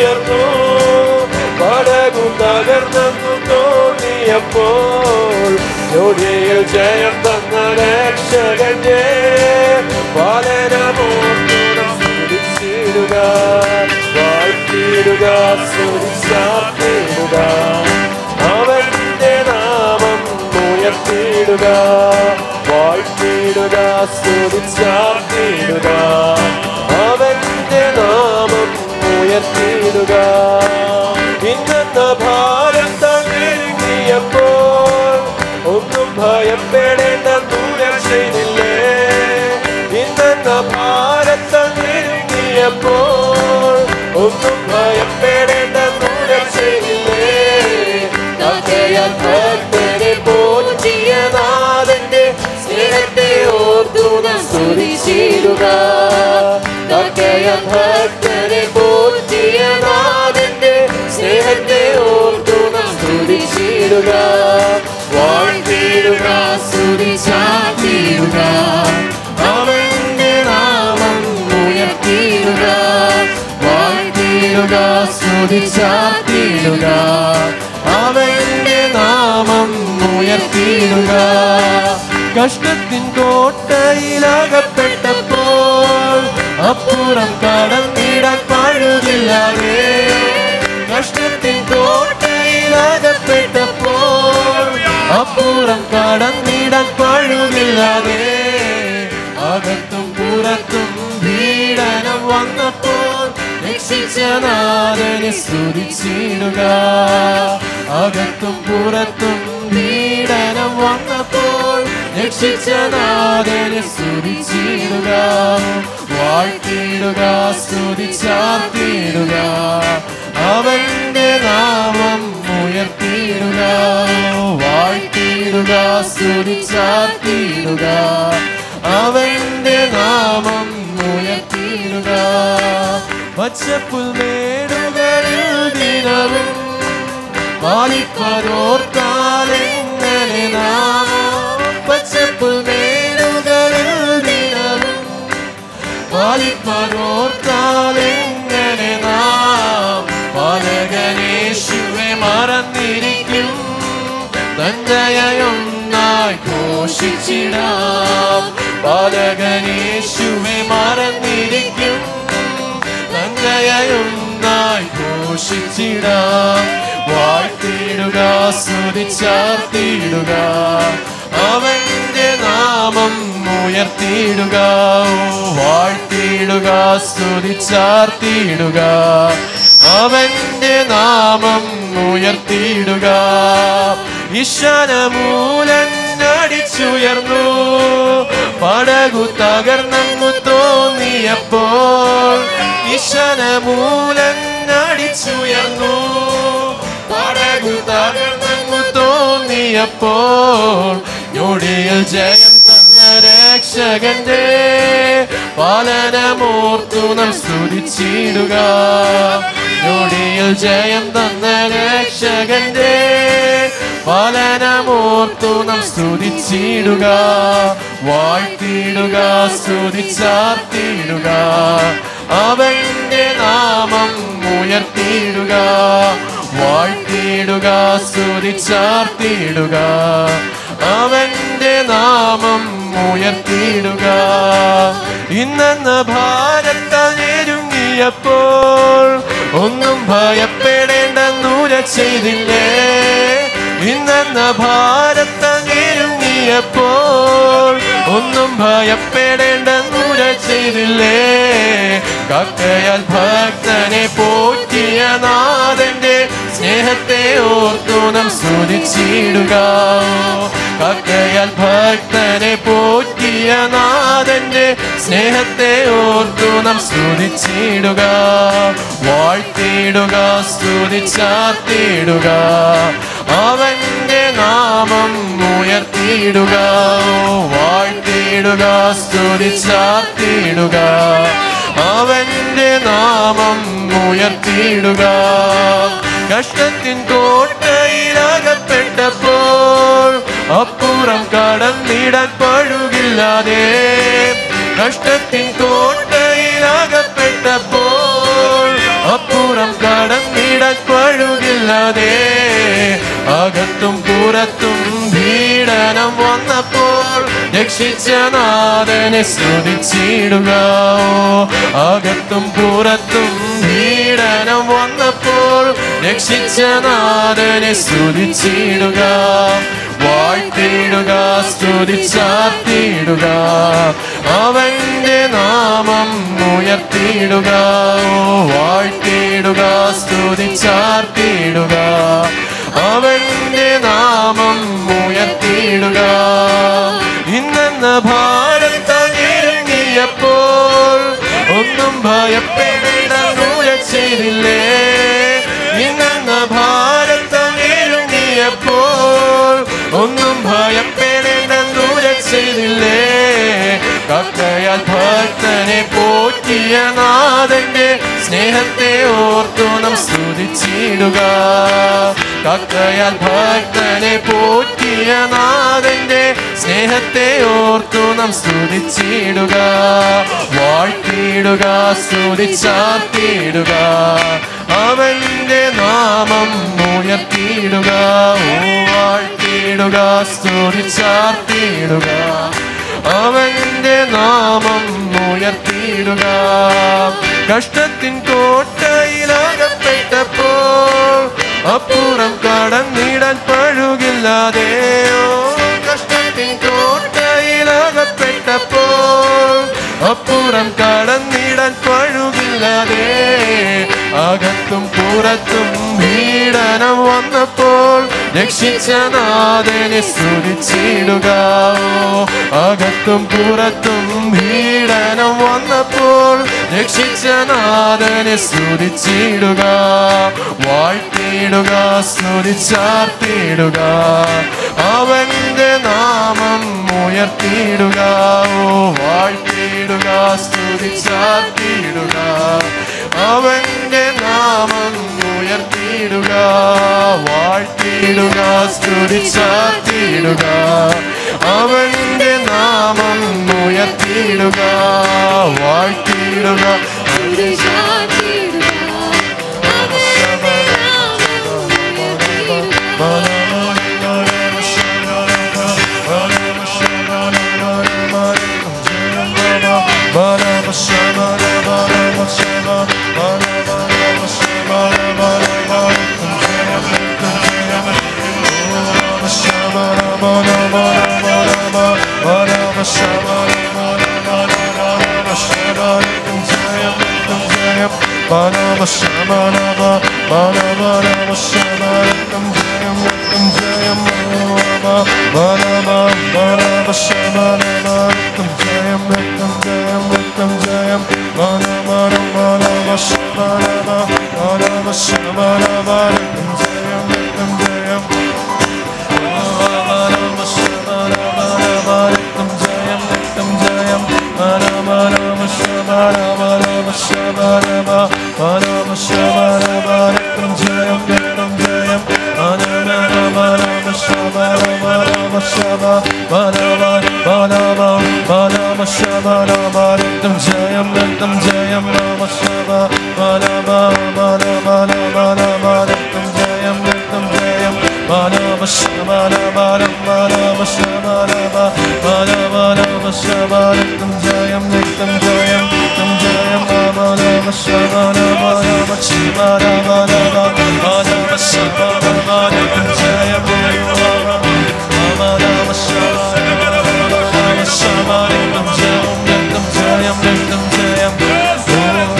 നടിച്ചുയർന്നു പടകു തകർന്നു തോന്നിയപ്പോൾ ജോഡിയിൽ ജയം തന്ന രക്ഷകന്റെ പാലനമോർത്തുണം സ്തുതിച്ചിടുക വാഴ്ത്തിയിടുക സ്തുതിച്ചാത്തിടുക അവന്റെ നാമം ഉയർത്തിയിടുക വാഴ്ത്തിയിടുക സ്തുതിച്ചാത്തിടുക അവന്റെ നാമം ഉയർത്തിയിടുക ഇന്നെന്ന ഭാരം തങ്ങിയപ്പോൾ ഒന്നും ഭയപ്പെടേണ്ട ദൂരം ചെയ്തില്ലേ ഇന്നെന്ന ഭാരം തങ്ങിയപ്പോൾ ഒന്നും ഭയപ്പെടേണ്ട ദൂരം ചെയ്തില്ലേ കഥയാൽ ഭക്തരെ പോറ്റിയ നാഥന്റെ സ്നേഹത്തെ ഓർത്തു നാം സ്തുതിച്ചിടുക കഥയാൽ ഭക്തരെ പോറ്റിയ നാഥന്റെ സ്നേഹത്തെ ഓർത്തു നാം സ്തുതിച്ചിടുക വാഴ്ത്തിയിടുക സ്തുതിച്ചാത്തിടുക അവന്റെ നാമം ഉയർത്തിയിടുക വാഴ്ത്തിയിടുക സ്തുതിച്ചാത്തിടുക അവന്റെ നാമം ഉയർത്തിയിടുക കഷ്ടത്തിൻ കോട്ടയിലകപ്പെട്ടപ്പോൾ അപ്പുറം കടന്നിടാൻ പഴുതില്ലാതെ കഷ്ടത്തിൻ കോട്ടയിലകപ്പെട്ടപ്പോൾ അപ്പുറം കടന്നിടാൻ പഴുതില്ലാതെ അകത്തും പുറത്തും പീഡനം വന്നപ്പോൾ രക്ഷിച്ച നാഥനെ സ്തുതിച്ചിടുക അകത്തും പുറത്തും പീഡനം വന്നപ്പോൾ രക്ഷിച്ച നാഥനെ സ്തുതിച്ചിടുക വാഴ്ത്തിയിടുക സ്തുതിച്ചാത്തിടുക അവന്റെ നാമം ഉയർത്തിയിടുക വാഴ്ത്തിയിടുക സ്തുതിച്ചാത്തിടുക അവന്റെ നാമം ഉയർത്തിയിടുക പച്ചപ്പുൽമേടുകളിൽ ദിനവും പാലിപ്പതോർത്താലെങ്ങനെ നാമോ പച്ചപ്പുൽമേടുകളിൽ ദിനവും പാലിപ്പതോർത്താലെങ്ങനെ നാം പാലകനേശുവെ മറന്നിരിക്കും തന്തയൊന്നായി ഘോഷിച്ചിടാം പാലകനേശുവെ മറന്നിരിക്കും തന്തയൊന്നായി ഘോഷിച്ചിടാം വാഴ്ത്തിയിടുക സ്തുതിച്ചാർത്തിയിടുക അവന്റെ നാമം ഉയർത്തിയിടുക വാഴ്ത്തിയിടുക സ്തുതിച്ചാർത്തിയിടുക അവന്റെ നാമം ഉയർത്തിയിടുക ഇശനമൂലൻ അടിച്ചുയർന്നു പടകു തകർന്നങ്ങു തോന്നിയപ്പോൾ ഇശനമൂലൻ അടിച്ചുയർന്നു പടകു തകർന്നങ്ങു തോന്നിയപ്പോൾ ഞൊടിയിൽ ജയം തന്ന രക്ഷകന്റെ പാലനമോർത്തു നാം സ്തുതിച്ചിടുക ഞൊടിയിൽ ജയം തന്ന രക്ഷകന്റെ പാലനമോർത്തു നാം സ്തുതിച്ചിടുക വാഴ്ത്തിയിടുക സ്തുതിച്ചാർത്തിയിടുക അവന്റെ നാമം ഉയർത്തിയിടുക വാഴ്ത്തിയിടുക സ്തുതിച്ചാർത്തിയിടുക അവന്റെ നാമം ഉയർത്തിയിടുക ഇന്നെന്ന ഭാരത്തഞ്ഞെരുങ്ങിയപ്പോൾ ഒന്നും ഭയപ്പെടേണ്ട നൂര ചെയ്തില്ലേ ഇന്നെന്ന ഭാരത്തഞ്ഞെരുങ്ങിയപ്പോൾ ഒന്നും ഭയപ്പെടേണ്ട നൂര ചെയ്തില്ലേ കക്കയാൽ ഭക്തനെ പോറ്റിയ നാഥന്റെ സ്നേഹത്തെ ഓർത്തു നാം സ്തുതിച്ചിടുക കക്കയാൽ ഭക്തനെ പോറ്റിയ നാഥന്റെ സ്നേഹത്തെ ഓർത്തു നാം സ്തുതിച്ചിടുക വാഴ്ത്തിയിടുക സ്തുതിച്ചാത്തിടുക അവന്റെ നാമം ഉയർത്തിയിടുക വാഴ്ത്തിയിടുക സ്തുതിച്ചാത്തിടുക അവന്റെ നാമം ഉയർത്തിയിടുക കഷ്ടത്തിൻ കോട്ടയിലകപ്പെട്ടപ്പോൾ അപ്പുറം കടന്നിടാൻ പഴുകില്ലാതെ കഷ്ടത്തിൻ കോട്ടയിലകപ്പെട്ടപ്പോൾ അപ്പുറം കട അകത്തും പുറത്തും പീഡനം വന്നപ്പോൾ രക്ഷിച്ച നാഥനെ സ്തുതിച്ചിടുക ഓ, അകത്തും പുറത്തും പീഡനം വന്നപ്പോൾ രക്ഷിച്ച നാഥനെ സ്തുതിച്ചിടുക വാഴ്ത്തിയിടുക സ്തുതിച്ചാത്തിയിടുക അവന്റെ നാമം ഉയർത്തിയിടുക ഓ, വാഴ്ത്തിയിടുക സ്തുതിച്ചാർത്തിയിടുക അവന്റെ നാമം ഉയർത്തിയിടുക ഇന്നെന്ന ഭാരതം ഇറങ്ങിയപ്പോൾ ഒന്നും ഭയപ്പെടേണ്ട ചെയ്തില്ലേ ഇന്നെന്ന ഭാരതം ഇറങ്ങിയപ്പോൾ ഒന്നും ഭയപ്പെടേണ്ട ചെയ്തില്ലേ കക്കയാൽ ഭക്തനെ പോറ്റിയ നാഥന്റെ സ്നേഹത്തെ ഓർത്തു നാം സ്തുതിച്ചിടുക കക്കയാൽ ഭക്തനെ പോറ്റിയ നാഥന്റെ സ്നേഹത്തെ ഓർത്തു നാം സ്തുതിച്ചിടുക വാഴ്ത്തിയിടുക സ്തുതിച്ചാർത്തിയിടുക അവന്റെ നാമം ഉയർത്തിയിടുക ഓ വാഴ്ത്തിയിടുക സ്തുതിച്ചാർത്തിയിടുക അവന്റെ നാമം ഉയർത്തിയിടുക കഷ്ടത്തിൻ കോട്ടയിലകപ്പെട്ടപ്പോൾ അപ്പുറം കടന്നിടാൻ പഴുകില്ലാതെയോ കഷ്ടത്തിൻ കോട്ടയിലകപ്പെട്ടപ്പോൾ അപ്പുറം കടന്നിടാൻ പഴുകില്ലാതെ അകത്തും പുറത്തും പീഡനം വന്നപ്പോൾ രക്ഷിച്ച നാഥനെ സ്തുതിച്ചിടുക ഓ, അകത്തും പുറത്തും പീഡനം വന്നപ്പോൾ രക്ഷിച്ച നാഥനെ സ്തുതിച്ചിടുക വാഴ്ത്തിയിടുക സ്തുതിച്ചാർത്തിയിടുക അവന്റെ നാമം ഉയർത്തിയിടുക ഓ വാഴ്ത്തിയിടുക സ്തുതിച്ചാർത്തിയിടുക അവന്റെ നാമം ഉയർത്തിയിടുക വാഴ്ത്തിയിടുക സ്തുതിച്ചാർത്തിയിടുക അവന്റെ നാമം ഉയർത്തിയിടുക വാഴ്ത്തിയിടുക ജയം രക്തം ജയം രാമ ശബ ബാലബ ബാലബ ബാലബ രക്തം ജയം രക്തം ജയം ബാലബ ശബാലബാലം ബാലബ ശബാലബ ബാലബ രാമ ശബ രക്തം ജയം രക്തം ജയം രക്തം ജയം ബാലബ ശബാലബ രാമ ശബാലബാലബ ബാലബ ശബാലബ രക്തം ജയം ബാലബ ശബാലബ രക്തം ജയം രക്തം ജയം രക്തം ജയം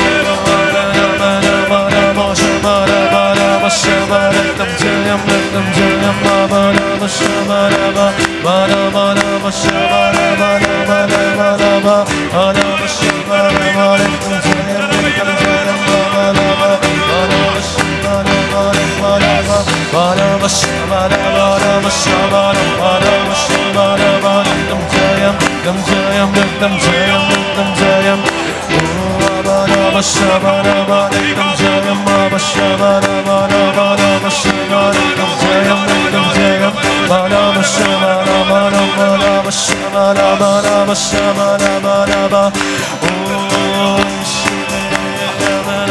രക്തം ജയം രക്തം ജയം ബാബ ശബാലബ ബാലബ രാമ ശബാലബ ബാലബ ബാലബ ശബാലബ രക്തം ജയം രക്തം ജയം ബാലബ ബാലബ ശബാലബ ബാലബ ബാലബ ശബാലബ രാമ ശബാലബ ബാലബ ശബാലബ രക്തം ജയം രക്തം ജയം രക്തം ജയം രക്തം ജയം ഓ ബാബ ശബാലബ രക്തം ജയം ബാബ ശബാലബ ബാലബ ശബാലബ ജയം രക്തം ജയം ബാലബ ശബാലബ ബാലബ ശബാലബ ബാലബ ശബാലബ ബാലബ ഓ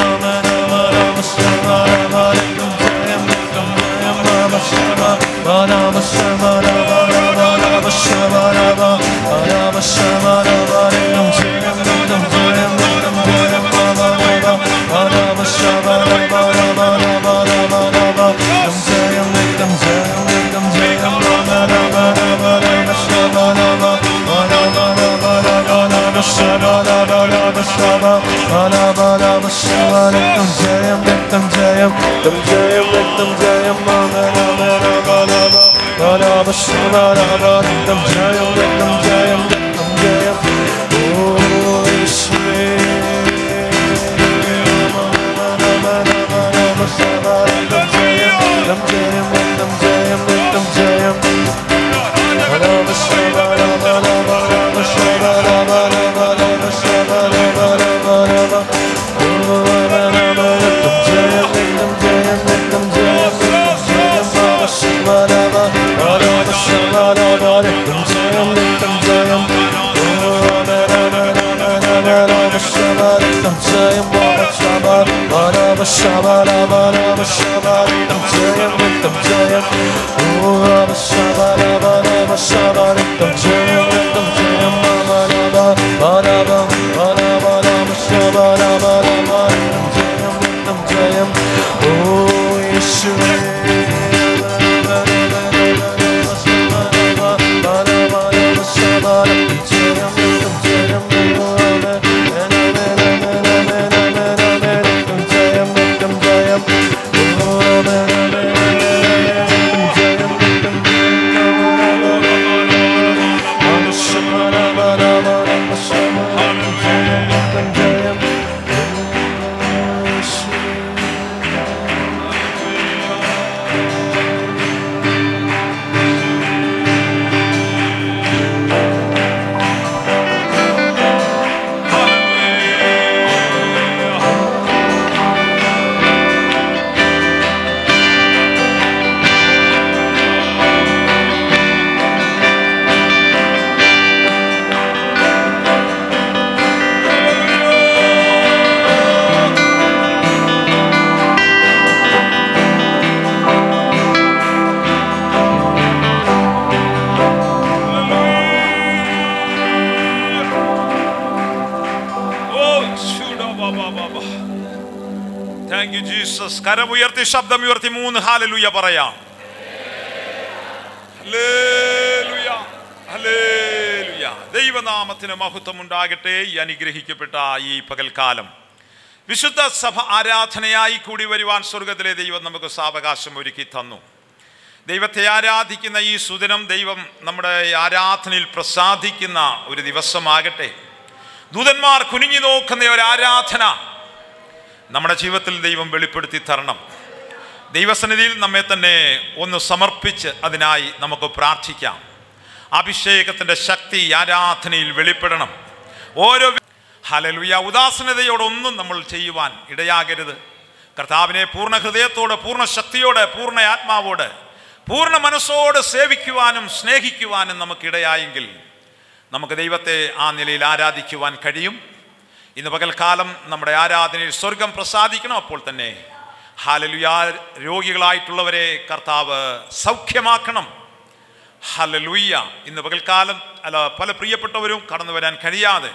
ശിവ താങ്ക് യു ജീസസ് കരമുയർത്തി ശബ്ദമുയർത്തി മൂന്ന് ഹാലലുയ പറയാം ഹല്ലേലൂയ, ഹല്ലേലൂയ. ദൈവനാമത്തിന് മഹത്വം ഉണ്ടാകട്ടെ ഈ അനുഗ്രഹിക്കപ്പെട്ട ഈ പകൽക്കാലം വിശുദ്ധ സഭ ആരാധനയായി കൂടി വരുവാൻ സ്വർഗത്തിലെ ദൈവം നമുക്ക് സാവകാശം ഒരുക്കി തന്നു ദൈവത്തെ ആരാധിക്കുന്ന ഈ സുദിനം ദൈവം നമ്മുടെ ആരാധനയിൽ പ്രസാദിക്കുന്ന ഒരു ദിവസമാകട്ടെ ദൂതന്മാർ കുനിഞ്ഞു നോക്കുന്ന ഒരു ആരാധന നമ്മുടെ ജീവിതത്തിൽ ദൈവം വെളിപ്പെടുത്തി തരണം ദൈവസന്നിധിയിൽ നമ്മെ തന്നെ ഒന്ന് സമർപ്പിച്ച് അതിനായി നമുക്ക് പ്രാർത്ഥിക്കാം അഭിഷേകത്തിൻ്റെ ശക്തി ഈ ആരാധനയിൽ വെളിപ്പെടണം ഓരോ ഹലലുയ ഉദാസനതയോടൊന്നും നമ്മൾ ചെയ്യുവാൻ ഇടയാകരുത് കർത്താവിനെ പൂർണ്ണ ഹൃദയത്തോടെ പൂർണ്ണ ശക്തിയോടെ പൂർണ്ണ ആത്മാവോട് പൂർണ്ണ മനസ്സോട് സേവിക്കുവാനും സ്നേഹിക്കുവാനും നമുക്കിടയായെങ്കിൽ നമുക്ക് ദൈവത്തെ ആ നിലയിൽ ആരാധിക്കുവാൻ കഴിയും ഇന്ന് പകൽക്കാലം നമ്മുടെ ആരാധനയിൽ സ്വർഗം പ്രസാദിക്കണം അപ്പോൾ തന്നെ ഹാലലുയാ രോഗികളായിട്ടുള്ളവരെ കർത്താവ് സൗഖ്യമാക്കണം ഹലലുയ്യ ഇന്ന് പകൽക്കാലം അല്ല പല പ്രിയപ്പെട്ടവരും കടന്നു വരാൻ കഴിയാതെ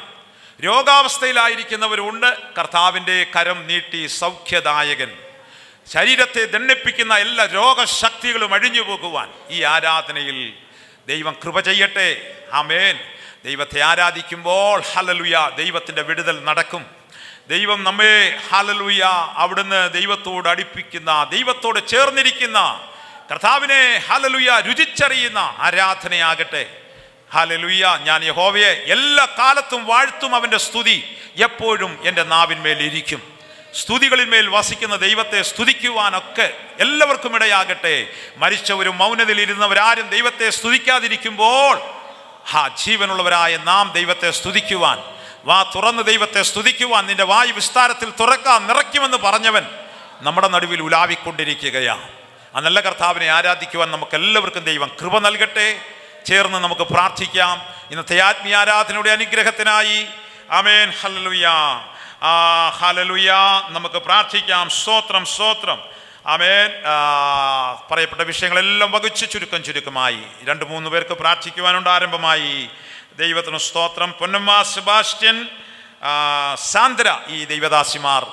രോഗാവസ്ഥയിലായിരിക്കുന്നവരുണ്ട് കർത്താവിൻ്റെ കരം നീട്ടി സൗഖ്യദായകൻ ശരീരത്തെ ദണ്ഡിപ്പിക്കുന്ന എല്ലാ രോഗശക്തികളും അഴിഞ്ഞു പോകുവാൻ ഈ ആരാധനയിൽ ദൈവം കൃപ ചെയ്യട്ടെ ആമേൻ ദൈവത്തെ ആരാധിക്കുമ്പോൾ ഹലലുയ ദൈവത്തിൻ്റെ വിടുതൽ നടക്കും ദൈവം നമ്മെ ഹലലുയ അവിടുന്ന് ദൈവത്തോട് അടുപ്പിക്കുന്ന ദൈവത്തോട് ചേർന്നിരിക്കുന്ന കർത്താവിനെ ഹലലുയ രുചിച്ചറിയുന്ന ആരാധനയാകട്ടെ ഹലലുയ ഞാൻ യഹോവയെ എല്ലാ കാലത്തും വാഴ്ത്തും അവൻ്റെ സ്തുതി എപ്പോഴും എൻ്റെ നാവിന്മേൽ ഇരിക്കും സ്തുതികളിന്മേൽ വസിക്കുന്ന ദൈവത്തെ സ്തുതിക്കുവാനൊക്കെ എല്ലാവർക്കും ഇടയാകട്ടെ മരിച്ചവരും മൗനതയിൽ ഇരുന്നവരാരും ദൈവത്തെ സ്തുതിക്കാതിരിക്കുമ്പോൾ ഹാ ജീവനുള്ളവരായ നാം ദൈവത്തെ സ്തുതിക്കുവാൻ വാ തുറന്ന് ദൈവത്തെ സ്തുതിക്കുവാൻ നിന്റെ വായു വിസ്താരത്തിൽ തുറക്കാൻ നിറയ്ക്കുമെന്ന് പറഞ്ഞവൻ നമ്മുടെ നടുവിൽ ഉലാവിക്കൊണ്ടിരിക്കുകയാണ് ആ നല്ല കർത്താവിനെ ആരാധിക്കുവാൻ നമുക്ക് എല്ലാവർക്കും ദൈവം കൃപ നൽകട്ടെ ചേർന്ന് നമുക്ക് പ്രാർത്ഥിക്കാം ഇന്നത്തെ ആത്മീയ ആരാധനയുടെ അനുഗ്രഹത്തിനായി അമേൻ ഹല്ലുയ ആ ഹലലുയ നമുക്ക് പ്രാർത്ഥിക്കാം സ്തോത്രം സ്തോത്രം അമേൻ ആ, പറയപ്പെട്ട വിഷയങ്ങളെല്ലാം വകുച്ച് ചുരുക്കം ചുരുക്കമായി രണ്ട് മൂന്ന് പേർക്ക് പ്രാർത്ഥിക്കുവാനുണ്ട് ആരംഭമായി ദൈവത്തിന് സ്തോത്രം പൊന്നമ്മ സെബാസ്റ്റ്യൻ ആ, സാന്ദ്ര ഈ ദൈവദാസിമാർ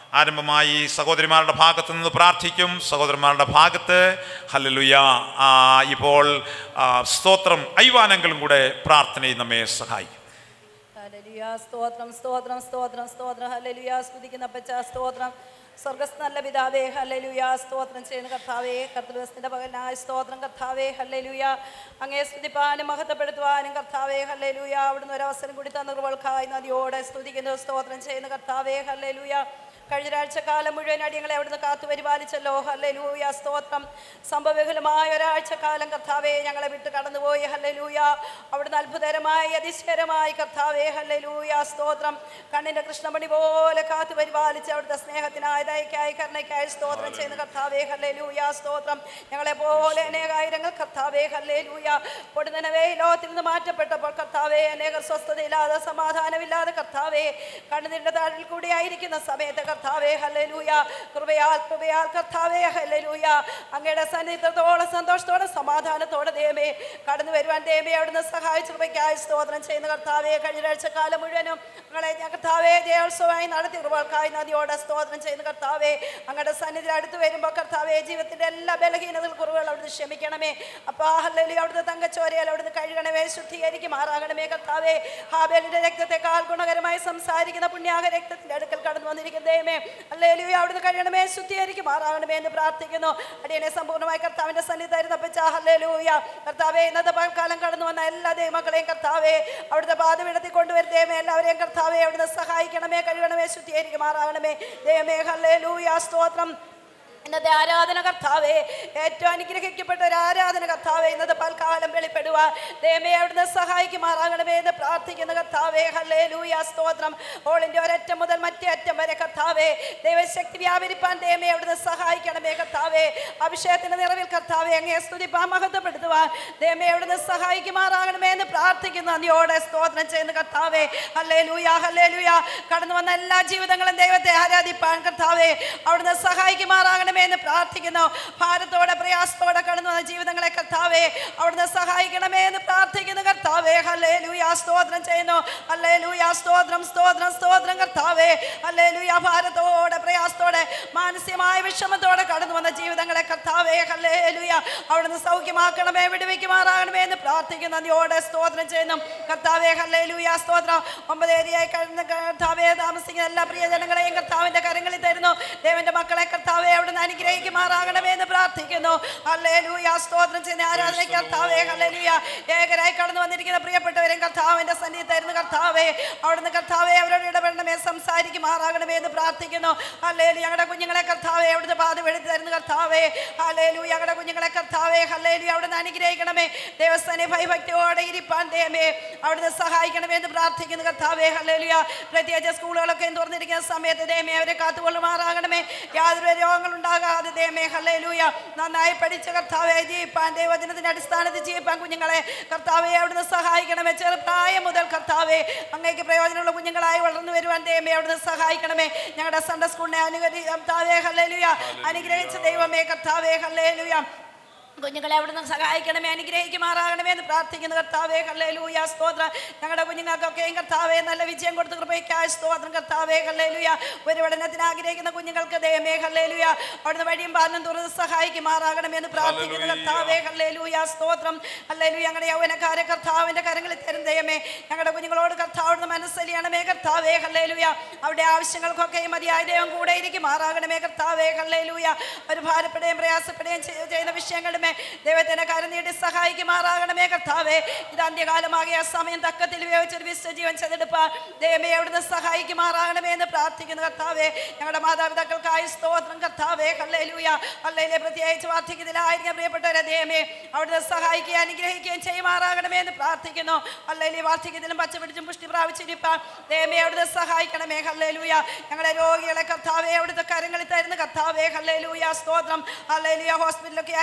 ആരംഭമായി സഹോദരിമാരുടെ ഭാഗത്ത് നിന്ന് പ്രാർത്ഥിക്കും സഹോദരന്മാരുടെ ഭാഗത്ത് ഹല്ലേലൂയ ആ, ഇപ്പോൾ ആ, സ്തോത്രം ഐവാനെങ്കിലും കൂടെ പ്രാർത്ഥനയിൽ നമ്മെ സഹായിക്കും ഹല്ലേലൂയ സ്തോത്രം സ്തോത്രം സ്തോത്രം സ്തോത്രം ഹല്ലേലൂയ സ്തുതിക്കുന്ന പച്ച സ്തോത്രം സ്വർഗസ് നല്ല പിതാവേ ഹല്ലേലൂയ സ്തോത്രം ചെയ്യുന്ന കർത്താവേ കർത്തൃവസ്തിന്റെ പകലായ സ്തോത്രം കർത്താവേ ഹല്ലേലൂയ അങ്ങേ സ്തുതിപ്പാനും മഹത്വപ്പെടുത്തുവാനും കർത്താവേ ഹല്ലേലൂയ അവിടുന്ന് ഒരു അവസരം കൂടി തന്ന കൃപകൾക്കായി നദിയോടെ സ്തുതിക്കുന്നു സ്തോത്രം ചെയ്യുന്ന കർത്താവേ ഹല്ലേലൂയ കഴിഞ്ഞ ഒരാഴ്ചക്കാലം മുഴുവൻ അടിയങ്ങളെ അവിടുന്ന് കാത്തു പരിപാലിച്ചല്ലോ ഹല്ലേലൂയ സ്തോത്രം സംഭവബഹുലമായ ഒരാഴ്ചക്കാലം കർത്താവേ ഞങ്ങളെ വിട്ട് കടന്നുപോയി ഹല്ലേലൂയ അവിടുന്ന് അത്ഭുതകരമായി അതിശയകരമായി കർത്താവേ ഹല്ലേലൂയ സ്തോത്രം കണ്ണിന്റെ കൃഷ്ണമണി പോലെ കാത്തു പരിപാലിച്ച് അവിടുത്തെ സ്നേഹത്തിനായി ദയക്കായി കരുണയ്ക്കായി സ്തോത്രം ചെയ്യുന്ന കർത്താവേ ഹല്ലേലൂയ സ്തോത്രം ഞങ്ങളെ പോലെ അനേകായിരങ്ങൾ കർത്താവേ ഹല്ലേലൂയ പൊടുന്നനവേ ഈ ലോകത്തിൽ നിന്ന് മാറ്റപ്പെട്ടപ്പോൾ കർത്താവേ അനേകർ സ്വസ്ഥതയില്ലാതെ സമാധാനമില്ലാതെ കർത്താവേ കണ്ണുനിന്റെ താഴിൽ കൂടി ആയിരിക്കുന്ന സമയത്ത് കർത്താവേ ഹല്ലേലൂയ കൃപയാൽ കൃപയാൽ കർത്താവേ ഹല്ലേലൂയ അങ്ങയുടെ സന്നിധിത്തോളം സന്തോഷത്തോടെ സമാധാനത്തോടെ ദൈവമേ കടന്നു വരുവാൻ ദൈവമേ അവിടുന്ന് സഹായിച്ച കൃപയ്ക്കായി സ്തോത്രം ചെയ്യുന്ന കർത്താവേ കഴിഞ്ഞ കാലം മുഴുവനും ഞങ്ങളെ ഞാൻ കർത്താവേ ജയോത്സവമായി നടത്തി കൃപകൾക്കായി നദിയോടെ സ്തോത്രം ചെയ്യുന്ന കർത്താവേ അങ്ങയുടെ സന്നിധി അടുത്ത് വരുമ്പോൾ കർത്താവേ ജീവിതത്തിന്റെ എല്ലാ ബലഹീനതകൾ കുറവുകൾ അവിടുന്ന് ക്ഷമിക്കണമേ അപ്പോൾ ഹല്ലലി അവിടുന്ന് തങ്കച്ചോരയാൽ അവിടുന്ന് കഴുകണമേ ശുദ്ധീകരിക്കുമാറാകണമേ കർത്താവേ ഹാബേലിന്റെ രക്തത്തെക്കാൾ ഗുണകരമായി സംസാരിക്കുന്ന പുണ്യാഹ രക്തത്തിന്റെ അടുക്കൽ കടന്നു വന്നിരിക്കുന്ന ദൈവമേ അല്ലേലുയ അവിടുന്ന് കഴിയണമേ ശുദ്ധീകരിക്കുമാറാകണമേ എന്ന് പ്രാർത്ഥിക്കുന്നു അടിയനെ സമ്പൂർണ്ണമായി കർത്താവിന്റെ സന്നിധി തരുന്നപ്പച്ച ഹല്ലേലൂയ കർത്താവേ ഇന്നത്തെ പൽക്കാലം കടന്നു വന്ന എല്ലാ ദൈവമക്കളെയും കർത്താവേ അവിടുത്തെ പാതവിടത്തിൽ കൊണ്ടുവരും ദൈവമേ എല്ലാവരെയും കർത്താവേ അവിടുന്ന് സഹായിക്കണമേ കഴുകണമേ ശുദ്ധീകരിക്കുമാറാകണമേ ദൈവമേ ഹല്ലേലൂയ സ്തോത്രം ഇന്നത്തെ ആരാധന കർത്താവേ ഏറ്റവും അനുഗ്രഹിക്കപ്പെട്ട ഒരു ആരാധന കർത്താവേ ഇന്നത്തെ പൽക്കാലം വെളിപ്പെടുവാൻ ദൈവമേ അവിടുന്ന് സഹായിക്കുമാറാകണമേ എന്ന് പ്രാർത്ഥിക്കുന്ന കർത്താവേ ഹല്ലേ ലൂയ സ്തോത്രം ഓളിൻ്റെ ഒരറ്റം മുതൽ മറ്റേ അറ്റം വരെ കർത്താവേ ദൈവശക്തി വ്യാപരിപ്പാൻ ദൈവമേ അവിടുന്ന് സഹായിക്കണമേ കർത്താവേ അഭിഷേകത്തിന്റെ നിറവിൽ കർത്താവേ അങ്ങേ സ്തുതിപ്പാൻ മഹത്വപ്പെടുത്തുവാൻ ദൈവമേ അവിടുന്ന് സഹായിക്കുമാറാകണമേ എന്ന് പ്രാർത്ഥിക്കുന്നു നന്ദിയോടെ സ്തോത്രം ചെയ്യുന്ന കർത്താവേ ഹല്ലേ ലൂയ ഹല്ലേ ലൂയ കടന്നു വന്ന എല്ലാ ജീവിതങ്ങളും ദൈവത്തെ ആരാധിപ്പാൻ കർത്താവേ അവിടുന്ന് സഹായിക്കുമാറാകണമേ എന്ന് പ്രാർത്ഥിക്കുന്നു ഭാരത്തോടെ പ്രയാസത്തോടെ കടന്നു വന്ന ജീവിതങ്ങളെ കർത്താവേ അവിടുന്ന് സഹായിക്കണമേ എന്ന് പ്രാർത്ഥിക്കുന്നു കർത്താവേ ഹല്ലേ ലൂയ സ്തോത്രം ചെയ്യുന്നു അല്ലേ ലൂയ സ്തോത്രം സ്തോത്രം സ്തോത്രം കർത്താവേ അല്ലേ ലൂയ ഭാരത്തോടെ പ്രയാസത്തോടെ മാനസികമായ വിഷമത്തോടെ കടന്നു വന്ന ജീവിതങ്ങളെ കർത്താവേ ഹല്ലേ ലൂയ അവിടുന്ന് സൗഖ്യമാക്കണമേ വിടുവിക്കുമാറാകണമേ എന്ന് പ്രാർത്ഥിക്കുന്നു നന്ദിയോടെ സ്തോത്രം ചെയ്യുന്നു കർത്താവേ ഹല്ലേ ലൂയ സ്തോത്രം ഒമ്പത് ഏരിയായി കഴിഞ്ഞ കർത്താവേ താമസിക്കുന്ന എല്ലാ പ്രിയജനങ്ങളെയും കർത്താവിന്റെ കരങ്ങളിൽ തരുന്നു ദേവന്റെ മക്കളെ കർത്താവെ അവിടുന്ന് അനുഗ്രഹിക്കുമാറാകണമേ എന്ന് പ്രാർത്ഥിക്കുന്നു ഹല്ലേലൂയ സ്തോത്രം ചെയ്യുന്ന ആരാധന കർത്താവേ ഹല്ലേലൂയ ഏകരായി കടന്നു വന്നിരിക്കുന്ന പ്രിയപ്പെട്ടവരും കർത്താവിന്റെ സന്നിധി തരുന്ന കർത്താവേ അവിടുന്ന് കർത്താവെ അവരോട് ഇടപെടണമേ സംസാരിക്കുമാറാകണമേ എന്ന് പ്രാർത്ഥിക്കുന്നു ഹല്ലേലു ഞങ്ങളുടെ കുഞ്ഞുങ്ങളെ കർത്താവെ അവിടുന്ന് പാത വെളുത്തി തരുന്ന കർത്താവേ ഹല്ലേലു ഞങ്ങളുടെ കുഞ്ഞുങ്ങളെ കർത്താവേ ഹല്ലേലു അവിടുന്ന് അനുഗ്രഹിക്കണമേ ദേവസ്ഥാനെ ഭയഭക്തിയോടെ ഇരിപ്പാൻ ദൈവമേ അവിടുന്ന് സഹായിക്കണമേ എന്ന് പ്രാർത്ഥിക്കുന്നു കർത്താവേ ഹല്ലേലുയ പ്രത്യേകിച്ച് സ്കൂളുകളൊക്കെ തുറന്നിരിക്കുന്ന സമയത്ത് ദൈവമേ അവരെ കാത്തുകൊള്ളുമാറാകണമേ യാതൊരു രോഗങ്ങൾ ഉണ്ടാകാതെ ദൈവമേ ഹല്ലേലൂയ നന്നായി പഠിച്ച കർത്താവെ ജീവിപ്പാൻ ദൈവജനത്തിന്റെ അടിസ്ഥാനത്തിൽ ജീവിപ്പാൻ കുഞ്ഞുങ്ങളെ കർത്താവെ അവിടുന്ന് സഹായിക്കണമേ ചെറുപ്രായം മുതൽ കർത്താവെ അങ്ങേക്ക് പ്രയോജനമുള്ള കുഞ്ഞുങ്ങളായി വളർന്നു വരുവാൻ ദൈവമേ അവിടുന്ന് സഹായിക്കണമേ ഞങ്ങളുടെ സൺഡേ സ്കൂളിനെ അനുകരി കർത്താവേ ഹല്ലേലൂയ അനുഗ്രഹിച്ച ദൈവമേ കർത്താവേ ഹല്ലേലൂയ കുഞ്ഞുങ്ങളെ അവിടുന്ന് സഹായിക്കണമേ അനുഗ്രഹിക്കുമാറാകണമേ എന്ന് പ്രാർത്ഥിക്കുന്ന കർത്താവേ ഹല്ലേലൂയ സ്തോത്രം ഞങ്ങളുടെ കുഞ്ഞുങ്ങൾക്കൊക്കെയും കർത്താവേ നല്ല വിജയം കൊടുത്ത് കൃപയ്ക്കായ സ്തോത്രം കർത്താവേ ഹല്ലേലൂയ ഒരു പഠനത്തിന് ആഗ്രഹിക്കുന്ന കുഞ്ഞുങ്ങൾക്ക് ദയമേ ഹല്ലേലൂയ അവിടുന്ന് വഴിയും പാലനം തുറന്ന് സഹായിക്കുമാറാകണമേ എന്ന് പ്രാർത്ഥിക്കുന്ന കർത്താവേ ഹല്ലേലൂയ സ്തോത്രം ഹല്ലേലൂയ ഞങ്ങളുടെ യൗവനക്കാരെ കർത്താവിന്റെ കരങ്ങളിൽ തരും ദയമേ ഞങ്ങളുടെ കുഞ്ഞുങ്ങളോട് കർത്താവിടുന്ന് മനസ്സലിയണമേ കർത്താവേ ഹല്ലേലൂയ അവിടെ ആവശ്യങ്ങൾക്കൊക്കെയും മതിയായ ദൈവം കൂടെ ഇരിക്കുമാറാകണമേ കർത്താവേ ഹല്ലേലൂയ ഒരു ഭാരപ്പെടുകയും പ്രയാസപ്പെടുകയും ചെയ്യ- ചെയ്യുന്ന വിഷയങ്ങളുടെ ദൈവത്തിന്റെ കരം നീട്ടി സഹായിക്കുമാറാകണമേ കർത്താവേ ഇത് അന്ത്യകാലമാകിയ സമയം തക്കത്തിൽ ഉപയോഗിച്ചൊരു വിശ്വജീവൻ ചെതെടുപ്പാൻ ദൈവമേ അവിടുന്ന് സഹായിക്കുമാറാകണമേ എന്ന് പ്രാർത്ഥിക്കുന്നു കർത്താവേ ഞങ്ങളുടെ മാതാപിതാക്കൾക്കായി സ്തോത്രം കർത്താവേ ഹല്ലേലൂയ ഹല്ലേലൂയ പ്രത്യേകിച്ച് വാർദ്ധക്യത്തിലായിരിക്കും പ്രിയപ്പെട്ടവരെ ദൈവമേ അവിടുന്ന് സഹായിക്കുകയും അനുഗ്രഹിക്കുകയും ചെയ്യുമാറാകണമേ എന്ന് പ്രാർത്ഥിക്കുന്നു ഹല്ലേലൂയ വാർദ്ധക്യത്തിലും പച്ചപിടിച്ചും പുഷ്ടി പ്രാപിച്ചിരിപ്പാൻ ദൈവമേ അവിടുന്ന് സഹായിക്കണമേ ഹല്ലേലൂയ ഞങ്ങളുടെ രോഗികളെ കർത്താവേ അവിടുത്തെ കരങ്ങളിൽ തരുന്ന കർത്താവേ ഹല്ലേലൂയ സ്തോത്രം ഹല്ലേലൂയ ഹോസ്പിറ്റലൊക്കെ ആയിരിക്കുന്ന പ്രിയ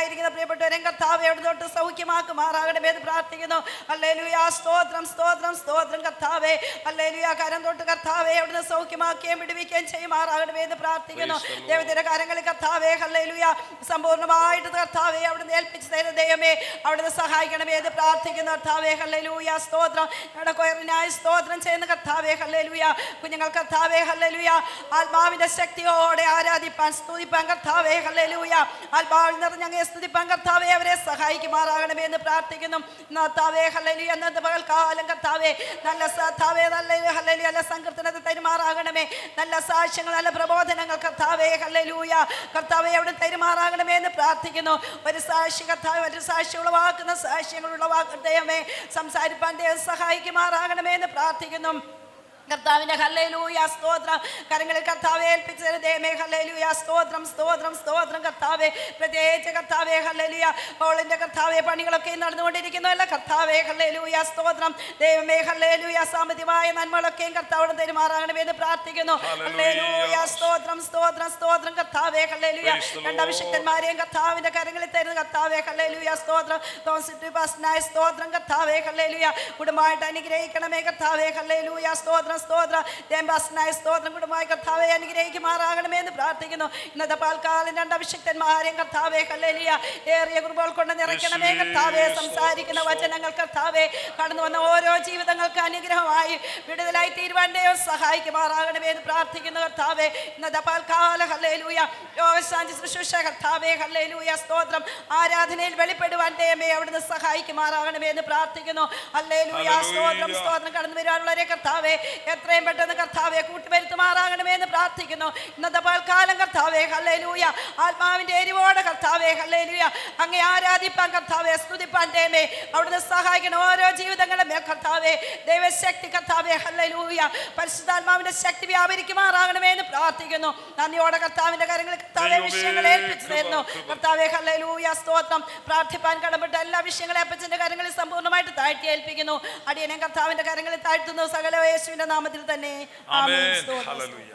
പ്രിയപ്പെട്ടവരെ കർത്താവെ അവിടെ തൊട്ട് സൗഖ്യമാക്കുമാറാകണമേ എന്ന് പ്രാർത്ഥിക്കുന്നു അല്ലേലുയാ സ്തോത്രം സ്തോത്രം സ്തോത്രം കർത്താവെ അല്ലേലുയാ കരം തൊട്ട് കർത്താവെ അവിടുന്ന് സൗഖ്യമാക്കുകയും വിടുവിക്കുകയും ചെയ്യുമാറാകണമേ എന്ന് പ്രാർത്ഥിക്കുന്നു ദൈവത്തിന്റെ കാര്യങ്ങളിൽ കർത്താവെ ഹല്ലേലുയാ സമ്പൂർണ്ണമായിട്ട് കർത്താവെ അവിടുന്ന് ഏൽപ്പിച്ചു തരുന്ന ദൈവമേ അവിടുന്ന് സഹായിക്കണമേ എന്ന് പ്രാർത്ഥിക്കുന്നു കർത്താവെ ഹല്ലേലൂയ സ്തോത്രം ഞങ്ങളുടെ കൊയറിനായി സ്തോത്രം ചെയ്യുന്ന കർത്താവെ ഹല്ലേലൂയ കുഞ്ഞുങ്ങൾ കർത്താവെ ഹല്ലേലൂയ ആത്മാവിന്റെ ശക്തിയോടെ ആരാധിപ്പാൻ സ്തുതിപ്പാൻ കർത്താവെ ഹല്ലേലൂയ ആത്മാവിൽ നിറഞ്ഞ അങ്ങയെ സ്തുതിപ്പാൻ കർത്താവെ അവരെ സഹായിക്കുമാറാകണമേ എന്ന് പ്രാർത്ഥിക്കുന്നു കർത്താവെ ഹല്ലേലൂയ എന്നത് പകൽക്കാലം കർത്താവെ നല്ല കർത്താവെ നല്ല ഹല്ലേലൂയ നല്ല സങ്കീർത്തനത്തിൽ തരുമാറാകണമേ നല്ല സാക്ഷ്യങ്ങൾ നല്ല പ്രബോധനങ്ങൾ കർത്താവെ ഹല്ലേലൂയ കർത്താവെ അവിടെ തരുമാറാകണമേ എന്ന് പ്രാർത്ഥിക്കുന്നു ഒരു സാക്ഷി കർത്താവ് ഒരു സാക്ഷി ഉളവാക്കുന്ന സാക്ഷ്യങ്ങൾ ഉളവാക്കട്ടെയമേ സംസാരിപ്പാൻ ദൈവം സഹായിക്കുമാറാകണമേ എന്ന് പ്രാർത്ഥിക്കുന്നു കർത്താവിന്റെ ഹല്ലേലൂയ സ്തോത്രം കരങ്ങളിൽ കർത്താവെ ഏൽപ്പിച്ചു ദൈവമേ ഹല്ലേലൂയ സ്തോത്രം സ്തോത്രം സ്തോത്രം കർത്താവെ പ്രത്യേകിച്ച് കർത്താവെ ഹല്ലേലൂയ ഹോളിന്റെ കർത്താവെ പണികളൊക്കെ നടന്നുകൊണ്ടിരിക്കുന്നതല്ല കർത്താവെ ഹല്ലേലൂയ സ്തോത്രം ദൈവമേ ഹല്ലേലൂയ സാമ്പത്തികമായ നന്മകളൊക്കെയും കർത്താവോട് തെരുമാറാകണമേ എന്ന് പ്രാർത്ഥിക്കുന്നു ഹല്ലേലൂയ സ്തോത്രം സ്തോത്രം സ്തോത്രം കർത്താവെ ഹല്ലേലൂയ Praise the രണ്ട് അഭിഷിക്തന്മാരെയും കർത്താവിന്റെ കരങ്ങളിൽ തരുന്ന കർത്താവെ ഹല്ലേലൂയ സ്തോത്രം തോസിറ്റ് പാസ്നായ സ്തോത്രം കർത്താവെ ഹല്ലേലൂയ കുടുംബമായിട്ട് അനുഗ്രഹിക്കണമേ കർത്താവെ ഹല്ലേലൂയ സ്തോത്രം സ്തോത്രം ദേംബാസ്നായ സ്തോത്രം കുടുംബമായി കർത്താവെ അനുഗ്രഹിക്കുമാറാകണമേ എന്ന് പ്രാർത്ഥിക്കുന്നു ഇന്നത്തെ പാൽക്കാലം രണ്ട് അഭിഷിക്തന്മാരെയും കർത്താവെ ഹല്ലേലൂയ ഏറിയ കുറുമ്പുകൾ കൊണ്ട് നിറയ്ക്കണമേ കർത്താവെ സംസാരിക്കുന്ന വചനങ്ങൾ കർത്താവെ കടന്നു വന്ന ഓരോ ജീവിതങ്ങൾക്ക് അനുഗ്രഹമായി വിടുതലായി തീരുവാൻ ദൈവം സഹായിക്കുമാറാകണമേ എന്ന് പ്രാർത്ഥിക്കുന്നു കർത്താവെ ഇന്നത്തെ പാൽക്കാല ഹല്ലേലൂയ യോഗശാന്തി ശുശ്രൂഷ കർത്താവെ ഹല്ലേലൂയ സ്തോത്രം ആരാധനയിൽ വെളിപ്പെടുവാൻ ദൈവമേ അവിടുന്ന് സഹായിക്കുമാറാകണമേ എന്ന് പ്രാർത്ഥിക്കുന്നു ഹല്ലേലൂയ സ്തോത്രം സ്തോത്രം കടന്നു വരുവാനുള്ളവരെ കർത്താവെ എത്രയും പെട്ടെന്ന് കർത്താവെ കൂട്ടുവരുത്തുമാറാകണമേ എന്ന് പ്രാർത്ഥിക്കുന്നു ഇന്നത്തെ പാൽക്കാലം കർത്താവെ ഹല്ലേലൂയ ആത്മാവിന്റെ എരിവോടെ കർത്താവെ ഹല്ലേലൂയ അങ്ങേ ആരാധിപ്പാൻ കർത്താവെ സ്തുതിപ്പാൻ ദൈവമേ അവിടുന്ന് സഹായിക്കണം ഓരോ ജീവിതങ്ങളുടെ മേൽ കർത്താവെ ദൈവശക്തി കർത്താവെ ഹല്ലേലൂയ പരിശുദ്ധാത്മാവിന്റെ ശക്തി വ്യാപരിക്കുമാറാകണമേ എന്ന് പ്രാർത്ഥിക്കുന്നു നന്ദിയോടെ കർത്താവിന്റെ കാര്യങ്ങളിൽ കർത്താവെ വിഷയങ്ങളെ ഏൽപ്പിച്ചു തരുന്നു കർത്താവെ ഹല്ലേലൂയ സ്തോത്രം പ്രാർത്ഥിപ്പാൻ കടപ്പെട്ട എല്ലാ വിഷയങ്ങളെ അപ്പച്ചന്റെ കാര്യങ്ങളിൽ സമ്പൂർണ്ണമായിട്ട് താഴ്ത്തി ഏൽപ്പിക്കുന്നു അടിയനെ കർത്താവിന്റെ കാര്യങ്ങളിൽ താഴ്ത്തുന്നു സകല യേശുവിന്റെ നാമത്തിൽ തന്നെ ആമേൻ. ആമേൻ സ്തോത്രം. ഹല്ലേലൂയ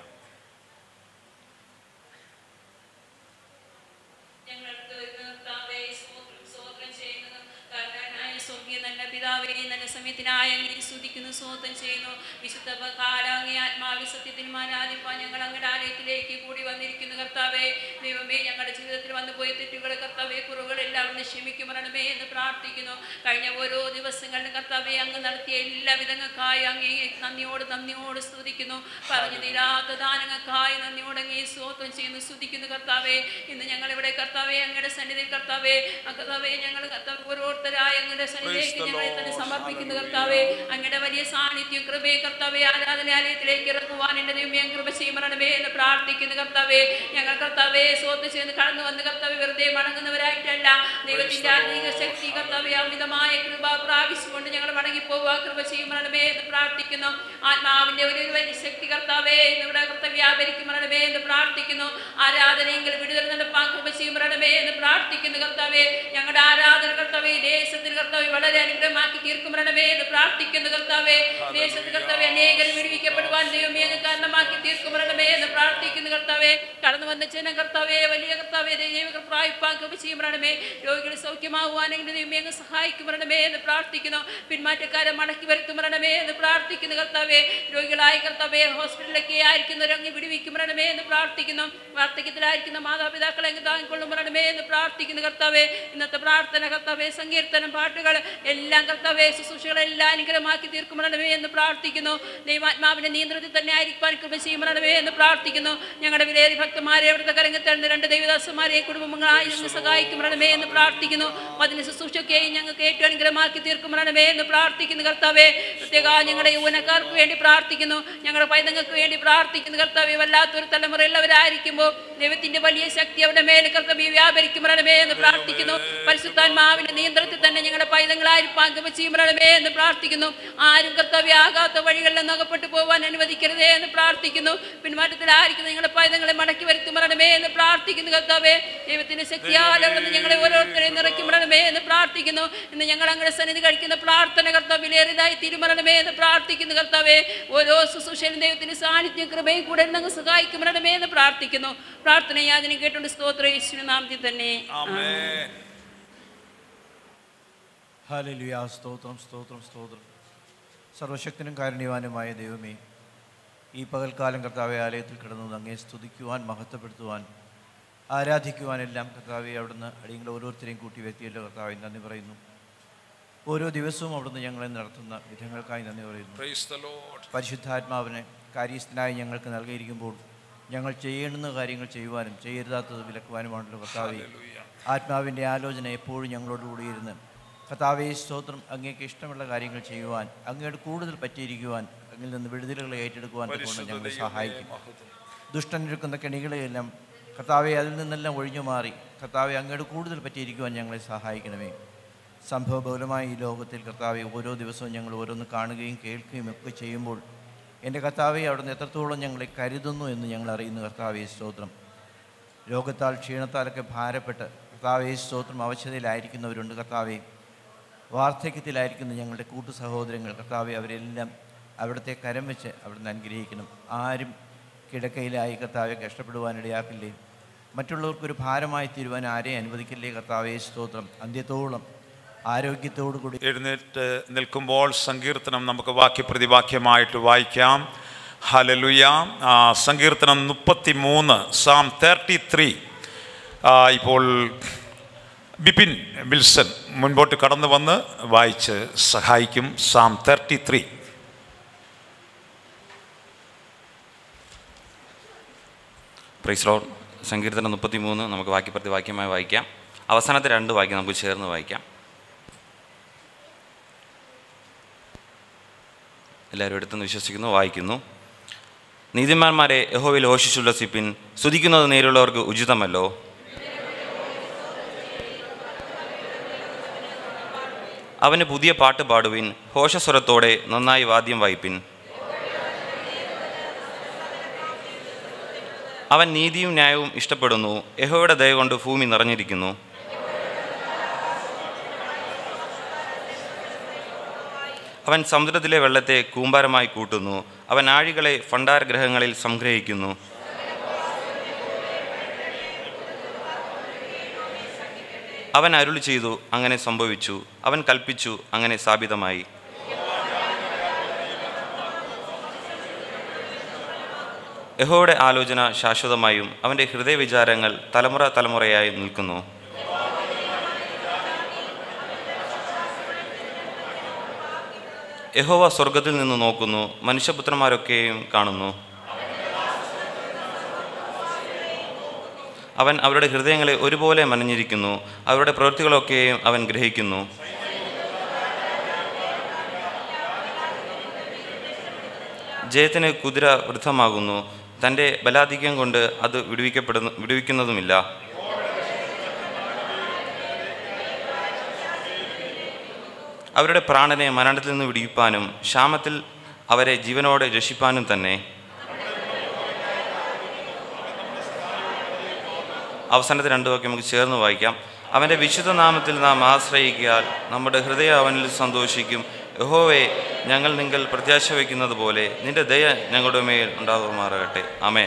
ഞങ്ങൾക്ക് കർത്താവേ സ്തോത്രം സ്തോത്രം ചെയ്യുന്നു കർത്താനായ സ്വർഗീയ നല്ല പിതാവേ നല്ല സമയത്തിനായ അങ്ങനെ സ്തുതിക്കുന്നു സ്തോത്രം ചെയ്യുന്നു വിശുദ്ധ കാലാങ്ങി ആത്മാവി സത്യത്തിന് ആരാധിപ്പാൻ ഞങ്ങൾ അങ്ങയുടെ ആലയത്തിലേക്ക് കൂടി വന്നിരിക്കുന്നു കർത്താവേ ദൈവമേ ഞങ്ങളുടെ ജീവിതത്തിൽ വന്നു പോയ തെറ്റുകൾ കർത്താവേ കുറവുകളെല്ലാം ഒന്ന് ക്ഷമിക്കുമരണമേ എന്ന് പ്രാർത്ഥിക്കുന്നു കഴിഞ്ഞ ഓരോ ദിവസങ്ങളിലും കർത്താവെ അങ്ങ് നടത്തിയ എല്ലാ വിധങ്ങൾക്കായി അങ്ങേ നന്ദിയോട് നന്ദിയോട് സ്തുതിക്കുന്നു പറഞ്ഞു തീരാത്ത ദാനങ്ങൾക്കായി നന്ദിയോട് അങ്ങേ സ്തോത്രം ചെയ്യുന്നു സ്തുതിക്കുന്നു കർത്താവെ ഇന്ന് ഞങ്ങൾ ഇവിടെ കർത്താവെ അങ്ങയുടെ സന്നിധിയിൽ കർത്താവെ ആ കർത്താവെ ഞങ്ങൾ കർത്താവ് ഓരോരുത്തരായ അങ്ങയുടെ സന്നിധിയിലേക്ക് the ഞങ്ങളെ തന്നെ Lord. സമർപ്പിക്കുന്നു കർത്താവെ അങ്ങയുടെ വലിയ സാന്നിധ്യം കൃപയെ കർത്താവെ ആരാധനാലയത്തിലേക്ക് ഇറക്കുവാൻ എൻ്റെ ദൈവമേ കൃപ ചെയ്യുമരണമേ എന്ന് പ്രാർത്ഥിക്കുന്നു കർത്താവെ ഞങ്ങൾ കർത്താവെ സ്വത്ത് ചെയ്യുന്ന കടന്നു വന്ന് കർത്താവ് വെറുതെ മടങ്ങുന്നവരായിട്ടല്ല ദൈവത്തിന്റെ ആത്മീക ശക്തി കർത്താവെ അമിതമായ കൃപ പ്രാപിച്ചുകൊണ്ട് ഞങ്ങൾ മടങ്ങിപ്പോവുക കൃപ ചെയ്യുമരണമേ എന്ന് പ്രാർത്ഥിക്കുന്നു ആത്മാവിന്റെ ഒരു ഒരു വലിയ ശക്തി കർത്താവേ ഇവിടെ കർത്താവ് വ്യാപരിക്കുമരണമേ എന്ന് പ്രാർത്ഥിക്കുന്നു ആരാധനയെങ്കിൽ വിടുതൽ നടപ്പാൻ കൃപ ചെയ്യുമരണമേ എന്ന് പ്രാർത്ഥിക്കുന്നു കർത്താവേ ഞങ്ങളുടെ ആരാധന കർത്താവേ ഈ ദേശത്തിൽ കർത്താവെ വളരെ അനുഗ്രഹമാക്കി തീർക്കുമരണമേ എന്ന് പ്രാർത്ഥിക്കുന്നു കർത്താവേ ദേശത്ത് കർത്താവെ അനേകർ വിടുവിക്കപ്പെടുവാൻ ദൈവമേ അങ്ങ് കാരണമാക്കി തീർക്കുമരണമേ എന്ന് പ്രാർത്ഥിക്കുന്നു കർത്താവേ കടന്നു വന്ന ജനം കർത്താവേ വലിയ കർത്താവേ ദൈവങ്ങൾ പ്രായിപ്പാൻ കൃപ ചെയ്യുമരണമേ രോഗികൾ സൗഖ്യമാകുവാനെങ്കിൽ ദൈവമേ അങ്ങ് സഹായിക്കുമരണമേ എന്ന് പ്രാർത്ഥിക്കുന്നു പിന്മാറ്റക്കാരെ മടക്കി വരുത്തുമരണമേ എന്ന് പ്രാർത്ഥിക്കുന്നു കർത്താവേ രോഗികളായ കർത്താവേ ഹോസ്പിറ്റലിലൊക്കെ ആയിരിക്കുന്നവരങ്ങ് വിടുവിക്കുമരണമേ എന്ന് പ്രാർത്ഥിക്കുന്നു വാർദ്ധക്യത്തിലായിരിക്കുന്ന മാതാപിതാക്കളെ അങ്ങ് താങ്ങിക്കൊള്ളുമരണമേ എന്ന് പ്രാർത്ഥിക്കുന്നു കർത്താവേ ഇന്നത്തെ പ്രാർത്ഥന കർത്താവേ സങ്കീർത്തനം പാട്ടുകൾ എല്ലാം കർത്താവേ ശുശ്രൂഷകളെല്ലാം അനുഗ്രഹമാക്കി തീർക്കുമരണമേ എന്ന് പ്രാർത്ഥിക്കുന്നു ദൈവാത്മാവിന്റെ നിയന്ത്രണത്തിൽ തന്നെ ആയിരിക്കാൻ കൃപ ചെയ്യുമരണമേ എന്ന് പ്രാർത്ഥിക്കുന്നു ഞങ്ങളുടെ വിലയേറി ഭക്തന്മാരെ അവിടുത്തെ കരങ്ങത്തേണ്ട രണ്ട് ദൈവദാസന്മാരെയും കുടുംബങ്ങളായി ഞങ്ങൾ സഹായിക്കുമരണമേ എന്ന് പ്രാർത്ഥിക്കുന്നു അതിന് ശുശ്രൂഷയ്ക്കെയും ഞങ്ങൾക്ക് ഏറ്റവും അനുഗ്രഹമാക്കി തീർക്കുമരണമേ എന്ന് പ്രാർത്ഥിക്കുന്നു കർത്താവേ പ്രത്യേക ഞങ്ങളുടെ യൗവനക്കാർക്ക് വേണ്ടി പ്രാർത്ഥിക്കുന്നു ഞങ്ങളുടെ പൈതങ്ങൾക്ക് വേണ്ടി പ്രാർത്ഥിക്കുന്നു കർത്താവേ വല്ലാത്തൊരു തലമുറയുള്ളവരായിരിക്കുമ്പോൾ ദൈവത്തിന്റെ വലിയ ശക്തി അവിടെ മേലെ കർത്തവ്യ വ്യാപരിക്കുമരണമേ എന്ന് പ്രാർത്ഥിക്കുന്നു പരിശുദ്ധാത്മാവിന്റെ നിയന്ത്രണത്തിൽ തന്നെ ഞങ്ങളുടെ പൈതങ്ങളായിരിക്കാൻ കൃപ ചെയ്യുമരണമേ എന്ന് പ്രാർത്ഥിക്കുന്നു ആരും കർത്തവ്യ ആകാത്ത വഴികളിൽ നിന്ന് അകപ്പെട്ടു പോകാൻ അനുവദിക്കരുതേ എന്ന് പ്രാർത്ഥിക്കുന്നു പിന്മാറ്റത്തിലായിരിക്കുന്ന നിങ്ങളുടെ പൈതങ്ങളെ മടക്കി വരുത്തുമരണമേ എന്ന് പ്രാർത്ഥിക്കുന്നു കർത്താവേ ദൈവത്തിന്റെ ശക്തിയാൽ അവിടെ നിന്ന് ഞങ്ങളെ ഓരോരുത്തരെയും നിറയ്ക്കുമരണമേ എന്ന് പ്രാർത്ഥിക്കുന്നു ഇന്ന് ഞങ്ങൾ അങ്ങനെ സന്നിധി കഴിക്കുന്ന പ്രാർത്ഥന കർത്താവിലേറിയതായി തിരുമരണമേ എന്ന് പ്രാർത്ഥിക്കുന്നു കർത്താവേ ഓരോ ശുശ്രൂഷയിലും ദൈവത്തിന്റെ സാന്നിധ്യം കൃപയും കൂടെ ഞങ്ങൾ സഹായിക്കുമരണമേ എന്ന് പ്രാർത്ഥിക്കുന്നു പ്രാർത്ഥന യാചന കേട്ടുകൊണ്ട് സ്തോത്ര യേശുവിന്റെ നാമത്തിൽ തന്നെ ആമേൻ ഹാലലുയ സ്തോത്രം സ്തോത്രം സ്തോത്രം സർവശക്തനും കാരുണ്യവാനുമായ ദൈവമേ ഈ പകൽക്കാലം കർത്താവെ ആലയത്തിൽ കിടന്നത് അങ്ങേ സ്തുതിക്കുവാൻ മഹത്വപ്പെടുത്തുവാൻ ആരാധിക്കുവാനെല്ലാം കർത്താവെ അവിടുന്ന് അടിയങ്ങളെ ഓരോരുത്തരെയും കൂട്ടി വ്യക്തിയല്ലോ കർത്താവെ നന്ദി പറയുന്നു ഓരോ ദിവസവും അവിടുന്ന് ഞങ്ങളെ നടത്തുന്ന വിധങ്ങൾക്കായി നന്ദി പറയുന്നു Praise the Lord. പരിശുദ്ധാത്മാവിനെ കാര്യസ്ഥനായി ഞങ്ങൾക്ക് നൽകിയിരിക്കുമ്പോൾ ഞങ്ങൾ ചെയ്യേണ്ടുന്ന കാര്യങ്ങൾ ചെയ്യുവാനും ചെയ്യരുതാത്തത് വിലക്കുവാനുമാണല്ലോ കർത്താവെ ആത്മാവിൻ്റെ ആലോചന എപ്പോഴും ഞങ്ങളോട് കൂടിയിരുന്ന് കർത്താവെ സ്തോത്രം അങ്ങേക്ക് ഇഷ്ടമുള്ള കാര്യങ്ങൾ ചെയ്യുവാൻ അങ്ങയുടെ കൂടുതൽ പറ്റിയിരിക്കുവാൻ അങ്ങിൽ നിന്ന് വിടുതലുകളെ ഏറ്റെടുക്കുവാൻ കൊണ്ട് ഞങ്ങളെ സഹായിക്കും ദുഷ്ടനിരിക്കുന്ന കെണികളെയെല്ലാം കർത്താവെ അതിൽ നിന്നെല്ലാം ഒഴിഞ്ഞു മാറി കർത്താവെ അങ്ങയുടെ കൂടുതൽ പറ്റിയിരിക്കുവാൻ ഞങ്ങളെ സഹായിക്കണമേ സംഭവബഹുലമായ ഈ ലോകത്തിൽ കർത്താവെ ഓരോ ദിവസവും ഞങ്ങൾ ഓരോന്ന് കാണുകയും കേൾക്കുകയും ഒക്കെ ചെയ്യുമ്പോൾ എൻ്റെ കർത്താവെ അവിടുന്ന് എത്രത്തോളം ഞങ്ങളെ കരുതുന്നു എന്ന് ഞങ്ങൾ അറിയുന്നു കർത്താവെ സ്തോത്രം രോഗത്താൽ ക്ഷീണത്താലൊക്കെ ഭാരപ്പെട്ട് കർത്താവെ സ്തോത്രം അവശതയിലായിരിക്കുന്നവരുണ്ട് കർത്താവെ വാർദ്ധക്യത്തിലായിരിക്കുന്ന ഞങ്ങളുടെ കൂട്ടു സഹോദരങ്ങൾ കർത്താവെ അവരെല്ലാം അവിടുത്തെ കരം വെച്ച് അവിടുന്ന് അനുഗ്രഹിക്കണം ആരും കിടക്കയിലായി കർത്താവെ കഷ്ടപ്പെടുവാനിടയാക്കില്ലേ മറ്റുള്ളവർക്കൊരു ഭാരമായി തീരുവാൻ ആരെയും അനുവദിക്കില്ലേ കർത്താവെ സ്തോത്രം അന്ത്യത്തോളം ആരോഗ്യത്തോടു കൂടി എഴുന്നേറ്റ് നിൽക്കുമ്പോൾ സങ്കീർത്തനം നമുക്ക് വാക്യപ്രതിവാക്യമായിട്ട് വായിക്കാം ഹലലുയ ആ, സങ്കീർത്തനം മുപ്പത്തി മൂന്ന് സാം തേർട്ടി ത്രീ ഇപ്പോൾ ബിപിൻ വിൽസൺ മുൻപോട്ട് കടന്നു വന്ന് വായിച്ച് സഹായിക്കും psalm thirty three praise lord സങ്കീർത്തനം മുപ്പത്തി മൂന്ന് നമുക്ക് വാക്യപ്രതി വാക്യമായി വായിക്കാം അവസാനത്തെ രണ്ട് വാക്യം നമുക്ക് ചേർന്ന് വായിക്കാം എല്ലാവരും എടുത്തെന്ന് വിശ്വസിക്കുന്നു വായിക്കുന്നു നീതിമാന്മാരെ യഹോവയിൽ ഓഷിച്ചുല്ലസിപ്പിൻ സ്തുതിക്കുന്നത് നേരുള്ളവർക്ക് ഉചിതമല്ലോ അവന് പുതിയ പാട്ട് പാടുവിൻ ഘോഷസ്വരത്തോടെ നന്നായി വാദ്യം വായിപ്പിൻ അവൻ നീതിയും ന്യായവും ഇഷ്ടപ്പെടുന്നു യഹോയുടെ ദയ കൊണ്ട് ഭൂമി നിറഞ്ഞിരിക്കുന്നു അവൻ സമുദ്രത്തിലെ വെള്ളത്തെ കൂമ്പാരമായി കൂട്ടുന്നു അവൻ ആഴികളെ ഭണ്ഡാരഗ്രഹങ്ങളിൽ സംഗ്രഹിക്കുന്നു അവൻ അരുളി ചെയ്തു അങ്ങനെ സംഭവിച്ചു അവൻ കൽപ്പിച്ചു അങ്ങനെ സ്ഥാപിതമായി യഹോയുടെ ആലോചന ശാശ്വതമായും അവൻ്റെ ഹൃദയവിചാരങ്ങൾ തലമുറ തലമുറയായി നിൽക്കുന്നു യഹോവ സ്വർഗത്തിൽ നിന്ന് നോക്കുന്നു മനുഷ്യപുത്രന്മാരൊക്കെയും കാണുന്നു അവൻ അവരുടെ ഹൃദയങ്ങളെ ഒരുപോലെ മനഞ്ഞിരിക്കുന്നു അവരുടെ പ്രവൃത്തികളൊക്കെയും അവൻ ഗ്രഹിക്കുന്നു ജയത്തിന് കുതിര വൃദ്ധമാകുന്നു തൻ്റെ ബലാധിക്യം കൊണ്ട് അത് വിടുവിക്കപ്പെടുന്നു വിടുവിക്കുന്നതുമില്ല അവരുടെ പ്രാണനെ മരണത്തിൽ നിന്ന് വിടിയിപ്പാനും ക്ഷാമത്തിൽ അവരെ ജീവനോടെ രക്ഷിപ്പാനും തന്നെ അവസാനത്തെ രണ്ട് വാക്യം നമുക്ക് ചേർന്ന് വായിക്കാം അവൻ്റെ വിശുദ്ധ നാമത്തിൽ നാം ആശ്രയിക്കാൽ നമ്മുടെ ഹൃദയം അവനിൽ സന്തോഷിക്കും യഹോവേ ഞങ്ങൾ നിങ്ങൾ പ്രത്യാശ വയ്ക്കുന്നത് പോലെ നിന്റെ ദയ ഞങ്ങളുടെ മേൽ ഉണ്ടാകുമാറാകട്ടെ ആമേ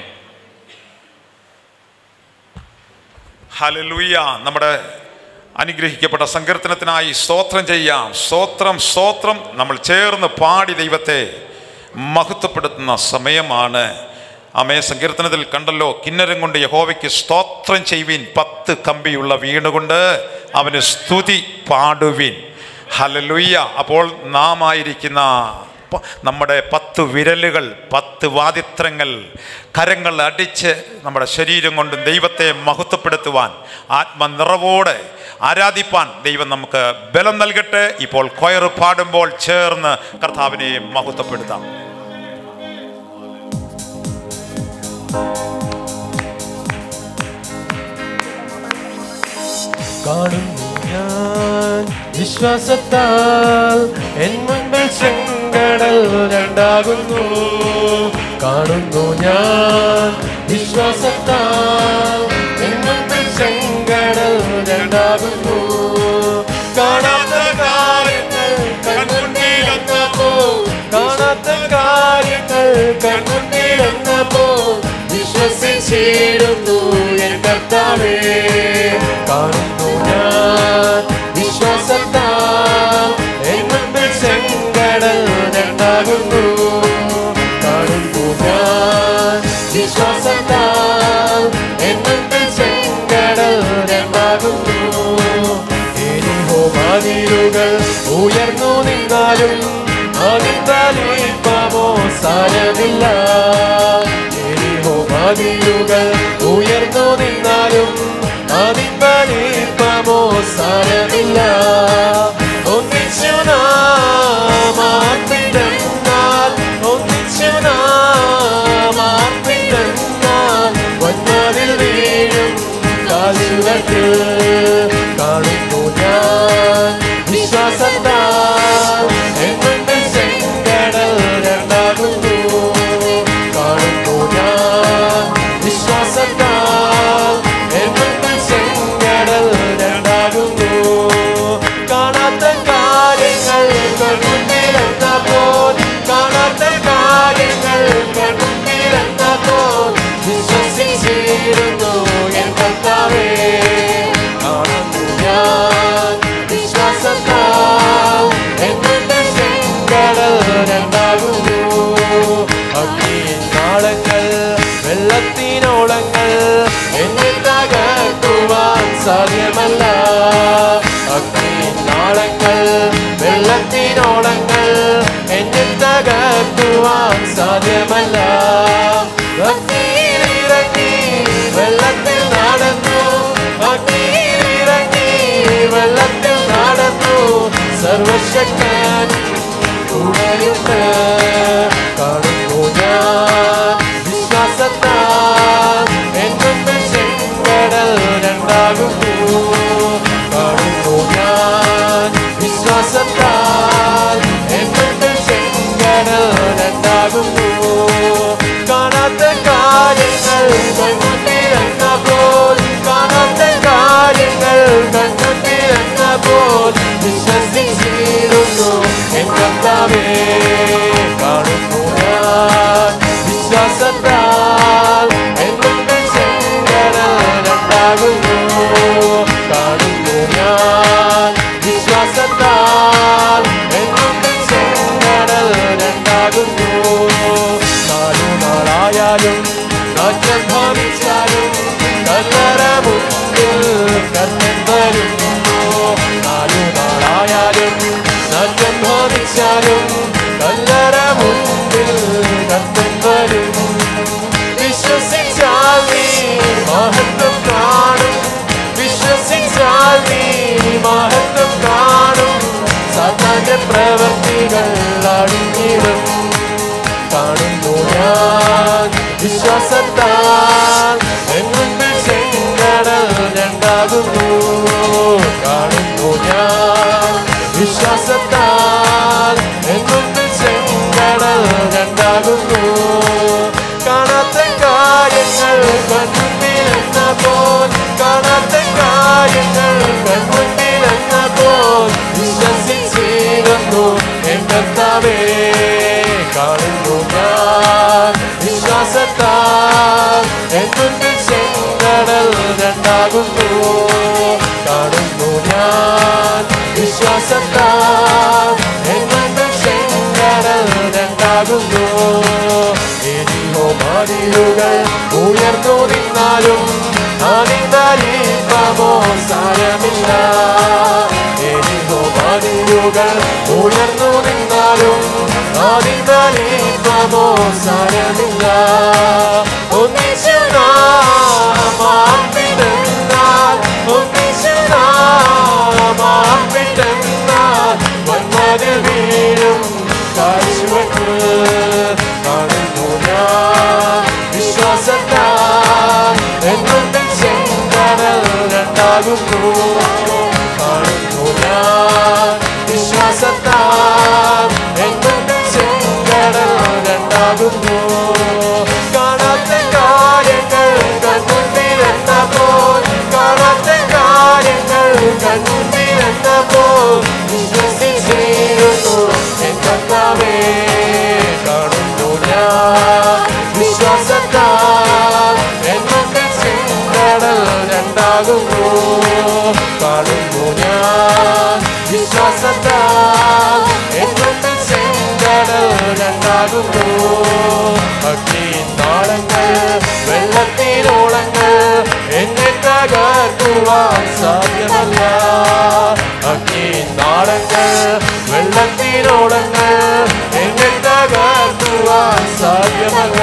ഹലലുയ്യ നമ്മുടെ അനുഗ്രഹിക്കപ്പെട്ട സങ്കീർത്തനത്തിനായി സ്തോത്രം ചെയ്യാം സ്തോത്രം സ്തോത്രം നമ്മൾ ചേർന്ന് പാടി ദൈവത്തെ മഹത്വപ്പെടുത്തുന്ന സമയമാണ് അമേ സങ്കീർത്തനത്തിൽ കണ്ടല്ലോ കിന്നരം കൊണ്ട് യഹോവയ്ക്ക് സ്തോത്രം ചെയ്യുവിൻ പത്ത് കമ്പിയുള്ള വീണുകൊണ്ട് അവന് സ്തുതി പാടുവിൻ ഹലലുയ്യ അപ്പോൾ നാം ആയിരിക്കുന്ന പ- നമ്മുടെ പത്ത് വിരലുകൾ പത്ത് വാദിത്രങ്ങൾ കരങ്ങൾ അടിച്ച് നമ്മുടെ ശരീരം കൊണ്ട് ദൈവത്തെ മഹത്വപ്പെടുത്തുവാൻ ആത്മനിറവോടെ ആരാധിപ്പാൻ ദൈവം നമുക്ക് ബലം നൽകട്ടെ ഇപ്പോൾ കൊയറ് പാടുമ്പോൾ ചേർന്ന് കർത്താവിനെ മഹത്വപ്പെടുത്താം കാണുന്നു ഞാൻ വിശ്വാസത്താൽ എൻ മുൻപിൽ ചെങ്കടൽ രണ്ടാകുന്നു കാണുന്നു ഞാൻ വിശ്വാസത്താൽ എൻ മുൻപിൽ ചെങ്കടൽ രണ്ടാകുന്നു കാണാത്ത കാര്യങ്ങൾ കൺമുന്നിലെന്നപ്പോ കാണാത്ത കാര്യങ്ങൾ കൺമുന്നിലെന്നപ്പോ വിശ്വസിച്ചിരുന്നു എൻ കർത്താവേ കാണുന്നു ഞാൻ വിശ്വാസത്താൽ ഉയർന്നു നിന്നാലും അതിന്തലിപ്പമോ സാരമില്ല എരിഹോ മതിലുകൾ ഉയർന്നു നിന്നാലും അതിന്തലിപ്പമോ സാരമില്ല ഒന്നിച്ചു നാം ആർപ്പിടുന്നാൽ ഒന്നിച്ചു നാം ആർപ്പിടുന്നാൽ വന്നതിൽ വീഴും കാശുകൾക്ക് കാണുന്നു ഞാൻ വിശ്വാസത്താൽ എന്നുണ്ട് ചെങ്കടൽ രണ്ടാകുന്നു കാണുന്നു ഞാൻ വിശ്വാസത്താൽ എന്നുണ്ട് ചെങ്കടൽ രണ്ടാകുന്നു കാണാത്ത കാര്യങ്ങൾ കൺമുന്നിലെന്ന പോൽ കാണാത്ത കാര്യങ്ങൾ കൺമുന്നിലെന്ന പോൽ വിശ്വസിച്ചിരുന്നു എൻ കർത്താവേ കാണുന്നു ഞാൻ വിശ്വാസത്താൽ എന്നുണ്ട് ചെങ്കടൽ രണ്ടാകുന്നു അഗ്നിയിൻ നാളങ്ങൾ വെള്ളത്തിനോളങ്ങൾ എന്നെ തകർക്കുവാൻ സാധ്യമല്ല അഗ്നിയിൻ നാളങ്ങൾ വെള്ളത്തിനോളങ്ങൾ എന്നെ തകർക്കുവാൻ സാധ്യമല്ല അഗ്നിയിലിറങ്ങി വെള്ളത്തിൽ നടന്നു അഗ്നിയിലിറങ്ങി വെള്ളത്തിൽ നടന്നു സർവശക്തൻ കൂടെയുണ്ട് കാണുന്നു ഞാൻ വിശ്വാസത്താൽ എന്നുണ്ട് ചെങ്കടൽ രണ്ടാകുന്നു കാണുന്നു ഞാൻ വിശ്വാസത്താൽ എന്നുണ്ട് ചെങ്കടൽ രണ്ടാകുന്നു കാണാത്ത കാര്യങ്ങൾ കൺമുന്നിലെന്ന പോൽ കാണാത്ത കാര്യങ്ങൾ കൺമുന്നിലെന്ന പോൽ വിശ്വസിച്ചിരുന്നു എൻ കർത്താവേ കാണുന്നു ഞാൻ വിശ്വാസത്താൽ എന്നുണ്ട് ചെങ്കടൽ രണ്ടാകുന്നു കാണുന്നു ഞാൻ വിശ്വാസത്താൽ എന്നുണ്ട് ചെങ്കടൽ രണ്ടാകുന്നു നാലു നാളായാലും നാറ്റം ഭാവിച്ചാലും കല്ലറ മുന്നിൽ കർത്തൻ വരുന്നു നാലു നാളായാലും നാറ്റം ഭാവിച്ചാലും കല്ലറ മുന്നിൽ കർത്തൻ വരും വിശ്വസിച്ചാൽ നീ മഹത്വം കാണും വിശ്വസിച്ചാൽ നീ മഹത്വം കാണും സാത്താന്റെ പ്രവർത്തികൾ അടിഞ്ഞിടും കാണുന്നു ഞാൻ വിശ്വാസത്താൽ എന്നുമ്പിൽ ചെങ്കടൽ രണ്ടാകുന്നു കാണുന്നു ഞാൻ വിശ്വാസത്താൽ എന്നുമ്പിൽ ചെങ്കടൽ രണ്ടാകുന്നു കാണാത്ത കാര്യങ്ങൾ കൺമുന്നിലെന്ന പോൽ കാണാത്ത കാര്യങ്ങൾ കൺമുന്നിലെന്ന പോൽ വിശ്വസിച്ചിരുന്നു എൻ കർത്താവേ കാണുന്നു ഞാൻ വിശ്വാസത്താൽ എന്നുമ്പിൽ ചെങ്കടൽ രണ്ടാകുന്നു കാണുന്നു ഞാൻ വിശ്വാസത്താൽ എന്നുമ്പിൽ ചെങ്കടൽ രണ്ടാകുന്നു എരിഹോ മതിലുകൾ ഉയർന്നു നിന്നാലും അണിന്തരിപ്പമോ സാരമില്ല എരിഹോ മതിലുകൾ ഉയർന്നു നിന്നാലും അണിന്തരിപ്പമോ സാരമില്ല ഒന്നിച്ചു നാം ആർപ്പിടുന്നാൽ ഒന്നിച്ചു നാം ആർപ്പിടുന്നാൽ വന്മതിൽ വീഴും കാഴ്ചവെട്ട് കാണുന്നു ഞാൻ വിശ്വാസത്താൽ എന്നുണ്ട് ചെങ്കടൽ രണ്ടാകുന്നു കാണുന്നു ഞാൻ വിശ്വാസത്താൽ എന്നുണ്ട് ചെങ്കടൽ രണ്ടാകുന്നു കാണാത്ത കാര്യങ്ങൾ കൺമുന്നിലെന്ന പോൽ കാണാത്ത കാര്യങ്ങൾ കൺമുന്നിലെന്ന പോൽ വിശ്വസിച്ചിരുന്നു എൻ കർത്താവേ കാണുന്നു ഞാൻ വിശ്വാസത്താൽ എന്നുണ്ട് ചെങ്കടൽ രണ്ടാകുന്നു കാണുന്നു ഞാൻ വിശ്വാസത്താൽ എന്നുണ്ട് ചെങ്കടൽ രണ്ടാകുന്നു അഗ്നി നാളങ്ങൾ വെള്ളത്തിനോളങ്ങൾ എന്നെ തകർക്കുവാൻ സാധ്യമല്ല അഗ്നി നാളങ്ങൾ വെള്ളത്തിനോളങ്ങൾ എന്നെ തകർക്കുവാൻ സാധ്യമല്ല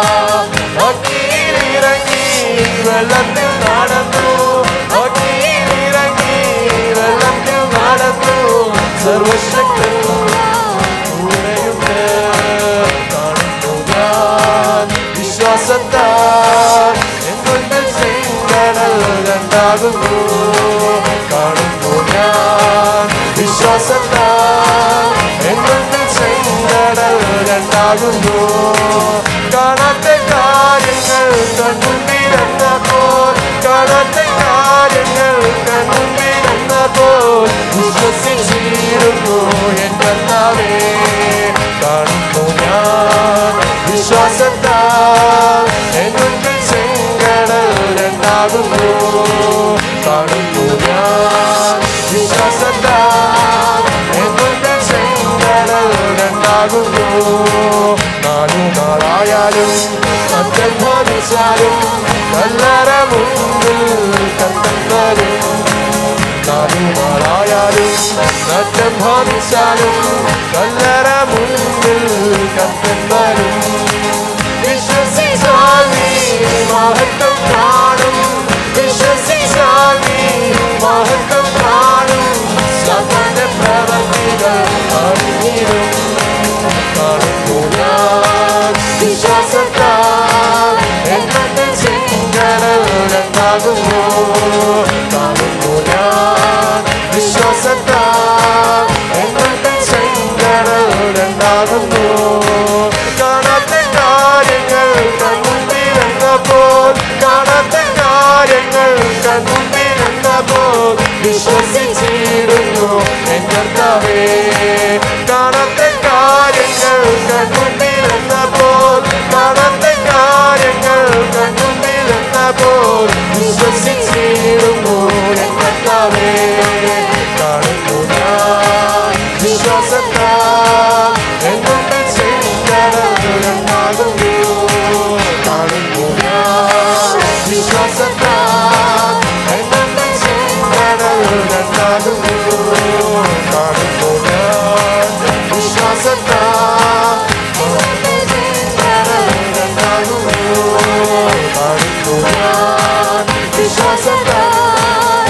അഗ്നിയിലിറങ്ങി വെള്ളത്തിൽ നടന്നു അഗ്നിയിലിറങ്ങി വെള്ളത്തിൽ നടന്നു സർവശക്തൻ കൂടെയുണ്ട് കാണുന്നു ഞാൻ വിശ്വാസത്താൽ എന്നുള്ളിൽ ചെങ്കടൽ രണ്ടാകുന്നു കാണുന്നു ഞാൻ വിശ്വാസത്താൽ എന്നുള്ളിൽ ചെങ്കടൽ രണ്ടാകുന്നു കാണാത്ത കാര്യങ്ങൾ കണ്ണുമ്പിരന്നപ്പോൾ കാണാത്ത കാര്യങ്ങൾ കണ്ണുമ്പിരന്നപ്പോൾ വിശ്വസിച്ചിരുന്നു എന്നല്ലാവേ കാണുന്നു ഞാൻ വിശ്വാസത്താൽ എന്നുള്ളിൽ ചെങ്കടൽ രണ്ടാകുന്നു കാണുന്നു ഞാൻ വിശ്വാസത്താൽ എന്നുള്ളിൽ ചെങ്കടൽ രണ്ടാകുന്നു നാലു നാളായാലും കത്തൻ ഭാവിച്ചാലും കല്ലറ മുമ്പിൽ കത്തൻ വരും നാലു നാളായാലും നഷ്ടം ഭാവിച്ചാലും കല്ലറ മുമ്പിൽ കത്തൻ വരും വിശ്വസിച്ചാൽ നീ മഹത്വം കാണും വിശ്വസിച്ചാൽ നീ മഹത്വം കാണും സകല പ്രവർത്തികൾ അറിഞ്ഞിടും കാണുന്നു ഞാൻ വിശ്വാസത്താൽ എന്നെ ചെങ്കടൽ രണ്ടാകുന്നു കാണുന്നു ഞാൻ വിശ്വാസത്താൽ എന്നെ ചെങ്കടൽ രണ്ടാകുന്നു കാണാത്ത കാര്യങ്ങൾ കണ്ണുമ്പിരുന്നപ്പോൾ കാണാത്ത കാര്യങ്ങൾ കണ്ണുമ്പിരുന്നപ്പോൾ വിശ്വസിച്ചിടുന്നു എന്നർത്താവേ കാണാത്ത കാര്യങ്ങൾ കണ്ണുമ്പിരുന്നപ്പോൾ കാണാത്ത കാര്യങ്ങൾ കണ്ണുമ്പിരുന്നപ്പോൾ വിശ്വസിച്ചിടുന്നു എന്നർത്താവേ കാണുന്നു ഞാൻ വിശ്വാസത്താൽ എന്നുള്ളിൽ ചെങ്കടലുണ്ടാകുന്നു കാണുന്നു ഞാൻ വിശ്വാസത്താൽ എന്നുള്ളിൽ ചെങ്കടലുണ്ടാകുന്നു കാണുന്നു ഞാൻ വിശ്വാസത്താൽ എന്നുള്ളിൽ ചെങ്കടലുണ്ടാകുന്നു കാണുന്നു ഞാൻ വിശ്വാസത്താൽ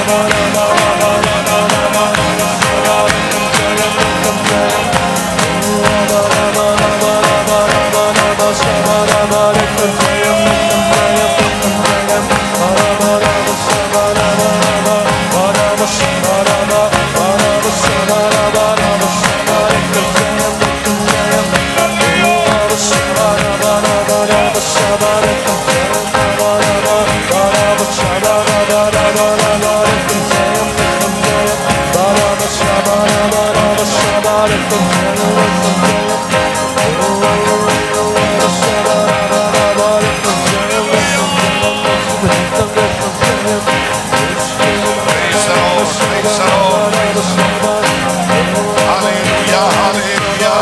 Praise the Lord, praise the Lord, praise the Lord. Hallelujah, hallelujah,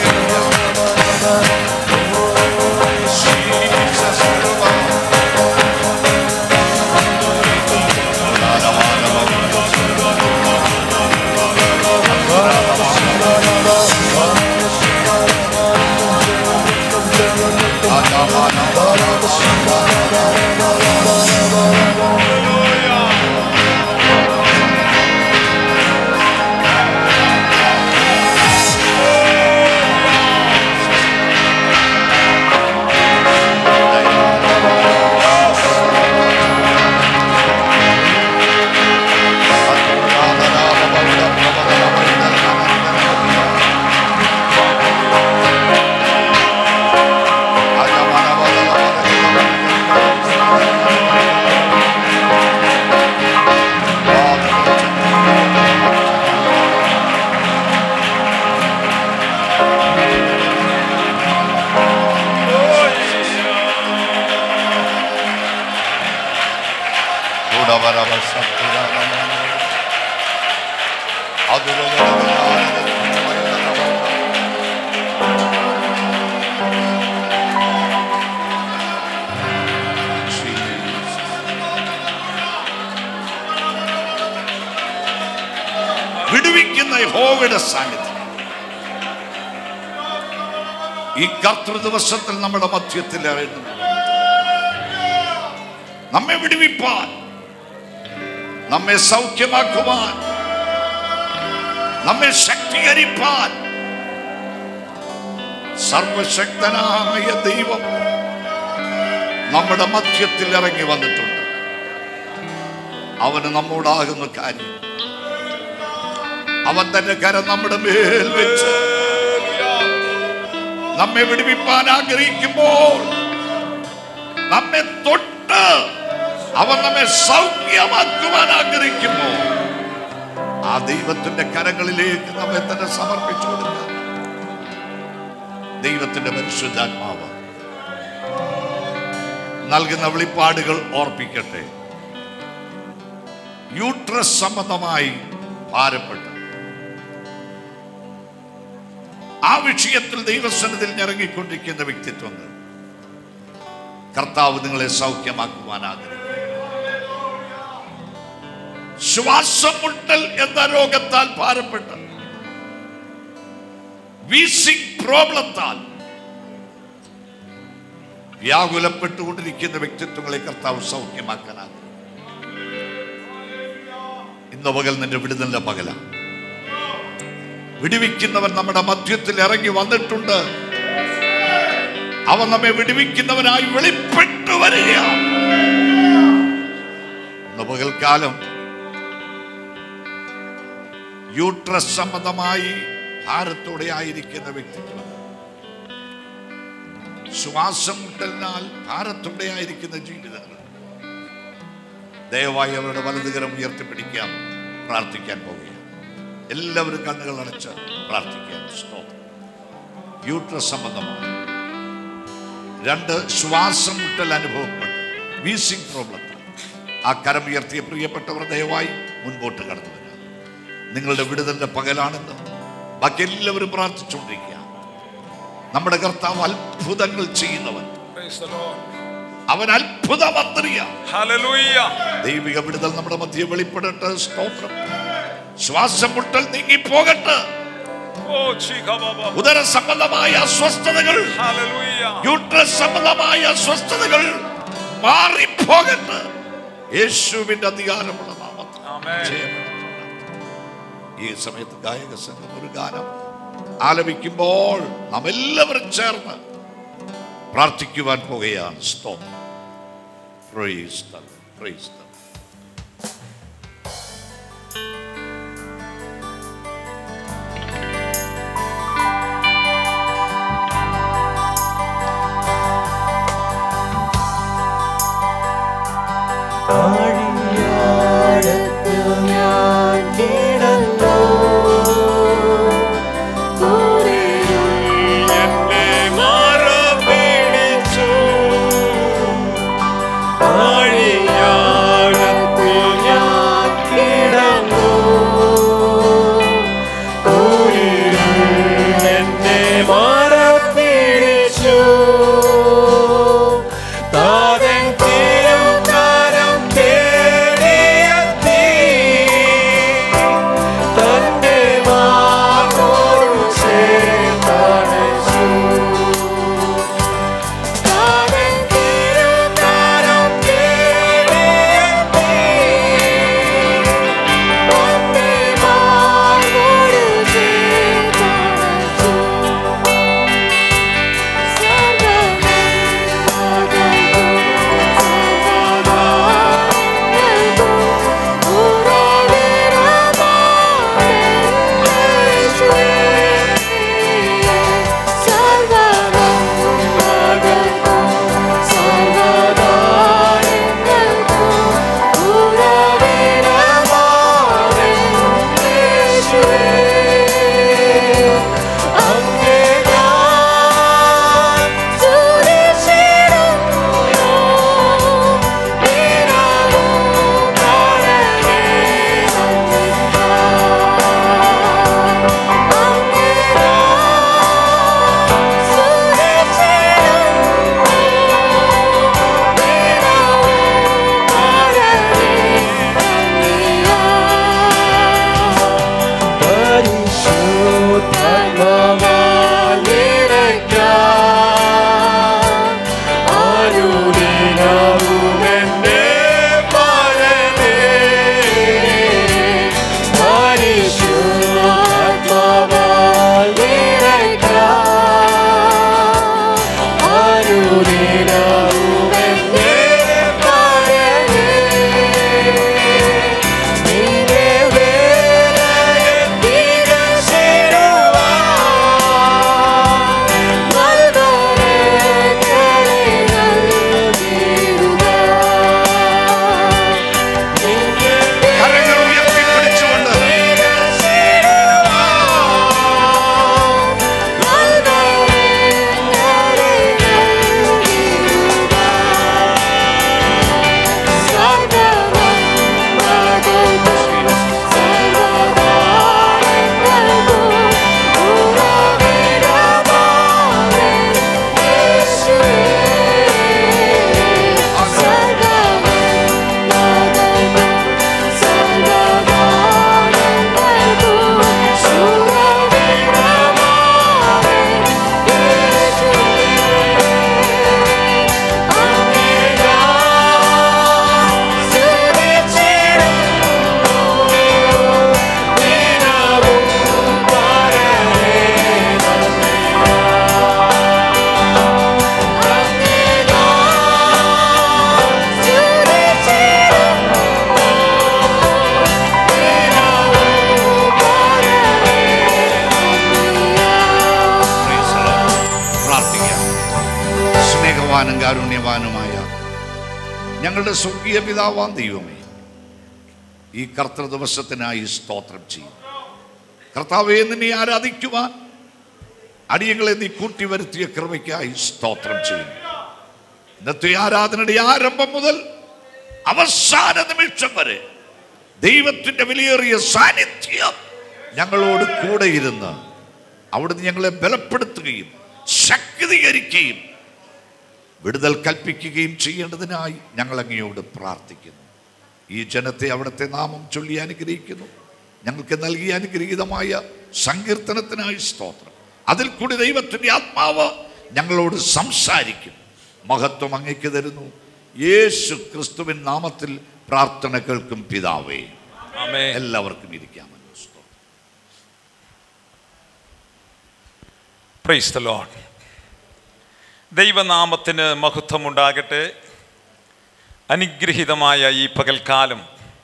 hallelujah. Jesus, വിടുവിക്കുന്ന യഹോവയുടെ സാന്നിധ്യം ഈ കർത്തൃ ദിവസത്തിൽ നമ്മുടെ മധ്യത്തിൽ അറിയുന്നു നമ്മെ വിടുവിപ്പാൻ നമ്മെ സൗഖ്യമാക്കുവാൻ നമ്മെ ശക്തീകരിപ്പാൻ സർവശക്തനായ ദൈവം നമ്മുടെ മധ്യത്തിൽ ഇറങ്ങി വന്നിട്ടുണ്ട് അവന് നമ്മോടാകുന്ന കാര്യം അവൻ തന്റെ കരം നമ്മുടെ മേൽ വെച്ച് നമ്മെ വിടുവിപ്പാൻ ആഗ്രഹിക്കുമ്പോൾ നമ്മെ തൊട്ട് അവൻ നമ്മെ സൗഖ്യമാക്കുവാൻ ആഗ്രഹിക്കുമ്പോൾ ആ ദൈവത്തിന്റെ കരങ്ങളിലേക്ക് നമ്മെ തന്നെ സമർപ്പിച്ചു കൊടുക്കാം ദൈവത്തിന്റെ പരിശുദ്ധാത്മാവ് നൽകുന്ന വെളിപ്പാടുകൾ ഓർപ്പിക്കട്ടെ യൂട്രസ് സംബന്ധമായി ഭാരപ്പെട്ട് ആ വിഷയത്തിൽ ദൈവസനത്തിൽ ഇറങ്ങിക്കൊണ്ടിരിക്കുന്ന വ്യക്തിത്വങ്ങൾ കർത്താവ് നിങ്ങളെ സൗഖ്യമാക്കുവാൻ ആഗ്രഹിക്കുന്നു ശ്വാസം മുട്ടൽ എന്ന രോഗത്താൽ ഭാരപ്പെട്ട് വീസിംഗ് പ്രോബ്ലത്താൽ വ്യാകുലപ്പെട്ടുകൊണ്ടിരിക്കുന്ന വ്യക്തിത്വങ്ങളെ കർത്താവ് സൗഖ്യമാക്കാൻ ആഗ്രഹിക്കുന്നു ഇന്ന് പകൽ നിന്റെ വിടുതലിന്റെ പകലാണ് വിടുവിക്കുന്നവൻ നമ്മുടെ മധ്യത്തിൽ ഇറങ്ങി വന്നിട്ടുണ്ട് അവൻ നമ്മെ വിടുവിക്കുന്നവനായി വെളിപ്പെട്ടു വരികയാണ് ഇന്ന് പകൽക്കാലം യൂട്രസ് സംബന്ധമായി ഭാരത്തോടെ ആയിരിക്കുന്ന വ്യക്തിത്വം ശ്വാസം മുട്ടലിനാൽ ഭാരത്തോടെ ആയിരിക്കുന്ന ജീവിതങ്ങൾ ദയവായി അവരുടെ വലതുകരം ഉയർത്തിപ്പിടിക്കാം പ്രാർത്ഥിക്കാൻ പോവുകയാണ് എല്ലാവരും കണ്ണുകൾ അടച്ച് പ്രാർത്ഥിക്കാം സ്തോത്രം യൂട്രസ് സംബന്ധമാണ് രണ്ട് ശ്വാസം മുട്ടൽ അനുഭവപ്പെട്ടു വീസിംഗ് പ്രോബ്ലം ആ കരം ഉയർത്തിയ പ്രിയപ്പെട്ടവർ ദയവായി മുൻപോട്ട് കടന്നു വരാം നിങ്ങളുടെ വിടുതലിന്റെ പകലാണെന്ന് ബാക്കി എല്ലാവരും പ്രാർത്ഥിച്ചുകൊണ്ടിരിക്കുക നമ്മുടെ കർത്താവ് അത്ഭുതങ്ങൾ ചെയ്യുന്നവൻ Praise the Lord. അവൻ അത്ഭുത മന്ത്രിയ Hallelujah. ദൈവിക വിടുതൽ നമ്മുടെ മധ്യ വെളിപ്പെടട്ടെ സ്തോത്രം ശ്വാസം മുട്ടൽ നീങ്ങിപ്പോകട്ടെ Oh, Chika Baba. ഉദര സംബന്ധമായ അസ്വസ്ഥതകൾ Hallelujah. യൂട്രസ് സംബന്ധമായ അസ്വസ്ഥതകൾ മാറിപ്പോകട്ടെ യേശുവിന്റെ അധികാരമുള്ള നാമത്തിൽ ആമേൻ. ഈ സമയത്ത് ഗായക സംഘം ഒരു ഗാനം ആലപിക്കുമ്പോൾ നാം എല്ലാവരും ചേർന്ന് പ്രാർത്ഥിക്കുവാൻ പോകുകയാണ് സ്തോത്രം Praise the Lord. Praise the Lord. കരങ്ങൾ ഉയർത്തിപ്പിടിച്ചുകൊണ്ട് Praise the Lord. പ്രാർത്ഥിക്കാം സ്നേഹവാനും കാരുണ്യവാനുമായ ഞങ്ങളുടെ സ്വർഗീയ പിതാവാം ദൈവമേ ഈ കർത്തൃ ദിവസത്തിനായി സ്തോത്രം ചെയ്യും കർത്താവെ നിന്നെ ആരാധിക്കുവാൻ അടിയങ്ങളെ നീ കൂട്ടി വരുത്തിയ കൃപയ്ക്കായി സ്തോത്രം ചെയ്യും ഇന്നത്തെ ആരാധനയുടെ ആരംഭം മുതൽ അവസാന നിമിഷം വരെ ദൈവത്തിന്റെ വിലയേറിയ സാന്നിധ്യം ഞങ്ങളോട് കൂടെ ഇരുന്ന് അവിടുന്ന് ഞങ്ങളെ ബലപ്പെടുത്തുകയും ശക്തീകരിക്കുകയും വിടുതൽ കൽപ്പിക്കുകയും ചെയ്യേണ്ടതിനായി ഞങ്ങൾ അങ്ങയോട് പ്രാർത്ഥിക്കുന്നു ഈ ജനത്തെ അവിടുത്തെ നാമം ചൊല്ലി അനുഗ്രഹിക്കുന്നു ഞങ്ങൾക്ക് നൽകിയ അനുഗ്രഹീതമായ സങ്കീർത്തനത്തിനായി സ്തോത്രം അതിൽ കൂടി ദൈവത്തിൻ്റെ ആത്മാവ് ഞങ്ങളോട് സംസാരിക്കും മഹത്വം അങ്ങയ്ക്ക് തരുന്നു യേശു ക്രിസ്തുവിൻ നാമത്തിൽ പ്രാർത്ഥന കേൾക്കും പിതാവേ ആമേൻ. എല്ലാവർക്കും ഇരിക്കാമല്ലോ സ്തോത്രം. പ്രൈസ് ദ ലോർഡ് ദൈവനാമത്തിന് മഹത്വമുണ്ടാകട്ടെ അനുഗ്രഹീതമായ ഈ പകൽക്കാലം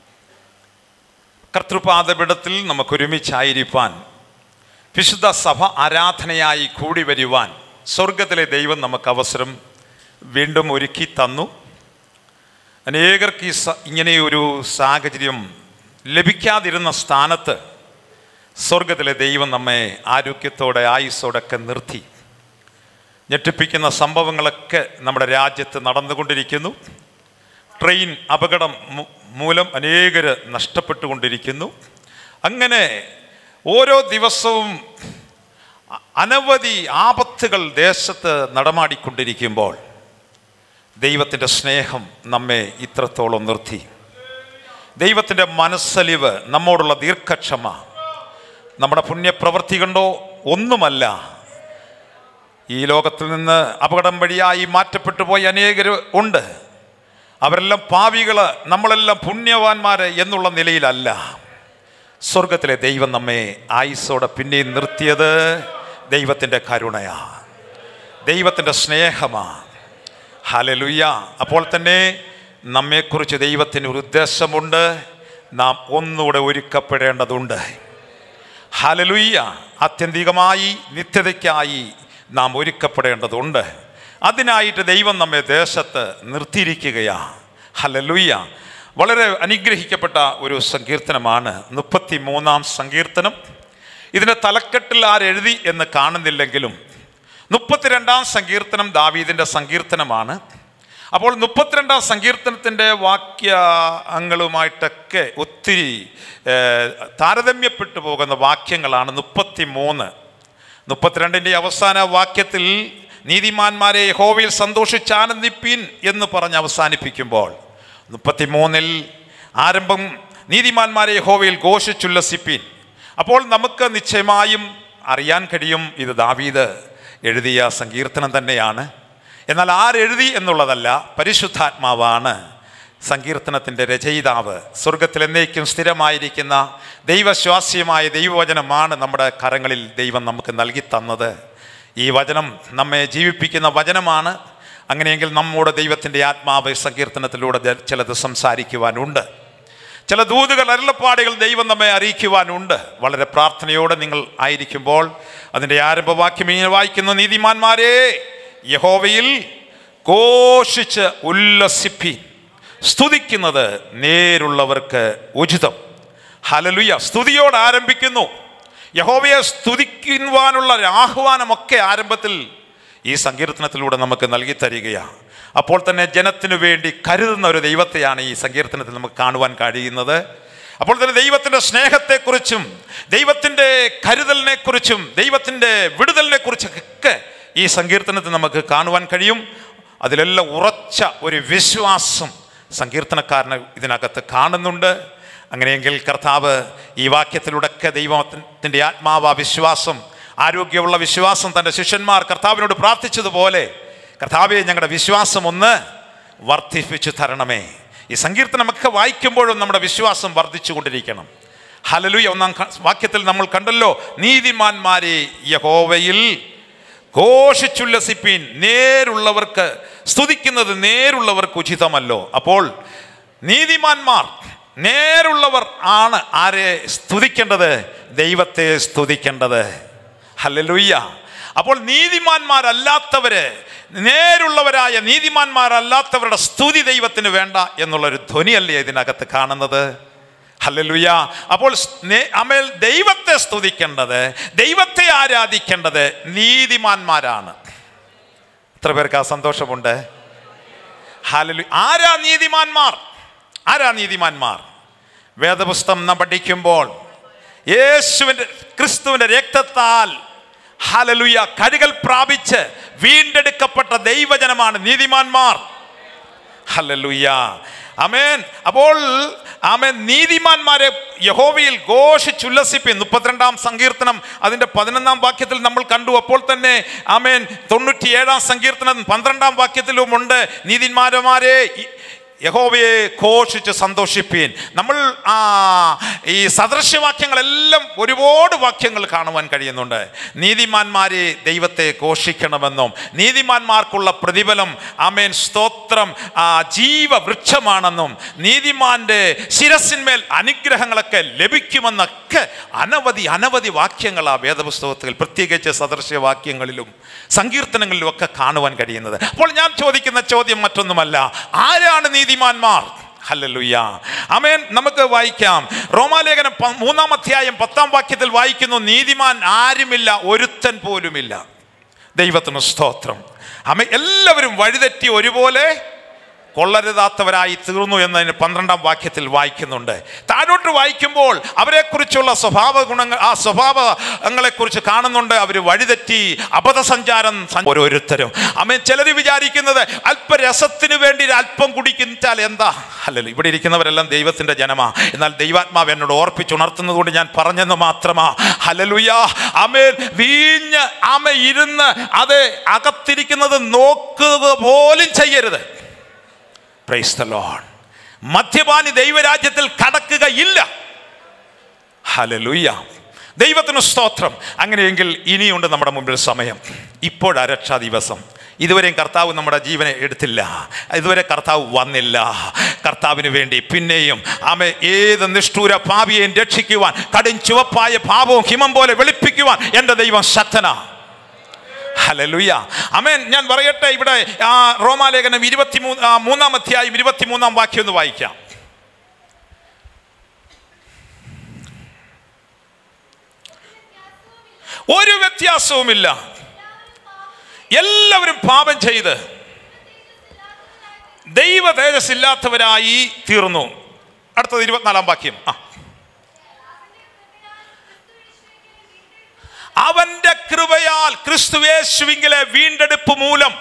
കർത്തൃപാദപിടത്തിൽ നമുക്കൊരുമിച്ചായിരിക്കാൻ വിശുദ്ധ സഭ ആരാധനയായി കൂടി വരുവാൻ സ്വർഗത്തിലെ ദൈവം നമുക്ക് അവസരം വീണ്ടും ഒരുക്കി തന്നു അനേകർക്ക് ഈ സ- ഇങ്ങനെയൊരു സാഹചര്യം ലഭിക്കാതിരുന്ന സ്ഥാനത്ത് സ്വർഗത്തിലെ ദൈവം നമ്മെ ആരോഗ്യത്തോടെ ആയുസ്സോടൊക്കെ നിർത്തി ഞെട്ടിപ്പിക്കുന്ന സംഭവങ്ങളൊക്കെ നമ്മുടെ രാജ്യത്ത് നടന്നുകൊണ്ടിരിക്കുന്നു ട്രെയിൻ അപകടം മു- മൂലം അനേകർ നഷ്ടപ്പെട്ടുകൊണ്ടിരിക്കുന്നു അങ്ങനെ ഓരോ ദിവസവും അ- അനവധി ആപത്തുകൾ ദേശത്ത് നടമാടിക്കൊണ്ടിരിക്കുമ്പോൾ ദൈവത്തിൻ്റെ സ്നേഹം നമ്മെ ഇത്രത്തോളം നിർത്തി ദൈവത്തിൻ്റെ മനസ്സലിവ് നമ്മോടുള്ള ദീർഘക്ഷമ നമ്മുടെ പുണ്യപ്രവൃത്തി കൊണ്ടോ ഒന്നുമല്ല ഈ ലോകത്തിൽ നിന്ന് അപകടം വഴിയായി മാറ്റപ്പെട്ടു പോയ അനേകർ ഉണ്ട് അവരെല്ലാം പാവികൾ നമ്മളെല്ലാം പുണ്യവാന്മാര് എന്നുള്ള നിലയിലല്ല സ്വർഗത്തിലെ ദൈവം നമ്മെ ആയുസ്സോടെ പിന്നെയും നിർത്തിയത് ദൈവത്തിൻ്റെ കരുണയാ ദൈവത്തിൻ്റെ സ്നേഹമാ ഹലലുയ്യ അപ്പോൾ തന്നെ നമ്മെക്കുറിച്ച് ദൈവത്തിന് ഒരു ഉദ്ദേശമുണ്ട് നാം ഒന്നുകൂടെ ഒരുക്കപ്പെടേണ്ടതുണ്ട് ഹലലുയ്യ ആത്യന്തികമായി നിത്യതയ്ക്കായി നാം ഒരുക്കപ്പെടേണ്ടതുണ്ട് അതിനായിട്ട് ദൈവം നമ്മെ ദേശത്ത് നിർത്തിയിരിക്കുകയാ ഹലലുയ്യ വളരെ അനുഗ്രഹിക്കപ്പെട്ട ഒരു സങ്കീർത്തനമാണ് മുപ്പത്തി മൂന്നാം സങ്കീർത്തനം ഇതിൻ്റെ തലക്കെട്ടിൽ ആരെഴുതി എന്ന് കാണുന്നില്ലെങ്കിലും മുപ്പത്തിരണ്ടാം സങ്കീർത്തനം ദാവീദിൻ്റെ സങ്കീർത്തനമാണ് അപ്പോൾ മുപ്പത്തിരണ്ടാം സങ്കീർത്തനത്തിൻ്റെ വാക്യങ്ങളുമായിട്ടൊക്കെ ഒത്തിരി ഏഹ്, താരതമ്യപ്പെട്ടു പോകുന്ന വാക്യങ്ങളാണ് മുപ്പത്തി മൂന്ന് മുപ്പത്തിരണ്ടിൻ്റെ അവസാന വാക്യത്തിൽ നീതിമാന്മാരെ യഹോവയിൽ സന്തോഷിച്ചാനന്ദിപ്പീൻ എന്ന് പറഞ്ഞ് അവസാനിപ്പിക്കുമ്പോൾ മുപ്പത്തിമൂന്നിൽ ആരംഭം നീതിമാന്മാരെ യഹോവയിൽ ഘോഷിച്ചുല്ലസിപ്പീൻ അപ്പോൾ നമുക്ക് നിശ്ചയമായും അറിയാൻ കഴിയും ഇത് ദാവീദ് എഴുതിയ സങ്കീർത്തനം തന്നെയാണ് എന്നാൽ ആരെഴുതി എന്നുള്ളതല്ല പരിശുദ്ധാത്മാവാണ് സങ്കീർത്തനത്തിൻ്റെ രചയിതാവ് സ്വർഗത്തിൽ എന്നേക്കും സ്ഥിരമായിരിക്കുന്ന ദൈവശ്വാസ്യമായ ദൈവവചനമാണ് നമ്മുടെ കരങ്ങളിൽ ദൈവം നമുക്ക് നൽകി തന്നത് ഈ വചനം നമ്മെ ജീവിപ്പിക്കുന്ന വചനമാണ് അങ്ങനെയെങ്കിൽ നമ്മോട് ദൈവത്തിൻ്റെ ആത്മാവ് സങ്കീർത്തനത്തിലൂടെ ദ- ചിലത് സംസാരിക്കുവാനുണ്ട് ചില ദൂതുകൾ അരുളപ്പാടുകൾ ദൈവം നമ്മെ അറിയിക്കുവാനുണ്ട് വളരെ പ്രാർത്ഥനയോടെ നിങ്ങൾ ആയിരിക്കുമ്പോൾ അതിൻ്റെ ആരംഭവാക്യം ഇങ്ങനെ വായിക്കുന്നു നീതിമാന്മാരെ യഹോവയിൽ ഘോഷിച്ച് ഉല്ലസിപ്പീൻ സ്തുതിക്കുന്നത് നേരുള്ളവർക്ക് ഉചിതം ഹലലുയ സ്തുതിയോട് ആരംഭിക്കുന്നു യഹോവയെ സ്തുതിക്കുവാനുള്ള ഒരു ആഹ്വാനമൊക്കെ ആരംഭത്തിൽ ഈ സങ്കീർത്തനത്തിലൂടെ നമുക്ക് നൽകി തരികയാണ് അപ്പോൾ തന്നെ ജനത്തിനു വേണ്ടി കരുതുന്ന ഒരു ദൈവത്തെയാണ് ഈ സങ്കീർത്തനത്തിൽ നമുക്ക് കാണുവാൻ കഴിയുന്നത് അപ്പോൾ തന്നെ ദൈവത്തിൻ്റെ സ്നേഹത്തെക്കുറിച്ചും ദൈവത്തിൻ്റെ കരുതലിനെക്കുറിച്ചും ദൈവത്തിൻ്റെ വിടുതലിനെക്കുറിച്ചൊക്കെ ഈ സങ്കീർത്തനത്തിൽ നമുക്ക് കാണുവാൻ കഴിയും അതിലെല്ലാം ഉറച്ച ഒരു വിശ്വാസം സങ്കീർത്തനക്കാരന് ഇതിനകത്ത് കാണുന്നുണ്ട് അങ്ങനെയെങ്കിൽ കർത്താവ് ഈ വാക്യത്തിലൂടെയൊക്കെ ദൈവത്തിൻ്റെ ആത്മാവ വിശ്വാസം ആരോഗ്യമുള്ള വിശ്വാസം തൻ്റെ ശിഷ്യന്മാർ കർത്താവിനോട് പ്രാർത്ഥിച്ചതുപോലെ കർത്താവെ ഞങ്ങളുടെ വിശ്വാസം ഒന്ന് വർദ്ധിപ്പിച്ചു തരണമേ ഈ സങ്കീർത്തനമൊക്കെ വായിക്കുമ്പോഴും നമ്മുടെ വിശ്വാസം വർദ്ധിച്ചു കൊണ്ടിരിക്കണം ഹലലുയ ഒന്നാം ക- വാക്യത്തിൽ നമ്മൾ കണ്ടല്ലോ നീതിമാന്മാരെ യഹോവയിൽ ഘോഷിച്ചുല്ലസിപ്പീൻ നേരുള്ളവർക്ക് സ്തുതിക്കുന്നത് നേരുള്ളവർക്ക് ഉചിതമല്ലോ അപ്പോൾ നീതിമാന്മാർ നേരുള്ളവർ ആണ് ആരെ സ്തുതിക്കേണ്ടത് ദൈവത്തെ സ്തുതിക്കേണ്ടത് ഹല്ലേലൂയ്യ അപ്പോൾ നീതിമാന്മാരല്ലാത്തവര് നേരുള്ളവരായ നീതിമാന്മാരല്ലാത്തവരുടെ സ്തുതി ദൈവത്തിന് വേണ്ട എന്നുള്ളൊരു ധ്വനിയല്ലേ ഇതിനകത്ത് കാണുന്നത് ഹല്ലേലൂയ അപ്പോൾ സ്നേ- അമേൽ ദൈവത്തെ സ്തുതിക്കേണ്ടത് ദൈവത്തെ ആരാധിക്കേണ്ടത് നീതിമാന്മാരാണ് എത്ര പേർക്ക് ആ സന്തോഷമുണ്ട് ഹാലലു ആരാ നീതിമാന്മാർ ആരാ നീതിമാന്മാർ വേദപുസ്തകം നാം പഠിക്കുമ്പോൾ യേശുവിൻ്റെ ക്രിസ്തുവിൻ്റെ രക്തത്താൽ ഹാലലുയ കഴുകൽ പ്രാപിച്ച് വീണ്ടെടുക്കപ്പെട്ട ദൈവജനമാണ് നീതിമാന്മാർ ഹല്ലേലൂയ അമേൻ അപ്പോൾ ആമേൻ നീതിമാന്മാരെ യഹോവയിൽ ഘോഷിച്ചുല്ലസിപ്പിൻ മുപ്പത്തിരണ്ടാം സങ്കീർത്തനം അതിൻ്റെ പതിനൊന്നാം വാക്യത്തിൽ നമ്മൾ കണ്ടു അപ്പോൾ തന്നെ ആമേൻ തൊണ്ണൂറ്റിയേഴാം സങ്കീർത്തനം പന്ത്രണ്ടാം വാക്യത്തിലുമുണ്ട് നീതിന്മാരന്മാരെ യഹോവയെ ഘോഷിച്ച് സന്തോഷിപ്പീൻ നമ്മൾ ആ ഈ സദൃശ്യവാക്യങ്ങളെല്ലാം ഒരുപാട് വാക്യങ്ങൾ കാണുവാൻ കഴിയുന്നുണ്ട് നീതിമാന്മാരെ ദൈവത്തെ ഘോഷിക്കണമെന്നും നീതിമാന്മാർക്കുള്ള പ്രതിഫലം ആമേൻ സ്തോത്രം ആ, ജീവവൃക്ഷമാണെന്നും നീതിമാന്റെ ശിരസിന്മേൽ അനുഗ്രഹങ്ങളൊക്കെ ലഭിക്കുമെന്നൊക്കെ അനവധി അനവധി വാക്യങ്ങൾ ആ വേദപുസ്തകത്തിൽ പ്രത്യേകിച്ച് സദൃശ്യവാക്യങ്ങളിലും സങ്കീർത്തനങ്ങളിലും ഒക്കെ കാണുവാൻ കഴിയുന്നത് അപ്പോൾ ഞാൻ ചോദിക്കുന്ന ചോദ്യം മറ്റൊന്നുമല്ല ആരാണ് നീതിമാന്മാർ ഹല്ലേലൂയ അമേൻ നമുക്ക് വായിക്കാം റോമാലേഖനം പ- മൂന്നാം അധ്യായം പത്താം വാക്യത്തിൽ വായിക്കുന്നു നീതിമാൻ ആരുമില്ല ഒരുത്തൻ പോലുമില്ല ദൈവത്തിന് സ്തോത്രം അമേ എല്ലാവരും വഴിതെറ്റി ഒരുപോലെ കൊള്ളരുതാത്തവരായി തീർന്നു എന്നതിന് പന്ത്രണ്ടാം വാക്യത്തിൽ വായിക്കുന്നുണ്ട് താഴോട്ട് വായിക്കുമ്പോൾ അവരെക്കുറിച്ചുള്ള സ്വഭാവ ഗുണങ്ങൾ ആ സ്വഭാവങ്ങളെക്കുറിച്ച് കാണുന്നുണ്ട് അവർ വഴിതെറ്റി അബദ്ധസഞ്ചാരം സഞ്ച- ഓരോരുത്തരും അമ്മ ചിലർ വിചാരിക്കുന്നത് അല്പരസത്തിന് വേണ്ടി ഒരു അല്പം കുടിച്ചാൽ എന്താ അല്ലല്ലോ ഇവിടെ ഇരിക്കുന്നവരെല്ലാം ദൈവത്തിന്റെ ജനമാ എന്നാൽ ദൈവാത്മാവ് എന്നോട് ഓർപ്പിച്ചുണർത്തുന്നത് കൊണ്ട് ഞാൻ പറഞ്ഞെന്ന് മാത്രമാ ഹലലുയ അമേൻ വീഞ്ഞ് അമ ഇരുന്ന് അത് അകത്തിരിക്കുന്നത് നോക്കുക പോലും ചെയ്യരുത് പ്രൈസ് ദ ലോർഡ് മദ്യപാനി ദൈവരാജ്യത്തിൽ കടക്കുകയില്ല ഹലലുയ്യ ദൈവത്തിന് സ്തോത്രം അങ്ങനെയെങ്കിൽ ഇനിയുണ്ട് നമ്മുടെ മുമ്പിൽ സമയം ഇപ്പോഴാ രക്ഷാ ദിവസം ഇതുവരെയും കർത്താവ് നമ്മുടെ ജീവനെ എടുത്തില്ല ഇതുവരെ കർത്താവ് വന്നില്ല കർത്താവിന് വേണ്ടി പിന്നെയും ആമെ ഏത് നിഷ്ഠൂര പാപിയെയും രക്ഷിക്കുവാൻ കടും ചുവപ്പായ പാപവും ഹിമം പോലെ വെളുപ്പിക്കുവാൻ എൻ്റെ ദൈവം ശക്തനാ ഹലലുയ അമേൻ ഞാൻ പറയട്ടെ ഇവിടെ ആ റോമാലേഖനം ഇരുപത്തി മൂന്നാം അധ്യായം ഇരുപത്തിമൂന്നാം വാക്യം ഒന്ന് വായിക്കാം ഒരു വ്യത്യാസവുമില്ല എല്ലാവരും പാപം ചെയ്ത് ദൈവ തേജസ്സില്ലാത്തവരായി തീർന്നു അടുത്തത് ഇരുപത്തിനാലാം വാക്യം ആ അവന്റെ കൃപയാൽ ക്രിസ്തുവേശുവിങ്കിലെ വീണ്ടെടുപ്പ് മൂലം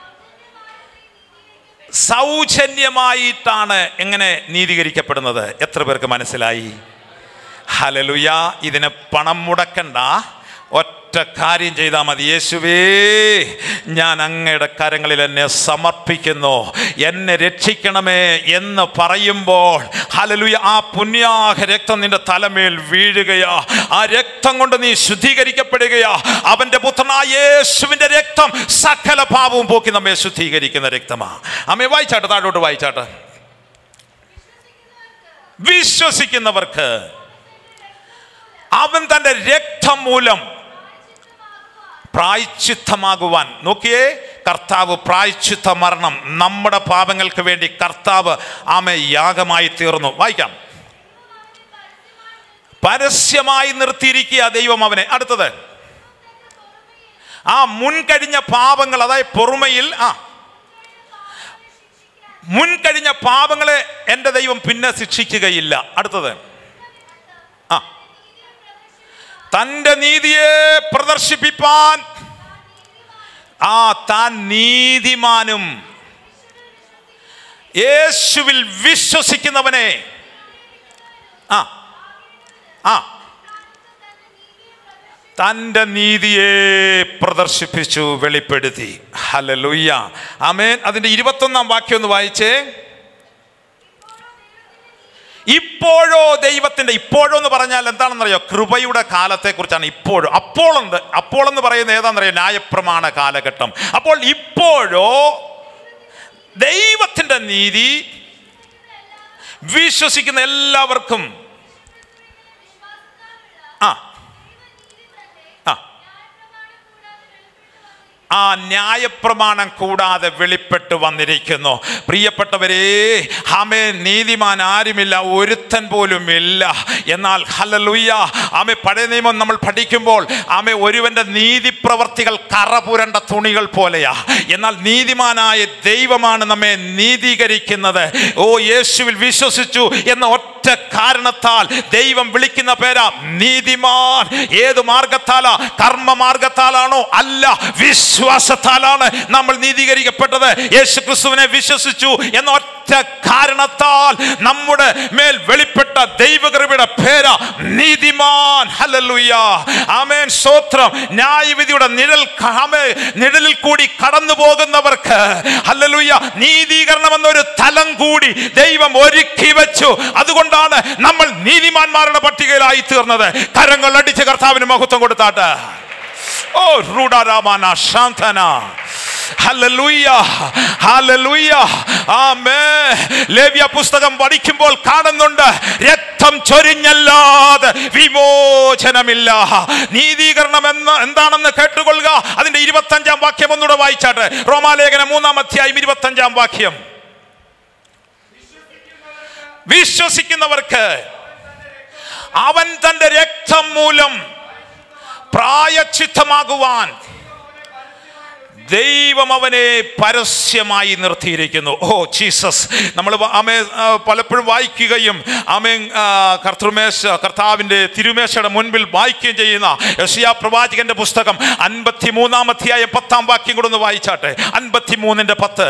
സൗജന്യമായിട്ടാണ് എങ്ങനെ നീതീകരിക്കപ്പെടുന്നത് എത്ര പേർക്ക് മനസ്സിലായി ഹലലുയ ഇതിന് പണം മുടക്കണ്ട ഒറ്റ കാര്യം ചെയ്താൽ മതി യേശുവേ ഞാൻ അങ്ങയുടെ കരങ്ങളിൽ എന്നെ സമർപ്പിക്കുന്നു എന്നെ രക്ഷിക്കണമേ എന്ന് പറയുമ്പോൾ ഹലലുയ ആ പുണ്യാഹ രക്തം നിന്റെ തലമേൽ വീഴുകയാ ആ രക്തം കൊണ്ട് നീ ശുദ്ധീകരിക്കപ്പെടുകയാ അവന്റെ പുത്രനായ യേശുവിന്റെ രക്തം സകല പാപവും പോക്കി നമ്മെ ശുദ്ധീകരിക്കുന്ന രക്തമാ അമ്മേ വായിച്ചാട്ടെ താഴോട്ട് വായിച്ചാട്ടെ വിശ്വസിക്കുന്നവർക്ക് അവൻ തന്റെ രക്തം മൂലം പ്രായച്ചിത്തമാകുവാൻ നോക്കിയേ കർത്താവ് പ്രായച്ചിത്ത മരണം നമ്മുടെ പാപങ്ങൾക്ക് വേണ്ടി കർത്താവ് ആമ യാഗമായി തീർന്നു വായിക്കാം പരസ്യമായി നിർത്തിയിരിക്കുക ദൈവം അവനെ അടുത്തത് ആ മുൻകഴിഞ്ഞ പാപങ്ങൾ അതായത് പൊറുമയിൽ ആ മുൻകഴിഞ്ഞ പാപങ്ങളെ എൻ്റെ ദൈവം പിന്നെ ശിക്ഷിക്കുകയില്ല അടുത്തത് ആ തൻ്റെ നീതിയെ പ്രദർശിപ്പിപ്പാൻ ആ താൻ നീതിമാനും യേശുവിൽ വിശ്വസിക്കുന്നവനെ ആ ആ തൻ്റെ നീതിയെ പ്രദർശിപ്പിച്ചു വെളിപ്പെടുത്തി ഹലലുയ്യ ആമേൻ അതിൻ്റെ ഇരുപത്തൊന്നാം വാക്യം ഒന്ന് വായിച്ചേ ഇപ്പോഴോ ദൈവത്തിന്റെ ഇപ്പോഴോ എന്ന് പറഞ്ഞാൽ എന്താണെന്നറിയോ കൃപയുടെ കാലത്തെക്കുറിച്ചാണ് ഇപ്പോഴും അപ്പോളുണ്ട് അപ്പോൾ എന്ന് പറയുന്നത് ഏതാണെന്നറിയോ ന്യായപ്രമാണ കാലഘട്ടം അപ്പോൾ ഇപ്പോഴോ ദൈവത്തിന്റെ നീതി വിശ്വസിക്കുന്ന എല്ലാവർക്കും ആ ആ ആ ന്യായപ്രമാണം കൂടാതെ വെളിപ്പെട്ട് വന്നിരിക്കുന്നു പ്രിയപ്പെട്ടവരെ ആമേ നീതിമാൻ ആരുമില്ല ഒരുത്തൻ പോലും ഇല്ല എന്നാൽ ഹലലുയ്യ ആമെ പഴയ നിയമം നമ്മൾ പഠിക്കുമ്പോൾ ആമെ ഒരുവന്റെ നീതി പ്രവർത്തികൾ കറ പുരണ്ട തുണികൾ പോലെയാ എന്നാൽ നീതിമാനായ ദൈവമാണ് നമ്മെ നീതീകരിക്കുന്നത് ഓ യേശുവിൽ വിശ്വസിച്ചു എന്ന ഒറ്റ കാരണത്താൽ ദൈവം വിളിക്കുന്ന പേരാ നീതിമാൻ ഏത് മാർഗത്താലാ കർമ്മ മാർഗത്താലാണോ അല്ല വിശ്വാസത്താലാണ് നമ്മൾ നീതീകരിക്കപ്പെട്ടത് യേശു ക്രിസ്തുവിനെ വിശ്വസിച്ചു എന്ന ഒറ്റ കാരണത്താൽ നമ്മുടെ മേൽ വെളിപ്പെട്ട ദൈവകൃപ കർത്താവിടെ പേര നീതിമാൻ ഹല്ലേലൂയ ആമേൻ സ്തോത്രം ന്യായവിധിയുടെ നിഴൽ ആമേ നിഴലിൽ കൂടി കടന്നു പോകുന്നവർക്ക് ഹല്ലേലൂയ നീതീകരണം എന്നൊരു തലം കൂടി ദൈവം ഒരുക്കി വെച്ചു അതുകൊണ്ടാണ് നമ്മൾ നീതിമാന്മാരുടെ പട്ടികയിലായി തീർന്നത് കരങ്ങൾ അടിച്ച് കർത്താവിന് മഹത്വം കൊടുത്താട്ട് ഓ റൂഡാരാമാന ശാന്തന ഹല്ലേലൂയ ഹല്ലേലൂയ ആമേ ലേവ്യ പുസ്തകം പഠിക്കുമ്പോൾ കാണുന്നുണ്ട് രക്തം ചൊരിഞ്ഞല്ലാതെ വിമോചനമില്ല നീതീകരണം എന്ന് എന്താണെന്ന് കേട്ടുകൊള്ളുക അതിന്റെ ഇരുപത്തഞ്ചാം വാക്യം ഒന്നുകൂടെ വായിച്ചാട്ടെ റോമാലേഖനം മൂന്നാം അധ്യായം ഇരുപത്തഞ്ചാം വാക്യം വിശ്വസിക്കുന്നവർക്ക് അവൻ തന്റെ രക്തം മൂലം പ്രായച്ചിത്തമാകുവാൻ ദൈവം അവനെ പരസ്യമായി നിർത്തിയിരിക്കുന്നു ഓ ജീസസ് നമ്മൾ ആമേ ആ, പലപ്പോഴും വായിക്കുകയും ആമേ ആ, കർത്തൃമേശ കർത്താവിൻ്റെ തിരുമേശയുടെ മുൻപിൽ വായിക്കുകയും ചെയ്യുന്ന യശയാ പ്രവാചകന്റെ പുസ്തകം അൻപത്തി മൂന്നാം അധ്യായം പത്താം വാക്യം കൂടെ ഒന്ന് വായിച്ചാട്ടെ അൻപത്തി മൂന്നിന്റെ പത്ത്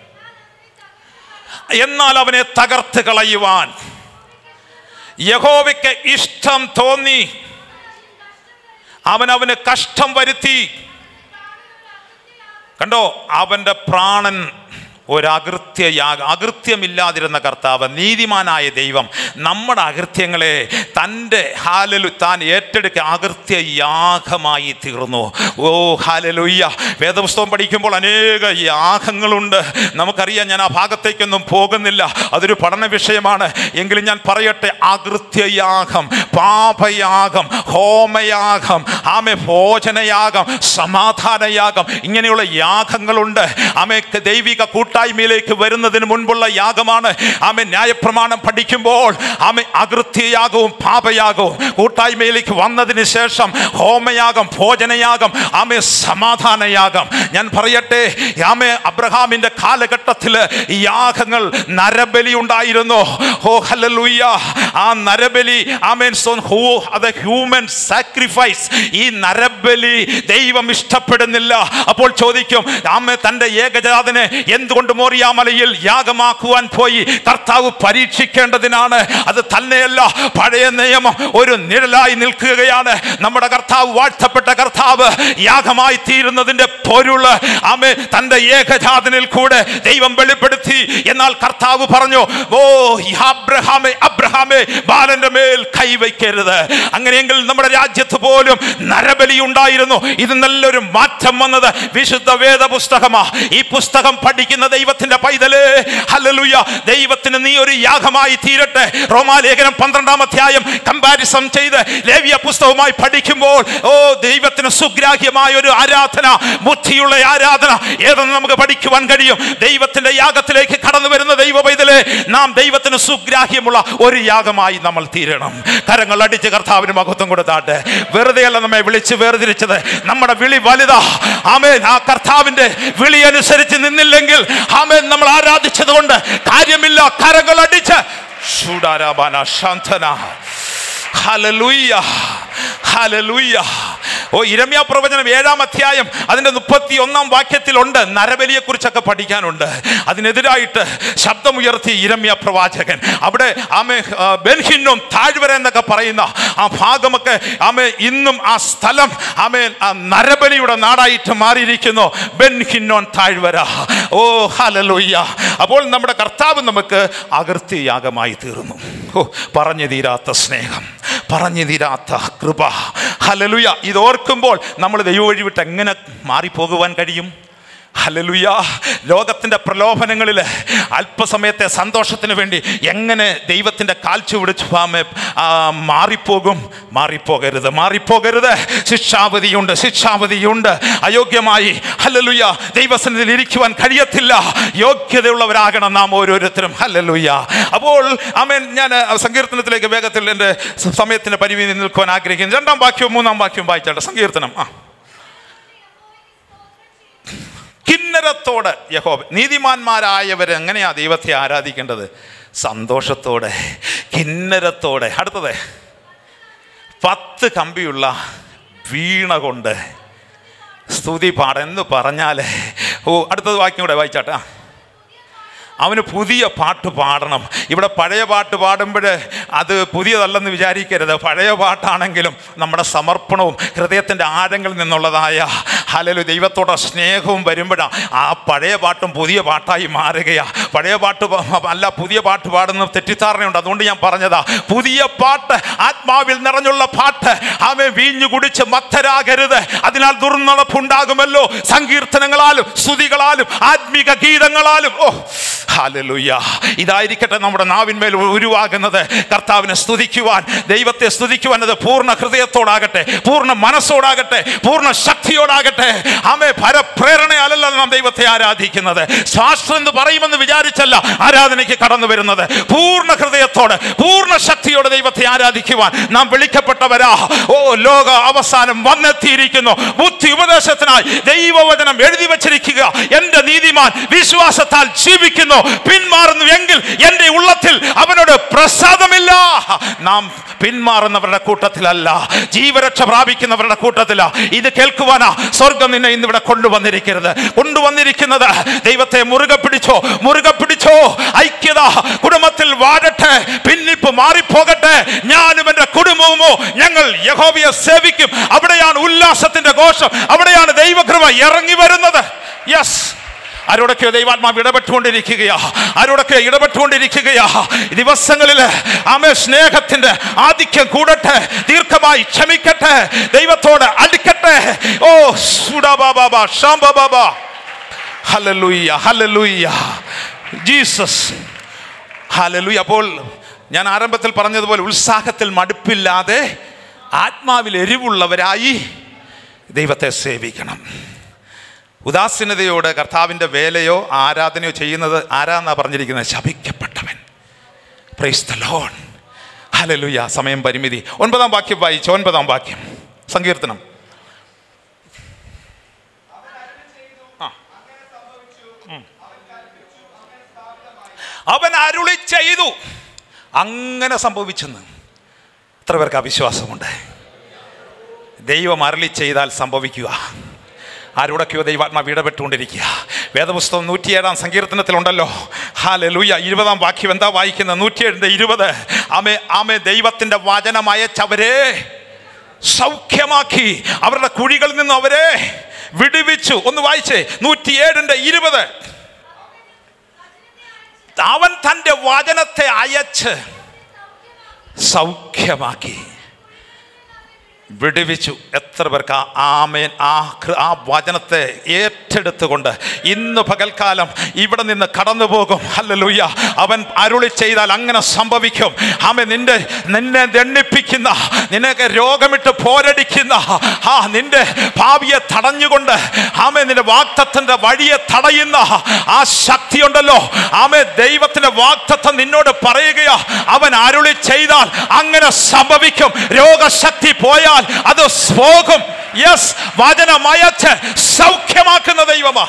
എന്നാൽ അവനെ തകർത്ത് കളയുവാൻ യഹോവയ്ക്ക് ഇഷ്ടം തോന്നി അവൻ അവന് കഷ്ടം വരുത്തി കണ്ടോ അവന്റെ പ്രാണൻ ഒരകൃത്യയാഗ അകൃത്യമില്ലാതിരുന്ന കർത്താവ് നീതിമാനായ ദൈവം നമ്മുടെ അകൃത്യങ്ങളെ തൻ്റെ ഹാലലു താൻ ഏറ്റെടുക്കുക അകൃത്യ യാഗമായി തീർന്നു ഓ ഹാലലുയ്യ വേദപുസ്തകം പഠിക്കുമ്പോൾ അനേക യാഗങ്ങളുണ്ട് നമുക്കറിയാം ഞാൻ ആ ഭാഗത്തേക്കൊന്നും പോകുന്നില്ല അതൊരു പഠന വിഷയമാണ് എങ്കിലും ഞാൻ പറയട്ടെ അകൃത്യയാഗം പാപയാഗം ഹോമയാഗം ആമെ ഭോജനയാഗം സമാധാനയാഗം ഇങ്ങനെയുള്ള യാഗങ്ങളുണ്ട് ആമെ ദൈവിക കൂട്ടായ്മയിലേക്ക് വരുന്നതിന് മുൻപുള്ള യാഗമാണ് ആമെ ന്യായപ്രമാണം പഠിക്കുമ്പോൾ ആമെ അകൃത്യയാഗവും പാപയാഗവും കൂട്ടായ്മയിലേക്ക് വന്നതിന് ശേഷം ഹോമയാഗം ഭോജനയാഗം ആമെ സമാധാനയാഗം ഞാൻ പറയട്ടെ ആമെ അബ്രഹാമിന്റെ കാലഘട്ടത്തിൽ യാഗങ്ങൾ നരബലി ഉണ്ടായിരുന്നു ഓ ഹല്ലേലൂയ ആ നരബലി ആമേൻ സോൻ ഹൂ അത് ഹ്യൂമൻ സാക്രിഫൈസ് ഈ നരബലി ദൈവം ഇഷ്ടപ്പെടുന്നില്ല അപ്പോൾ ചോദിക്കും ആമേ തന്റെ ഏകജാതനെ എന്തുകൊണ്ട് മോറിയാമലയിൽ യാഗമാക്കുവാൻ പോയി കർത്താവ് പരീക്ഷിക്കേണ്ടതിനാണ് അത് തന്നെയല്ല പഴയ നിയമം ഒരു നിഴലായി നിൽക്കുകയാണ് നമ്മുടെ കർത്താവ് വാഴ്ത്തപ്പെട്ട കർത്താവ് യാഗമായി തീരുന്നതിന്റെ പൊരുള് ആമേ തന്റെ ഏകജാതനിൽ കൂടെ ദൈവം വെളിപ്പെടുത്തി എന്നാൽ കർത്താവ് പറഞ്ഞു ഓ അബ്രഹാമേ അബ്രഹാമേ ബാലന്റെ മേൽ കൈവയ്ക്കരുത് അങ്ങനെയെങ്കിൽ നമ്മുടെ രാജ്യത്ത് പോലും നരബലി ഉണ്ടായിരുന്നു ഇത് നല്ലൊരു മാറ്റം വന്നത് വിശുദ്ധ വേദ പുസ്തകമാ ഈ പുസ്തകം പഠിക്കുന്ന ദൈവത്തിന്റെ പൈതലേ ഹല്ലേലൂയ ദൈവത്തിന് നീ ഒരു യാഗമായി തീരട്ടെ റോമാലേഖനം പന്ത്രണ്ടാം അധ്യായം കമ്പാരിസം ചെയ്ത് ലേവിയ പുസ്തകവുമായി പഠിക്കുമ്പോൾ ഓ ദൈവത്തിന് സുഗ്രാഹ്യമായ ഒരു ആരാധന ബുദ്ധിയുള്ള ആരാധന ഏതെന്ന് നമുക്ക് പഠിക്കുവാൻ കഴിയും ദൈവത്തിന്റെ യാഗത്തിലേക്ക് കടന്നു വരുന്ന ദൈവ പൈതലേ നാം ദൈവത്തിന് സുഗ്രാഹ്യമുള്ള ഒരു യാഗമായി നമ്മൾ തീരണം കരങ്ങൾ അടിച്ച് കർത്താവിന് മഹത്വം കൊടുത്താട്ടെ വെറുതെയല്ല നമ്മെ വിളിച്ച് വേർതിരിച്ചത് നമ്മുടെ വിളി വലുതാ ആമേൻ ആ കർത്താവിന്റെ വിളി അനുസരിച്ച് നിന്നില്ലെങ്കിൽ ആമേൻ നമ്മൾ ആരാധിച്ചത് കൊണ്ട് കാര്യമില്ല കരങ്ങൾ അടിച്ച് ഷൂഡാരാബാന ശാന്തന ഹലലൂയ്യ ഹലലൂയ്യ ഓ ഇരമ്യ പ്രവചനം ഏഴാം അധ്യായം അതിന്റെ മുപ്പത്തി ഒന്നാം വാക്യത്തിലുണ്ട് നരബലിയെ കുറിച്ചൊക്കെ പഠിക്കാനുണ്ട് അതിനെതിരായിട്ട് ശബ്ദമുയർത്തി ഇരമ്യ പ്രവാചകൻ അവിടെ ആമെ ആ, ബെൻഹിന്നും താഴ്വര എന്നൊക്കെ പറയുന്ന ആ ഭാഗമൊക്കെ ആമെ ഇന്നും ആ സ്ഥലം ആമേ ആ നരബലിയുടെ നാടായിട്ട് മാറിയിരിക്കുന്നു ബെൻഹിന്നോൻ താഴ്വര ഓ ഹലലൂയ്യ അപ്പോൾ നമ്മുടെ കർത്താവ് നമുക്ക് അകൃത്യയാഗമായി തീർന്നു ഓ പറഞ്ഞു തീരാത്ത സ്നേഹം പറഞ്ഞു തീരാത്ത കൃപ ഹലലുയ ഇത് ഓർക്കുമ്പോൾ നമ്മൾ ദൈവവഴി വിട്ട് എങ്ങനെ മാറിപ്പോകുവാൻ കഴിയും ഹലലുയ ലോകത്തിൻ്റെ പ്രലോഭനങ്ങളിൽ അല്പസമയത്തെ സന്തോഷത്തിന് വേണ്ടി എങ്ങനെ ദൈവത്തിൻ്റെ കാൽച്ചു പിടിച്ച് പാമെ ആ, മാറിപ്പോകും മാറിപ്പോകരുത് മാറിപ്പോകരുത് ശിക്ഷാവധിയുണ്ട് ശിക്ഷാവധിയുണ്ട് അയോഗ്യമായി ഹലലുയ ദൈവസന്നിധിയിൽ ഇരിക്കുവാൻ കഴിയത്തില്ല യോഗ്യതയുള്ളവരാകണം നാം ഓരോരുത്തരും ഹലലുയ അപ്പോൾ ആമേൻ ഞാൻ സങ്കീർത്തനത്തിലേക്ക് വേഗത്തിൽ എൻ്റെ സമയത്തിൻ്റെ പരിമിതി നിൽക്കുവാൻ ആഗ്രഹിക്കുന്നു രണ്ടാം വാക്യവും മൂന്നാം വാക്യവും വായിച്ചാട്ടെ സങ്കീർത്തനം ആ കിന്നരത്തോടെ യഹോബ നീതിമാന്മാരായവർ എങ്ങനെയാ ദൈവത്തെ ആരാധിക്കേണ്ടത് സന്തോഷത്തോടെ കിന്നരത്തോടെ അടുത്തത് പത്ത് കമ്പിയുള്ള വീണ കൊണ്ട് സ്തുതി പാടെന്ന് പറഞ്ഞാൽ ഓ അടുത്തത് വാക്യം കൂടെ വായിച്ചാട്ടാ അവന് പുതിയ പാട്ട് പാടണം ഇവിടെ പഴയ പാട്ട് പാടുമ്പോൾ അത് പുതിയതല്ലെന്ന് വിചാരിക്കരുത് പഴയ പാട്ടാണെങ്കിലും നമ്മുടെ സമർപ്പണവും ഹൃദയത്തിൻ്റെ ആഴങ്ങളിൽ നിന്നുള്ളതായ ഹലലു ദൈവത്തോടെ സ്നേഹവും വരുമ്പോഴാണ് ആ പഴയ പാട്ടും പുതിയ പാട്ടായി മാറുകയാണ് പഴയ പാട്ട് പ- അല്ല പുതിയ പാട്ട് പാടുന്ന തെറ്റിദ്ധാരണയുണ്ട് അതുകൊണ്ട് ഞാൻ പറഞ്ഞതാ പുതിയ പാട്ട് ആത്മാവിൽ നിറഞ്ഞുള്ള പാട്ട് ആമേ വീഞ്ഞു കുടിച്ച് മത്തരാകരുത് അതിനാൽ ദുർനടപ്പുണ്ടാകുമല്ലോ സങ്കീർത്തനങ്ങളാലും സ്തുതികളാലും ആത്മീക ഗീതങ്ങളാലും ഓ ഹാലലുയ്യ ഇതായിരിക്കട്ടെ നമ്മുടെ നാവിന്മേൽ ഉരുവാകുന്നത് കർത്താവിനെ സ്തുതിക്കുവാൻ ദൈവത്തെ സ്തുതിക്കുവാൻ അത് പൂർണ്ണ ഹൃദയത്തോടാകട്ടെ പൂർണ്ണ മനസ്സോടാകട്ടെ പൂർണ്ണ ശക്തിയോടാകട്ടെ ആമേ പരപ്രേരണയാലല്ല നാം ദൈവത്തെ ആരാധിക്കുന്നത് ശാസ്ത്രം എന്ന് പറയുമെന്ന് വിചാരിച്ചല്ല ആരാധനയ്ക്ക് കടന്നു വരുന്നത് പൂർണ്ണ ഹൃദയത്തോടെ പൂർണ്ണ ശക്തിയോടെ ദൈവത്തെ ആരാധിക്കുവാൻ നാം വിളിക്കപ്പെട്ടവരാ ഓ ലോക അവസാനം വന്നെത്തിയിരിക്കുന്നു ബുദ്ധി ഉപദേശത്തിനായി ദൈവവചനം എഴുതി വച്ചിരിക്കുക എന്റെ നീതിമാൻ വിശ്വാസത്താൽ ജീവിക്കുന്നു പിന്മാറുന്നു എങ്കിൽ എന്റെ ഉള്ളത്തിൽ അവനോട് പ്രസാദമില്ല നാം പിന്മാറുന്നവരുടെ കൂട്ടത്തിലല്ല ജീവരക്ഷ പ്രാപിക്കുന്നവരുടെ കൂട്ടത്തില ഇത് കേൾക്കുവാനാ സ്വർഗം നിന്നെ ഇന്നിവിടെ കൊണ്ടുവന്നിരിക്കരുത് കൊണ്ടുവന്നിരിക്കുന്നത് ദൈവത്തെ മുറുകെ പിടിച്ചോ മുറുകെ പിടിച്ചോ ഐക്യത കുടുംബത്തിൽ വാഴട്ടെ പിന്നിപ്പ് മാറിപ്പോകട്ടെ ഞാനും എൻ്റെ കുടുംബവുമോ ഞങ്ങൾ യഹോവയെ സേവിക്കും അവിടെയാണ് ഉല്ലാസത്തിന്റെ ഘോഷം അവിടെയാണ് ദൈവകൃപ ഇറങ്ങി വരുന്നത് യെസ് ആരോടൊക്കെയോ ദൈവാത്മാവ് ഇടപെട്ടുകൊണ്ടിരിക്കുകയാ ആരോടൊക്കെ ഇടപെട്ടുകൊണ്ടിരിക്കുകയാ ദിവസങ്ങളിൽ ആമേ സ്നേഹത്തിന്റെ ആധിക്യം കൂടട്ടെ ദീർഘമായി ക്ഷമിക്കട്ടെ ദൈവത്തോട് അടുക്കട്ടെ ഓ സുഡാബാബാബ ഷാംബാബാബ ഹലലുയ്യ ഹലലുയ്യ ജീസസ് ഹലലുയ്യ അപ്പോൾ ഞാൻ ആരംഭത്തിൽ പറഞ്ഞതുപോലെ ഉത്സാഹത്തിൽ മടുപ്പില്ലാതെ ആത്മാവിൽ എരിവുള്ളവരായി ദൈവത്തെ സേവിക്കണം ഉദാസീനതയോട് കർത്താവിൻ്റെ വേലയോ ആരാധനയോ ചെയ്യുന്നത് ആരാന്നാ പറഞ്ഞിരിക്കുന്നത് ശപിക്കപ്പെട്ടവൻ പ്രൈസ് ദ ലോൺ ഹലലുയ സമയം പരിമിതി ഒൻപതാം വാക്യം വായിച്ചു ഒൻപതാം വാക്യം സങ്കീർത്തനം ആ. ഉം. അവൻ അരുളി ചെയ്തു അങ്ങനെ സംഭവിച്ചെന്ന് എത്ര പേർക്ക് അവിശ്വാസമുണ്ട് ദൈവം അരളി ചെയ്താൽ സംഭവിക്കുക ആരോടൊക്കെയോ ദൈവാത്മാവ് ഇടപെട്ടുകൊണ്ടിരിക്കുക വേദപുസ്തകം നൂറ്റിയേഴാം സങ്കീർത്തനത്തിലുണ്ടല്ലോ ഹാലലൂയ ഇരുപതാം വാക്യം എന്താ വായിക്കുന്നത് നൂറ്റിയേഴിൻ്റെ ഇരുപത് ആമേ ആമേ ദൈവത്തിൻ്റെ വചനം അയച്ചവരെ സൗഖ്യമാക്കി അവരുടെ കുഴികളിൽ നിന്ന് അവരെ വിടുവിച്ചു ഒന്ന് വായിച്ചേ നൂറ്റിയേഴിൻ്റെ ഇരുപത് അവൻ തൻ്റെ വചനത്തെ അയച്ച് സൗഖ്യമാക്കി വിടുവിച്ചു എത്ര പേർക്ക് ആ ആമേൻ ആ കൃ- ആ വചനത്തെ ഏറ്റെടുത്തുകൊണ്ട് ഇന്ന് പകൽക്കാലം ഇവിടെ നിന്ന് കടന്നു പോകും ഹല്ലേലൂയ അവൻ അരുളി ചെയ്താൽ അങ്ങനെ സംഭവിക്കും ആമേ നിന്റെ നിന്നെ ദണ്ണിപ്പിക്കുന്ന നിനക്ക് രോഗമിട്ട് പോരടിക്കുന്ന ആ നിന്റെ ഭാവിയെ തടഞ്ഞുകൊണ്ട് ആമേ നിന്റെ വാക്തത്വന്റെ വഴിയെ തടയുന്ന ആ ശക്തിയുണ്ടല്ലോ ആമേ ദൈവത്തിന്റെ വാക്തത്വം നിന്നോട് പറയുകയാ അവൻ അരുളി ചെയ്താൽ അങ്ങനെ സംഭവിക്കും രോഗശക്തി പോയാൽ അത് പോകും യെസ് വചനമയച്ച് സൗഖ്യമാക്കുന്ന ദൈവമാ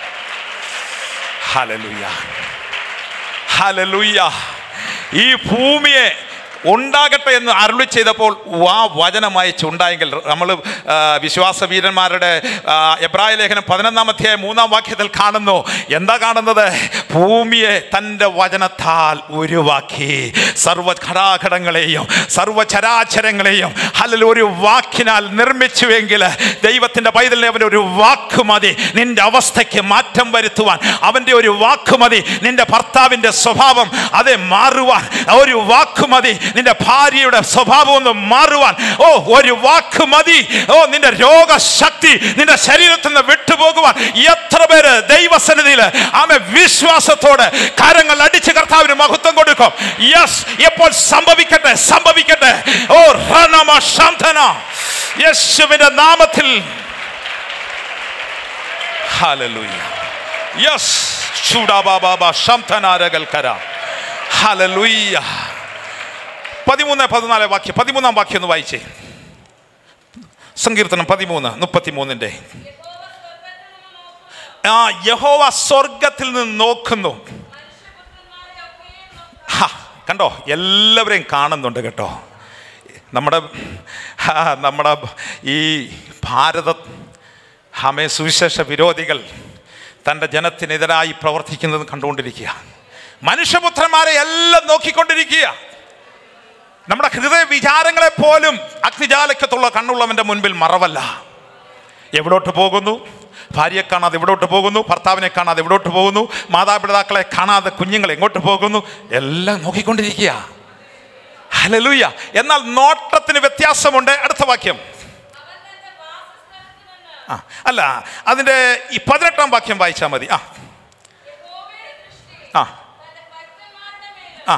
ഹലലുയ ഹലലുയ ഈ ഭൂമിയെ ഉണ്ടാകട്ടെ എന്ന് അരുളി ചെയ്തപ്പോൾ വാ വചനമയച്ച് ഉണ്ടായെങ്കിൽ നമ്മൾ വിശ്വാസ വീരന്മാരുടെ ആ, എബ്രായ ലേഖനം പതിനൊന്നാം അധ്യായം മൂന്നാം വാക്യത്തിൽ കാണുന്നു എന്താ കാണുന്നത് ഭൂമിയെ തൻ്റെ വചനത്താൽ ഉരുവാക്കി സർവ ഘടാഘടങ്ങളെയും സർവചരാചരങ്ങളെയും അല്ലെങ്കിൽ ഒരു വാക്കിനാൽ നിർമ്മിച്ചുവെങ്കിൽ ദൈവത്തിൻ്റെ പൈതലിനെ അവൻ്റെ ഒരു വാക്ക് മതി നിന്റെ അവസ്ഥയ്ക്ക് മാറ്റം വരുത്തുവാൻ അവൻ്റെ ഒരു വാക്ക് മതി നിന്റെ ഭർത്താവിൻ്റെ സ്വഭാവം അതെ മാറുവാൻ ഒരു വാക്ക് മതി നിന്റെ ഭാര്യയുടെ സ്വഭാവം ഒന്ന് മാറുവാൻ ഓ ഒരു വാക്ക് മതി ഓ നിന്റെ രോഗശക്തി നിന്റെ ശരീരത്തിൽ നിന്ന് വിട്ടുപോകുവാൻ എത്ര പേര് ദൈവസന്നിധിയിൽ ആമെ വിശ്വാസത്തോടെ കരങ്ങൾ അടിച്ച് കർത്താവിന് മഹത്വം കൊടുക്കും യെസ് എപ്പോൾ സംഭവിക്കട്ടെ സംഭവിക്കട്ടെ ഓ റനമ ശാന്തന യേശുവിന്റെ നാമത്തിൽ ഹല്ലേലൂയ യെസ് ചൂടാബാബാബ ശാന്തനാരകൽക്കര ഹല്ലേലൂയ പതിമൂന്ന് പതിനാല് വാക്യം പതിമൂന്നാം വാക്യം ഒന്ന് വായിച്ചേ സങ്കീർത്തനം പതിമൂന്ന് മുപ്പത്തിമൂന്നിൻ്റെ ആ യഹോവ സ്വർഗത്തിൽ നിന്ന് നോക്കുന്നു ഹാ, കണ്ടോ എല്ലാവരെയും കാണുന്നുണ്ട് കേട്ടോ നമ്മുടെ ആ, നമ്മുടെ ഈ ഭാരത ഹമേ സുവിശേഷ വിരോധികൾ തൻ്റെ ജനത്തിനെതിരായി പ്രവർത്തിക്കുന്നത് കണ്ടുകൊണ്ടിരിക്കുക മനുഷ്യപുത്രന്മാരെ എല്ലാം നോക്കിക്കൊണ്ടിരിക്കുക നമ്മുടെ ഹൃദയ വിചാരങ്ങളെ പോലും അഗ്നിജാലക്കത്തുള്ള കണ്ണുള്ളവന്റെ മുൻപിൽ മറവല്ല എവിടോട്ട് പോകുന്നു ഭാര്യയെ കാണാതെ എവിടോട്ട് പോകുന്നു ഭർത്താവിനെ കാണാതെ എവിടോട്ട് പോകുന്നു മാതാപിതാക്കളെ കാണാതെ കുഞ്ഞുങ്ങൾ എങ്ങോട്ട് പോകുന്നു എല്ലാം നോക്കിക്കൊണ്ടിരിക്കുക ഹലലൂയ എന്നാൽ നോട്ടത്തിന് വ്യത്യാസമുണ്ട് അടുത്ത വാക്യം ആ അല്ല അതിൻ്റെ ഈ പതിനെട്ടാം വാക്യം വായിച്ചാൽ മതി ആ ആ ആ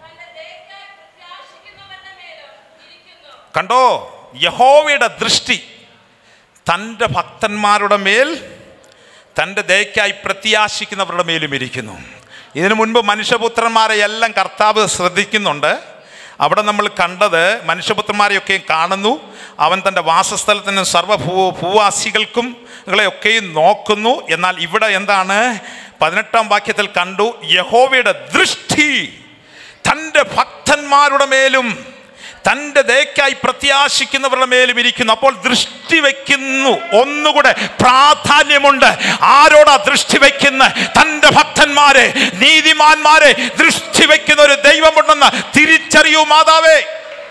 കണ്ടോ യഹോവയുടെ ദൃഷ്ടി തൻ്റെ ഭക്തന്മാരുടെ മേൽ തൻ്റെ ദയക്കായി പ്രത്യാശിക്കുന്നവരുടെ മേലും ഇരിക്കുന്നു ഇതിനു മുൻപ് മനുഷ്യപുത്രന്മാരെ എല്ലാം കർത്താവ് ശ്രദ്ധിക്കുന്നുണ്ട് അവിടെ നമ്മൾ കണ്ടത് മനുഷ്യപുത്രന്മാരെയൊക്കെ കാണുന്നു അവൻ തൻ്റെ വാസസ്ഥലത്തിനും സർവ്വഭൂ ഭൂവാസികൾക്കും ങ്ങളെയൊക്കെയും നോക്കുന്നു എന്നാൽ ഇവിടെ എന്താണ് പതിനെട്ടാം വാക്യത്തിൽ കണ്ടു യഹോവയുടെ ദൃഷ്ടി തൻ്റെ ഭക്തന്മാരുടെ മേലും തൻ്റെ ദയക്കായി പ്രത്യാശിക്കുന്നവരുടെ മേലും ഇരിക്കുന്നു അപ്പോൾ ദൃഷ്ടി വയ്ക്കുന്നു ഒന്നുകൂടെ പ്രാധാന്യമുണ്ട് ആരോടാ ദൃഷ്ടി വയ്ക്കുന്ന തൻ്റെ ഭക്തന്മാരെ നീതിമാന്മാരെ ദൃഷ്ടി വയ്ക്കുന്ന ഒരു ദൈവമുണ്ടെന്ന് തിരിച്ചറിയൂ മാതാവേ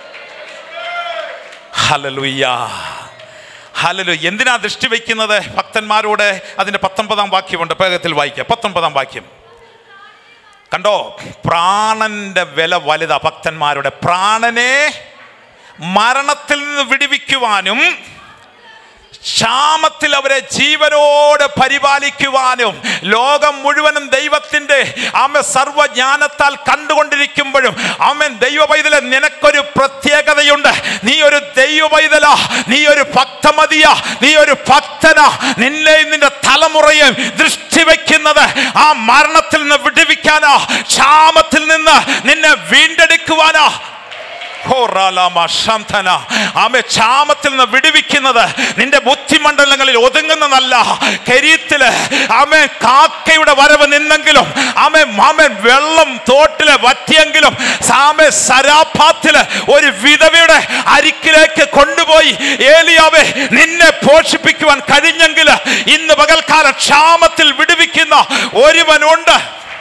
ഹലലുയ്യ ഹലലു എന്തിനാ ദൃഷ്ടി വയ്ക്കുന്നത് ഭക്തന്മാരോട് അതിൻ്റെ പത്തൊമ്പതാം വാക്യമുണ്ട് വേഗത്തിൽ വായിക്കാം പത്തൊമ്പതാം വാക്യം കണ്ടോ പ്രാണന്റെ വില വലുതാ ഭക്തന്മാരുടെ പ്രാണനെ മരണത്തിൽ നിന്ന് വിടിവിക്കുവാനും ക്ഷാമത്തിൽ അവരെ ജീവനോട് പരിപാലിക്കുവാനും ലോകം മുഴുവനും ദൈവത്തിൻ്റെ ആമ സർവജ്ഞാനത്താൽ കണ്ടുകൊണ്ടിരിക്കുമ്പോഴും ആമൻ ദൈവ പൈതല നിനക്കൊരു പ്രത്യേകതയുണ്ട് നീ ഒരു ദൈവ പൈതല നീ ഒരു ഭക്തമതിയ നീ ഒരു ഭക്തന നിന്നെയും നിന്റെ തലമുറയും ദൃഷ്ടി വയ്ക്കുന്നത് ആ മരണത്തിൽ നിന്ന് വിടുവിക്കാനാ ക്ഷാമത്തിൽ നിന്ന് നിന്നെ വീണ്ടെടുക്കുവാനാ ആമെ ക്ഷാമത്തിൽ നിന്ന് വിടുവിക്കുന്നത് നിന്റെ ബുദ്ധിമണ്ഡലങ്ങളിൽ ഒതുങ്ങുന്നതല്ല കരീത്തില് ആമേ കാക്കയുടെ വരവ് നിന്നെങ്കിലും ആമേ മാമൻ വെള്ളം തോട്ടില് വറ്റിയെങ്കിലും സാമെ സരാഭാത്തില് ഒരു വിധവയുടെ അരിക്കിലേക്ക് കൊണ്ടുപോയി ഏലിയാവെ നിന്നെ പോഷിപ്പിക്കുവാൻ കഴിഞ്ഞെങ്കിൽ ഇന്ന് പകൽക്കാലം ക്ഷാമത്തിൽ വിടുവിക്കുന്ന ഒരുവനുണ്ട്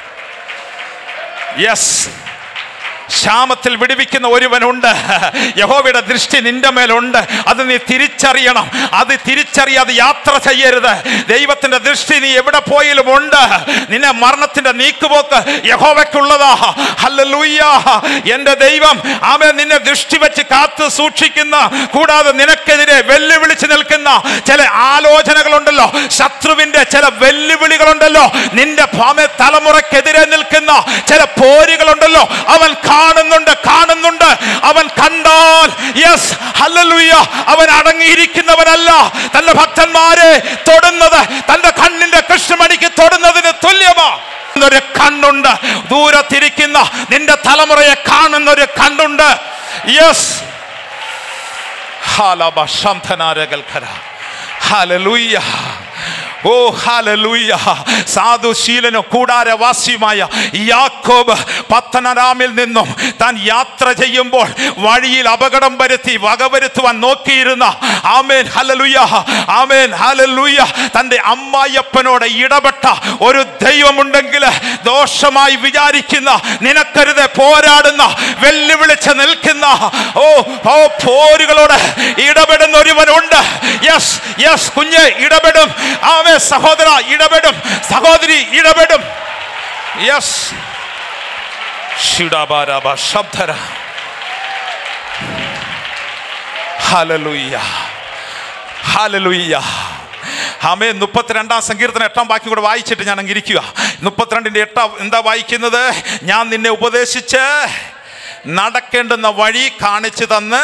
യെസ് ക്ഷാമത്തിൽ വിടുവിക്കുന്ന ഒരുവനുണ്ട് യഹോവയുടെ ദൃഷ്ടി നിന്റെ മേലുണ്ട് അത് നീ തിരിച്ചറിയണം അത് തിരിച്ചറിയാതെ യാത്ര ചെയ്യരുത് ദൈവത്തിന്റെ ദൃഷ്ടി നീ എവിടെ പോയാലും ഉണ്ട് നിന്നെ മരണത്തിന്റെ നീക്കുപോക്ക് യഹോവയ്ക്കുള്ളതാ ഹല്ലേലൂയ എന്റെ ദൈവം ആമേ നിന്നെ ദൃഷ്ടി വെച്ച് കാത്തു സൂക്ഷിക്കുന്ന കൂടാതെ നിനക്കെതിരെ വെല്ലുവിളിച്ച് നിൽക്കുന്ന ചില ആലോചനകളുണ്ടല്ലോ ശത്രുവിന്റെ ചില വെല്ലുവിളികളുണ്ടല്ലോ നിന്റെ ഭാമ തലമുറക്കെതിരെ നിൽക്കുന്ന ചില പോരുകളുണ്ടല്ലോ അവൻ കാണുന്നുണ്ട് കാണുന്നുണ്ട് അവൻ കണ്ടാൽ യെസ് ഹല്ലേലൂയ അവൻ അടങ്ങിയിരിക്കുന്നവനല്ല തന്റെ ഭക്തന്മാരെ തൊടുന്നത് തന്റെ കണ്ണിന്റെ കൃഷ്ണമണിക്ക് തൊടുന്നതിന് തുല്യമാ ഒരു കണ്ണുണ്ട് ദൂരത്തിരിക്കുന്ന നിന്റെ തലമുറയെ കാണുന്ന ഒരു കണ്ണുണ്ട് യെസ് ഹല്ലേലൂയ ഓ ഹാലലൂയ സാധുശീലനും കൂടാരവാസിയുമായ യാക്കോബ് പത്തനരാമിൽ നിന്നും താൻ യാത്ര ചെയ്യുമ്പോൾ വഴിയിൽ അപകടം വരുത്തി വകവരുത്തുവാൻ നോക്കിയിരുന്ന ആമേൻ ഹലലുയ ആമേൻ ഹലലുയ തൻ്റെ അമ്മായിയപ്പനോട് ഇടപെട്ട ഒരു ദൈവമുണ്ടെങ്കിൽ ദോഷമായി വിചാരിക്കുന്ന നിനക്കരുത് പോരാടുന്ന വെല്ലുവിളിച്ച് നിൽക്കുന്ന ഓ ഓ പോരുകളോട് ഇടപെടുന്ന ഒരുവനുണ്ട് യെസ് യെസ് കുഞ്ഞ് ഇടപെടും ആമേ സഹോദര ഇടപെടും സഹോദരി ഇടപെടും യെസ് ഷിഡാബാരാബ ശബ്ദര ഹലലുയ്യ ഹലലുയ്യ ആമേ മുപ്പത്തിരണ്ടാം സങ്കീർത്തനം എട്ടാം വാക്യം കൂടെ വായിച്ചിട്ട് ഞാൻ അങ്ങ് ഇരിക്കുക മുപ്പത്തിരണ്ടിന്റെ എട്ടാം എന്താ വായിക്കുന്നത് ഞാൻ നിന്നെ ഉപദേശിച്ച് നടക്കേണ്ടുന്ന വഴി കാണിച്ചു തന്ന്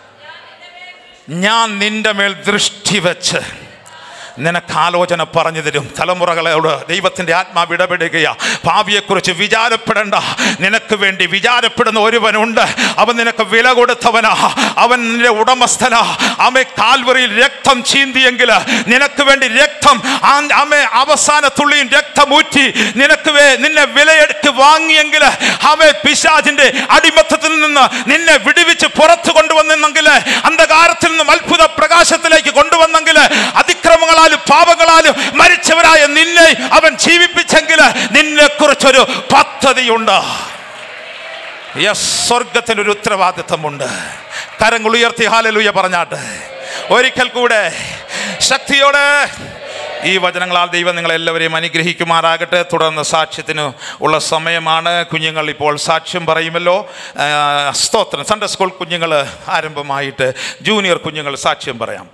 ഞാൻ നിന്റെ മേൽ ദൃഷ്ടി വെച്ച് നിനക്ക് ആലോചന പറഞ്ഞു തരും തലമുറകളോട് ദൈവത്തിൻ്റെ ആത്മാവ് ഇടപെടുകയാ ഭാവിയെക്കുറിച്ച് വിചാരപ്പെടേണ്ട നിനക്ക് വേണ്ടി വിചാരപ്പെടുന്ന ഒരുവനുണ്ട് അവൻ നിനക്ക് വില കൊടുത്തവനാ അവൻ നിന്റെ ഉടമസ്ഥനാ അമ്മ കാൽവറിയിൽ രക്തം ചീന്തിയെങ്കിൽ നിനക്ക് വേണ്ടി രക്തം അമ്മ അവസാന തുള്ളിയും രക്തം ഊറ്റി നിനക്ക് വേ നിന്നെ വിലയെടുത്ത് വാങ്ങിയെങ്കിൽ അമ്മ പിശാജിന്റെ അടിമത്തത്തിൽ നിന്ന് നിന്നെ വിടുവിച്ച് പുറത്തു കൊണ്ടുവന്നെങ്കിൽ അന്ധകാരത്തിൽ നിന്നും അത്ഭുത പ്രകാശത്തിലേക്ക് കൊണ്ടുവന്നെങ്കിൽ അതിക്രമങ്ങളാലും പാപങ്ങളാലും മരിച്ചവരായ നിന്നെ അവൻ ജീവിപ്പിച്ചെങ്കിൽ നിന്നെ കുറിച്ചൊരു പദ്ധതി പദ്ധതിയുണ്ട് യെസ് സ്വർഗത്തിനൊരു ഉത്തരവാദിത്വമുണ്ട് കരങ്ങൾ ഉയർത്തി ഹാലലുയ പറഞ്ഞാട്ട് ഒരിക്കൽ കൂടെ ശക്തിയോടെ ഈ വചനങ്ങളാൽ ദൈവം നിങ്ങളെല്ലാവരെയും അനുഗ്രഹിക്കുമാറാകട്ടെ തുടർന്ന് സാക്ഷ്യത്തിന് ഉള്ള സമയമാണ് കുഞ്ഞുങ്ങൾ ഇപ്പോൾ സാക്ഷ്യം പറയുമല്ലോ ആ, സ്തോത്രം സൺഡേ സ്കൂൾ കുഞ്ഞുങ്ങൾ ആരംഭമായിട്ട് ജൂനിയർ കുഞ്ഞുങ്ങൾ സാക്ഷ്യം പറയാം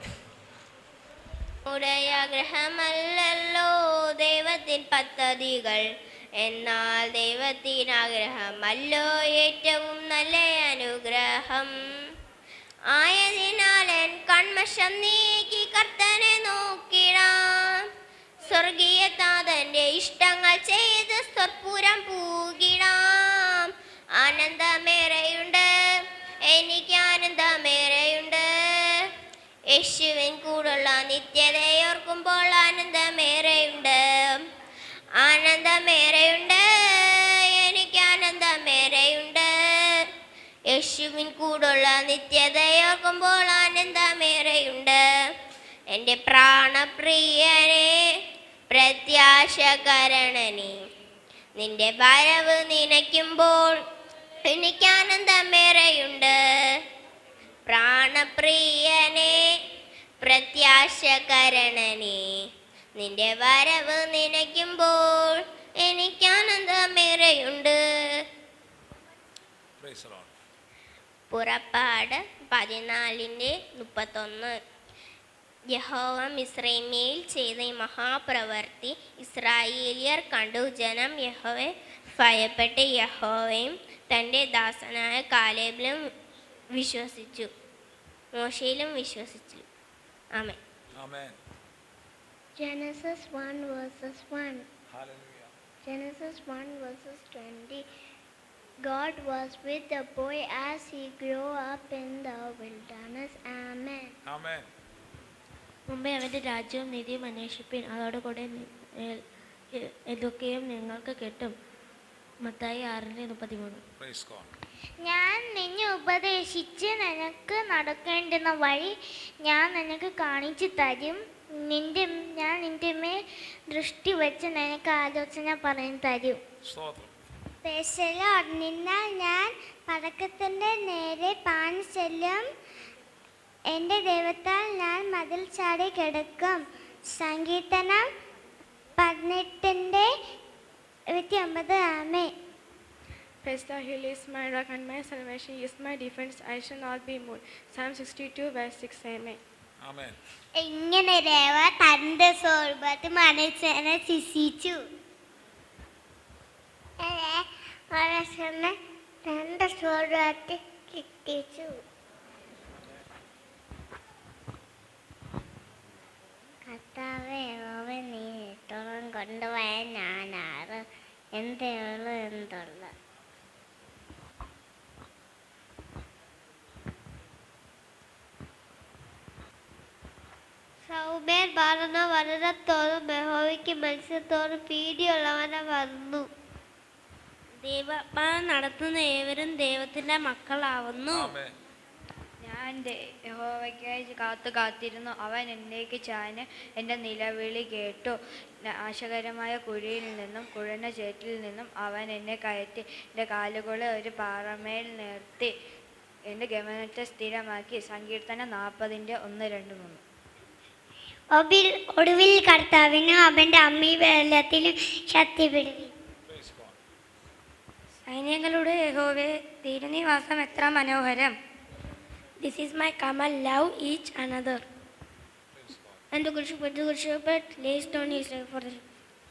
ആഗ്രഹമല്ലല്ലോ ദൈവത്തിൻ പദ്ധതികൾ എന്നാൽ ദൈവത്തിന് ആഗ്രഹമല്ലോ ഏറ്റവും നല്ല അനുഗ്രഹം ആയതിനാൽ എൻ കൺമഷം നീക്കി കർത്തനെ നോക്കിടാം സ്വർഗീയ താതന്റെ ഇഷ്ടങ്ങൾ ചെയ്ത് സ്വർപ്പൂരം പൂകിടാം ആനന്ദമേറെയുണ്ട് എനിക്ക് ആനന്ദമേറെയുണ്ട് യേശുവിൻ കൂടുള്ള നിത്യതയോർക്കുമ്പോൾ ആനന്ദമേറെയുണ്ട് ആനന്ദമേറെയുണ്ട് എനിക്ക് ആനന്ദമേറെയുണ്ട് യേശുവിൻ കൂടുള്ള നിത്യതയോർക്കുമ്പോൾ ആനന്ദമേറെയുണ്ട് എൻ്റെ പ്രാണപ്രിയനെ പ്രത്യാശകരണനെ നിന്റെ വരവ് നനയ്ക്കുമ്പോൾ എനിക്ക് ആനന്ദമേറെയുണ്ട് പ്രാണപ്രിയനെ പ്രത്യാശകരണനെ നിന്റെ വരവ് നനയ്ക്കുമ്പോൾ എനിക്ക് ആനന്ദമേറെയുണ്ട് പുറപ്പാട് പതിനാലിൻ്റെ മുപ്പത്തൊന്ന് യഹോവ മിസ്രൈമയിൽ ചെയ്ത ഈ മഹാപ്രവർത്തി ഇസ്രായേലിയർ കണ്ടു ജനം യഹോവെ ഭയപ്പെട്ട് യഹോവയും തൻ്റെ ദാസനായ കാലേബിലും വിശ്വസിച്ചു മോശയിലും വിശ്വസിച്ചു ആമേൻ Genesis 1 verses 1. Genesis 1 verses 20. God was with the boy as he grew up in the wilderness. Amen. മുമ്പേ അവൻ്റെ രാജ്യവും നീതിയും അന്വേഷിപ്പിൻ അതോടുകൂടെ നി- ഏ- ഏ- ഇതൊക്കെയും നിങ്ങൾക്ക് കിട്ടും മത്തായി ആറിൻ്റെ മുപ്പത്തിമൂന്ന് ഞാൻ നിന്നെ ഉപദേശിച്ച് നിനക്ക് നടക്കേണ്ടുന്ന വഴി ഞാൻ നിനക്ക് കാണിച്ചു തരും നിന്റെ ഞാൻ നിന്റെ മേൽ ദൃഷ്ടി വെച്ച് നിനക്ക് ആലോചന പറഞ്ഞു തരും സ്പെഷ്യലോ നിന്നാൽ ഞാൻ പടക്കത്തിൻ്റെ നേരെ പാൻ ചെല്ലും എൻ്റെ ദൈവത്താൽ ഞാൻ മതിൽ ചാടി കിടക്കും സങ്കീർത്തനം പതിനെട്ടിൻ്റെ ഇരുപത്തി ഒമ്പത് ആമേ Praise the hill is my rock and my salvation is my defense. I shall not be moved. Psalm 62 verse 6. Amen. ഇങ്ങനെ രേവ തന്റെ സോൾബത്ത് മനസ്സിനെ ശിശിച്ചു മനസ്സിനെ തന്റെ സോൾബത്ത് കിട്ടിച്ചു കർത്താവേ യഹോവേ, നീ ഇട്ടോളം കൊണ്ടുപോയ ഞാനാറ് എന്തുള്ളു എന്തുള്ള സൗമ്യൻ വളർന്ന വളരത്തോറും ബഹോവയ്ക്ക് മത്സ്യത്തോറും പീഡിയുള്ളവനെ വന്നു ദൈവപ്പാൻ നടത്തുന്ന ഏവരും ദൈവത്തിൻ്റെ മക്കളാവുന്നു ഞാൻ ദേ- യഹോവയ്ക്കായി കാത്തു കാത്തിരുന്നു അവൻ എന്നേക്ക് ചാഞ്ഞ് എൻ്റെ നിലവിളി കേട്ടു നാശകരമായ കുഴിയിൽ നിന്നും കുഴഞ്ഞ ചേറ്റിൽ നിന്നും അവൻ എന്നെ കയറ്റി എൻ്റെ കാലുകളെ ഒരു പാറമേൽ നിർത്തി എൻ്റെ ഗമനത്തെ സ്ഥിരമാക്കി സങ്കീർത്തനം നാൽപ്പതിൻ്റെ ഒന്ന് രണ്ട് മൂന്ന് ഒടുവിൽ ഒടുവിൽ കർത്താവിനും അവൻ്റെ അമ്മി വെള്ളത്തിലും ശക്തി പിടിവി സൈന്യങ്ങളുടെ യഹോവേ തിരുനിവാസം എത്ര മനോഹരം this is my command love each another And the good shepherd, the good shepherd lays down his life for the sheep.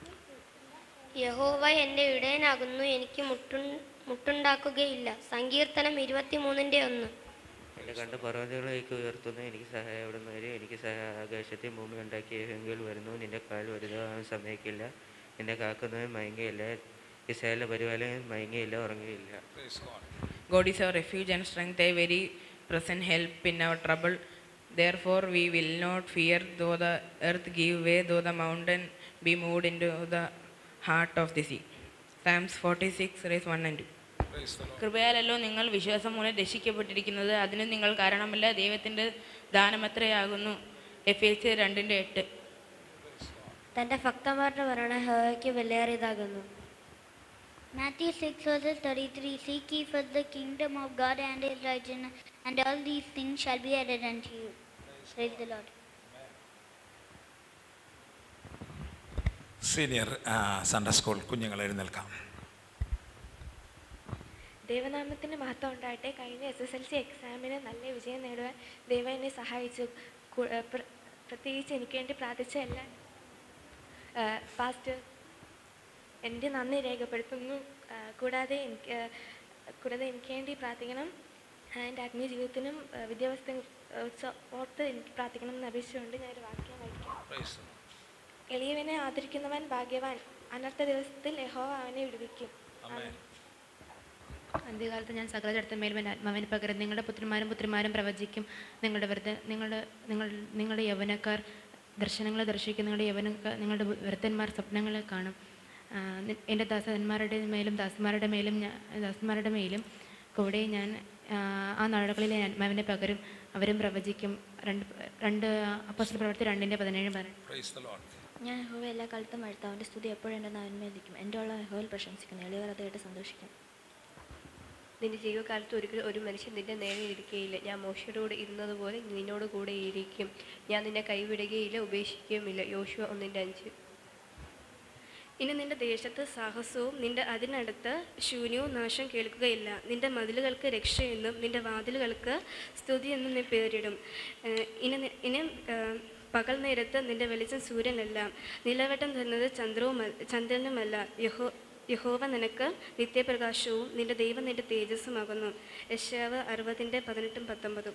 യഹോവ എൻ്റെ ഇടയനാകുന്നു എനിക്ക് മുട്ടു മുട്ടുണ്ടാക്കുകയില്ല സങ്കീർത്തനം ഇരുപത്തിമൂന്നിൻ്റെ ഒന്ന് എന്നെ കണ്ട് പർവ്വതങ്ങളിലേക്ക് ഉയർത്തുന്നു എനിക്ക് സഹായം എവിടുന്ന് വരും എനിക്ക് സഹായം ആകാശത്തെ ഭൂമി ഉണ്ടാക്കിയ എങ്കിൽ വരുന്നു നിന്റെ കാൽ വരുന്നത് അവൻ സമ്മതിക്കില്ല നിന്നെ കാക്കുന്നവൻ മയങ്ങയില്ല ഇസ്രായേലിന്റെ പരിപാലകൻ മയങ്ങയില്ല ഉറങ്ങുകയില്ല God is our refuge and strength, a very present help in our trouble. Therefore, we will not fear, though the earth give way, though the mountain be moved into the heart of the sea. Psalms 46, verse 1 and 2. കൃപയാലല്ലോ നിങ്ങൾ വിശ്വാസം മൂലം രക്ഷിക്കപ്പെട്ടിരിക്കുന്നത് അതിന് നിങ്ങൾ കാരണമല്ല ദൈവത്തിൻ്റെ ദാനമത്രയാകുന്നു F L C രണ്ടിൻ്റെ എട്ട് തൻ്റെ ഭക്തന്മാരുടെ ഭരണ ഹോയ്ക്ക് വിലയേറിയതാകുന്നു Matthew 6 verses 33 Seek ye first the kingdom of God and his righteousness, and all these things shall be added unto you. Praise the Lord. Senior Sunday school കുഞ്ഞുങ്ങൾ എഴുന്നേൽക്കാം ദൈവനാമത്തിന് മഹത്വം ഉണ്ടാകട്ടെ കഴിഞ്ഞ എസ് എസ് എൽ സി എക്സാമിന് നല്ല വിജയം നേടുവാൻ ദൈവം എന്നെ സഹായിച്ചു കു- ഏഹ് പ്ര- പ്രത്യേകിച്ച് എനിക്ക് വേണ്ടി പ്രാർത്ഥിച്ച എല്ലാ പാസ്റ്റ് എൻ്റെ നന്ദി രേഖപ്പെടുത്തുന്നു ഏഹ് കൂടാതെ എനിക്ക് ഏഹ് കൂടാതെ എനിക്ക് വേണ്ടി പ്രാർത്ഥിക്കണം എൻ്റെ ആത്മീയ ജീവിതത്തിനും ഏഹ് വിദ്യാഭ്യാസത്തെ ഉത്സവ ഓർത്ത് എനിക്ക് പ്രാർത്ഥിക്കണം എന്ന് അപേക്ഷിച്ചുകൊണ്ട് ഞാനൊരു വാക്യം വായിക്കാം എളിയവനെ ആദരിക്കുന്നവൻ ഭാഗ്യവാൻ അനർത്ഥ ദിവസത്തിൽ യഹോവ അവനെ വിടുവിക്കും ആമേൻ. അന്ത്യകാലത്ത് ഞാൻ സകല ജഡത്തിന്മേലും എൻ്റെ ആത്മാവിന് പകരം നിങ്ങളുടെ പുത്രന്മാരും പുത്രിമാരും പ്രവചിക്കും നിങ്ങളുടെ വെറുതെ നിങ്ങളുടെ നിങ്ങൾ നിങ്ങളുടെ യൗവനക്കാർ ദർശനങ്ങൾ ദർശിക്കും നിങ്ങളുടെ യൗവനക്കാർ നിങ്ങളുടെ വൃദ്ധന്മാർ സ്വപ്നങ്ങളെ കാണും ആ, നി- എൻ്റെ ദാസന്മാരുടെ മേലും ദാസന്മാരുടെ മേലും ഞാൻ ദാസന്മാരുടെ മേലും കൂടെ ഞാൻ ആ, ആ നാടുകളിലെ ആത്മാവിനെ പകരും അവരും പ്രവചിക്കും രണ്ട് രണ്ട് അപ്പോസ്തല പ്രവർത്തി രണ്ടിൻ്റെ പതിനേഴ് പറഞ്ഞു ഞാൻ യഹോവ എല്ലാ കാലത്തും വാഴ്ത്താം അവൻ്റെ സ്തുതി എപ്പോഴും എൻ്റെ നാവിന്മേലിരിക്കും എൻ്റെ ഉള്ള യഹോവയിൽ പ്രശംസിക്കുന്നു എളിയവർ അത് കേട്ട് സന്തോഷിക്കും നിന്റെ ജീവകാലത്ത് ഒരിക്കലും ഒരു മനുഷ്യൻ നിന്റെ നേരെ ഇരിക്കുകയില്ല ഞാൻ മോശയോട് ഇരുന്നതുപോലെ നിന്നോട് കൂടെ ഇരിക്കും ഞാൻ നിന്നെ കൈവിടുകയില്ല ഉപേക്ഷിക്കുകയുമില്ല യോശുവ ഒന്നിൻ്റെ അഞ്ച് ഇനി നിന്റെ ദേശത്ത് സാഹസവും നിന്റെ അതിനടുത്ത് ശൂന്യവും നാശം കേൾക്കുകയില്ല നിന്റെ മതിലുകൾക്ക് രക്ഷയെന്നും നിന്റെ വാതിലുകൾക്ക് സ്തുതി എന്നും നീ പേരിടും ഏഹ് ഇനി നി- ഇനി ഏഹ് പകൽ നേരത്ത് നിന്റെ വെളിച്ചം സൂര്യനല്ല നിലവട്ടം തരുന്നത് ചന്ദ്രവും ചന്ദ്രനുമല്ല യഹോ യഹോവ നിനക്ക് നിത്യപ്രകാശവും നിന്റെ ദൈവം നിന്റെ തേജസ്സുമാകുന്നു യശാവ് അറുപതിൻ്റെ പതിനെട്ടും പത്തൊമ്പതും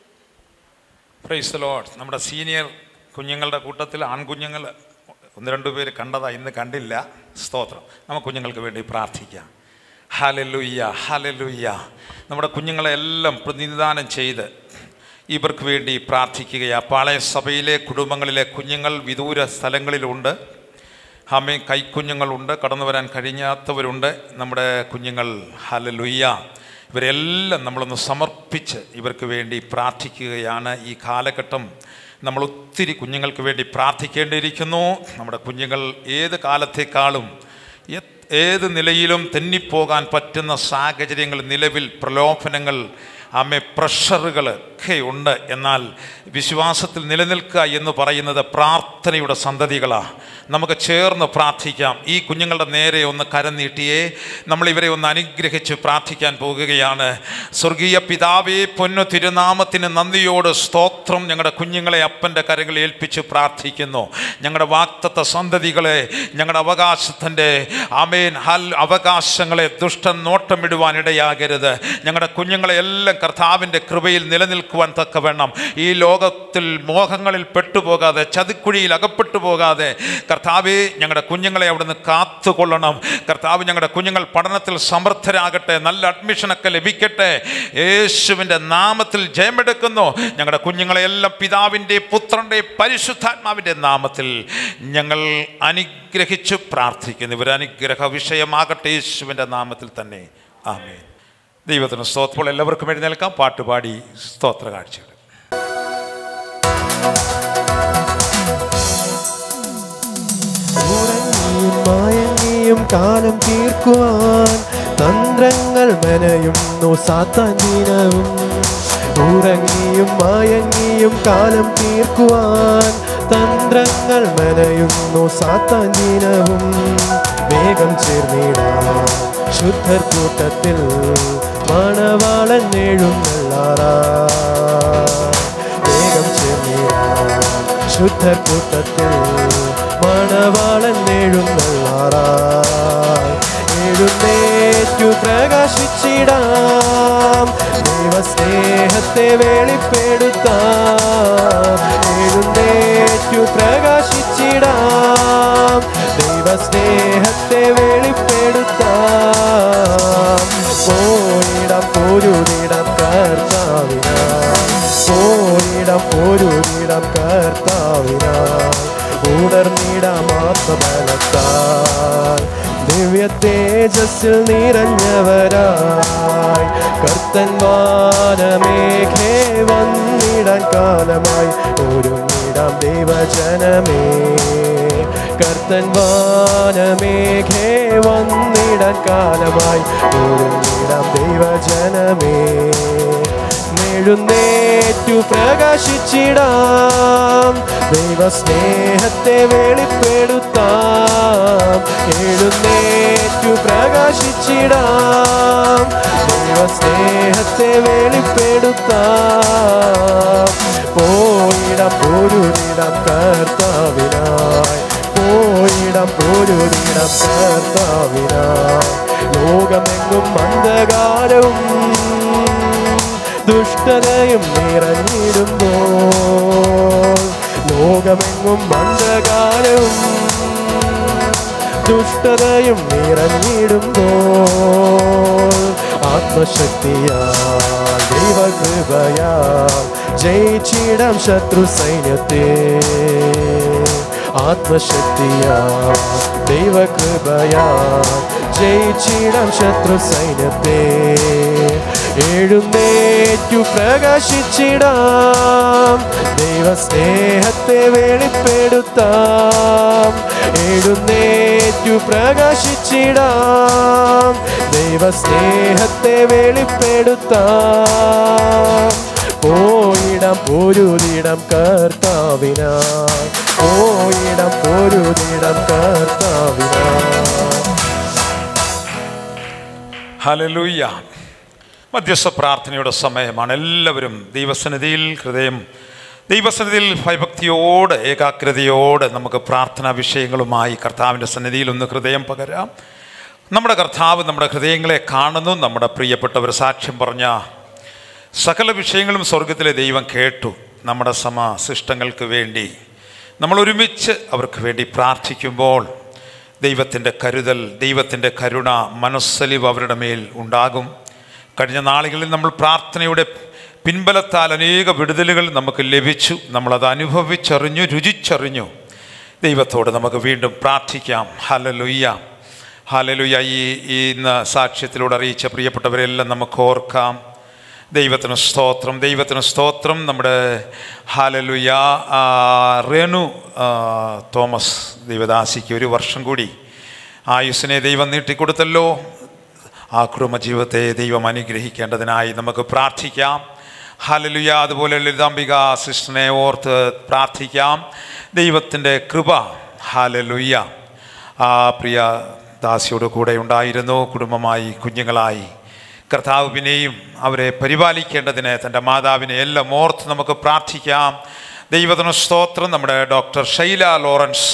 പ്രൈസ് ലോഡ് നമ്മുടെ സീനിയർ കുഞ്ഞുങ്ങളുടെ കൂട്ടത്തിൽ ആൺകുഞ്ഞുങ്ങൾ ഒന്ന് രണ്ട് പേര് കണ്ടതാ ഇന്ന് കണ്ടില്ല സ്തോത്രം നമുക്ക് കുഞ്ഞുങ്ങൾക്ക് വേണ്ടി പ്രാർത്ഥിക്കാം ഹാലലുയ്യ ഹാലലുയ്യ നമ്മുടെ കുഞ്ഞുങ്ങളെ എല്ലാം പ്രതിനിധാനം ചെയ്ത് ഇവർക്ക് വേണ്ടി പ്രാർത്ഥിക്കുകയാ പാളയ സഭയിലെ കുടുംബങ്ങളിലെ കുഞ്ഞുങ്ങൾ വിദൂര സ്ഥലങ്ങളിലുണ്ട് അമ്മയും കൈക്കുഞ്ഞുങ്ങളുണ്ട് കടന്നു വരാൻ കഴിയാത്തവരുണ്ട് നമ്മുടെ കുഞ്ഞുങ്ങൾ ഹലലുയ്യ ഇവരെല്ലാം നമ്മളൊന്ന് സമർപ്പിച്ച് ഇവർക്ക് വേണ്ടി പ്രാർത്ഥിക്കുകയാണ് ഈ കാലഘട്ടം നമ്മൾ ഒത്തിരി കുഞ്ഞുങ്ങൾക്ക് വേണ്ടി പ്രാർത്ഥിക്കേണ്ടിയിരിക്കുന്നു നമ്മുടെ കുഞ്ഞുങ്ങൾ ഏത് കാലത്തേക്കാളും എ- ഏത് നിലയിലും തെന്നിപ്പോകാൻ പറ്റുന്ന സാഹചര്യങ്ങൾ നിലവിൽ പ്രലോഭനങ്ങൾ അമ്മ പ്രഷറുകൾ ഒക്കെ ഉണ്ട് എന്നാൽ വിശ്വാസത്തിൽ നിലനിൽക്കുക എന്ന് പറയുന്നത് പ്രാർത്ഥനയുടെ സന്തതികളാണ് നമുക്ക് ചേർന്ന് പ്രാർത്ഥിക്കാം ഈ കുഞ്ഞുങ്ങളുടെ നേരെ ഒന്ന് കരം നീട്ടിയേ നമ്മൾ ഇവരെ ഒന്ന് അനുഗ്രഹിച്ച് പ്രാർത്ഥിക്കാൻ പോകുകയാണ് സ്വർഗീയ പിതാവേ പൊന്നു തിരുനാമത്തിന് നന്ദിയോട് സ്തോത്രം ഞങ്ങളുടെ കുഞ്ഞുങ്ങളെ അപ്പൻ്റെ കരങ്ങളിൽ ഏൽപ്പിച്ച് പ്രാർത്ഥിക്കുന്നു ഞങ്ങളുടെ വാക്തത്വ സന്തതികളെ ഞങ്ങളുടെ അവകാശത്തിൻ്റെ അമേൻ ഹൽ അവകാശങ്ങളെ ദുഷ്ടൻ നോട്ടമിടുവാൻ ഇടയാകരുത് ഞങ്ങളുടെ കുഞ്ഞുങ്ങളെ എല്ലാം കർത്താവിൻ്റെ കൃപയിൽ നിലനിൽക്കുവാൻ തക്കവണ്ണം ഈ ലോകത്തിൽ മോഹങ്ങളിൽ പെട്ടുപോകാതെ ചതിക്കുഴിയിൽ അകപ്പെട്ടു പോകാതെ കർത്താവെ ഞങ്ങളുടെ കുഞ്ഞുങ്ങളെ അവിടുന്ന് കാത്തുകൊള്ളണം കർത്താവ് ഞങ്ങളുടെ കുഞ്ഞുങ്ങൾ പഠനത്തിൽ സമർത്ഥരാകട്ടെ നല്ല അഡ്മിഷനൊക്കെ ലഭിക്കട്ടെ യേശുവിൻ്റെ നാമത്തിൽ ജയമെടുക്കുന്നു ഞങ്ങളുടെ കുഞ്ഞുങ്ങളെയെല്ലാം പിതാവിൻ്റെ പുത്രൻ്റെ പരിശുദ്ധാത്മാവിൻ്റെ നാമത്തിൽ ഞങ്ങൾ അനുഗ്രഹിച്ചു പ്രാർത്ഥിക്കുന്നു ഇവർ അനുഗ്രഹ വിഷയമാകട്ടെ യേശുവിൻ്റെ നാമത്തിൽ തന്നെ ആമേൻ ദൈവത്തിന് സ്തോത്രപ്പോൾ എല്ലാവർക്കും എഴുന്നേൽക്കാം പാട്ടുപാടി സ്തോത്ര കാഴ്ചകൾ ഉറങ്ങിയും മയങ്ങിയും കാലം തീർക്കുവാൻ തന്ത്രങ്ങൾ മെനയുന്നു സാത്താൻ ദിനവും ഉറങ്ങിയും മയങ്ങിയും കാലം തീർക്കുവാൻ തന്ത്രങ്ങൾ മെനയുന്നു സാത്താൻ ദിനവും വേഗം ചേർന്നിടാം ശുദ്ധർ കൂട്ടത്തിൽ മണവാളൻ എഴുന്നള്ളാറാ വേഗം ചേർന്നിടാം ശുദ്ധർ കൂട്ടത്തിൽ മണവാളൻ എഴുന്നള്ളാറായി എഴുന്നേറ്റു പ്രകാശിച്ചിടാം ദൈവസ്നേഹത്തെ വെളിപ്പെടുത്താം എഴുന്നേറ്റു പ്രകാശിച്ചിടാം ദൈവസ്നേഹത്തെ വെളിപ്പെടുത്താം പോയിടം പൊരുവിടം കർത്താവിനാം പോയിടം പൊരുവിടം കർത്താവിനാം ഉണർന്നിടാം ആത്മബലത്താൽ ദിവ്യ തേജസ്സിൽ നിറഞ്ഞവരായി കർത്തൻ വാനമേഘേ വന്നിടാൻ കാലമായി ഒരുങ്ങിടാം ദൈവജനമേ കർത്തൻ വാനമേഘേ വന്നിടാൻ കാലമായി ഒരുങ്ങിടാം ദൈവജനമേ എഴുന്നേറ്റു പ്രകാശിച്ചിടാം ദൈവസ്നേഹത്തെ വെളിപ്പെടുത്താം എഴുന്നേറ്റു പ്രകാശിച്ചിടാം ദൈവസ്നേഹത്തെ വെളിപ്പെടുത്താം പോയിടം പൊരുതിടം കർത്താവിനായി പോയിടം പൊരുതിടം കർത്താവിനായി ലോകമെങ്ങും അന്ധകാരവും ദുഷ്ടതയും നിറഞ്ഞിടുമ്പോൾ ലോകമെങ്ങും അന്ധകാരവും ദുഷ്ടതയും നിറഞ്ഞിടുമ്പോൾ ആത്മശക്തിയാൽ ദൈവകൃപയാൽ ജയിച്ചിടാം ശത്രു സൈന്യത്തെ ആത്മശക്തിയാൽ ദൈവകൃപയാൽ ജയിച്ചിടാം ശത്രു സൈന്യത്തെ എഴുന്നേറ്റു പ്രകാശിച്ചിടാം ദൈവസ്നേഹത്തെ വെളിപ്പെടുത്താം എഴുന്നേറ്റു പ്രകാശിച്ചിടാം ദൈവസ്നേഹത്തെ വെളിപ്പെടുത്താം പോയിടം പൊരുതിടം കർത്താവിനായി പോയിടം പൊരുതിടം കർത്താവിനായി ഹലലൂയ്യ മധ്യസ്ഥ പ്രാർത്ഥനയുടെ സമയമാണ് എല്ലാവരും ദൈവസന്നിധിയിൽ ഹൃദയം ദൈവസന്നിധിയിൽ ഭയഭക്തിയോട് ഏകാഗ്രതയോട് നമുക്ക് പ്രാർത്ഥനാ വിഷയങ്ങളുമായി കർത്താവിൻ്റെ സന്നിധിയിൽ ഒന്ന് ഹൃദയം പകരാം നമ്മുടെ കർത്താവ് നമ്മുടെ ഹൃദയങ്ങളെ കാണുന്നു നമ്മുടെ പ്രിയപ്പെട്ടവർ സാക്ഷ്യം പറഞ്ഞ സകല വിഷയങ്ങളും സ്വർഗത്തിലെ ദൈവം കേട്ടു നമ്മുടെ സമശിഷ്ടങ്ങൾക്ക് വേണ്ടി നമ്മൾ ഒരുമിച്ച് അവർക്ക് വേണ്ടി പ്രാർത്ഥിക്കുമ്പോൾ ദൈവത്തിൻ്റെ കരുതൽ ദൈവത്തിൻ്റെ കരുണ മനസ്സലിവ് അവരുടെ മേൽ ഉണ്ടാകും കഴിഞ്ഞ നാളുകളിൽ നമ്മൾ പ്രാർത്ഥനയുടെ പിൻബലത്താൽ അനേക വിടുതലുകൾ നമുക്ക് ലഭിച്ചു നമ്മളത് അനുഭവിച്ചറിഞ്ഞു രുചിച്ചറിഞ്ഞു ദൈവത്തോട് നമുക്ക് വീണ്ടും പ്രാർത്ഥിക്കാം ഹലലുയ്യ ഹലലുയ്യ ഈ ഈ ഇന്ന് സാക്ഷ്യത്തിലൂടെ അറിയിച്ച പ്രിയപ്പെട്ടവരെല്ലാം നമുക്ക് ഓർക്കാം ദൈവത്തിന് സ്തോത്രം ദൈവത്തിന് സ്തോത്രം നമ്മുടെ ഹാലലുയ റേണു ആ, തോമസ് ദൈവദാസിക്ക് ഒരു വർഷം കൂടി ആയുസ്സിനെ ദൈവം നീട്ടിക്കൊടുത്തല്ലോ ആ കുടുംബജീവിതത്തെ ദൈവം അനുഗ്രഹിക്കേണ്ടതിനായി നമുക്ക് പ്രാർത്ഥിക്കാം ഹലലുയ അതുപോലെ ലളിതാംബിക സിസ്റ്ററിനെ ഓർത്ത് പ്രാർത്ഥിക്കാം ദൈവത്തിൻ്റെ കൃപ ഹാലലുയ്യ ആ പ്രിയ ദാസിയോട് കൂടെ ഉണ്ടായിരുന്നു കുടുംബമായി കുഞ്ഞുങ്ങളായി കർത്താവ് പിന്നെയും അവരെ പരിപാലിക്കേണ്ടതിന് തൻ്റെ മാതാവിനെ എല്ലാം ഓർത്ത് നമുക്ക് പ്രാർത്ഥിക്കാം ദൈവത്തിന് സ്തോത്രം നമ്മുടെ ഡോക്ടർ ഷൈല ലോറൻസ്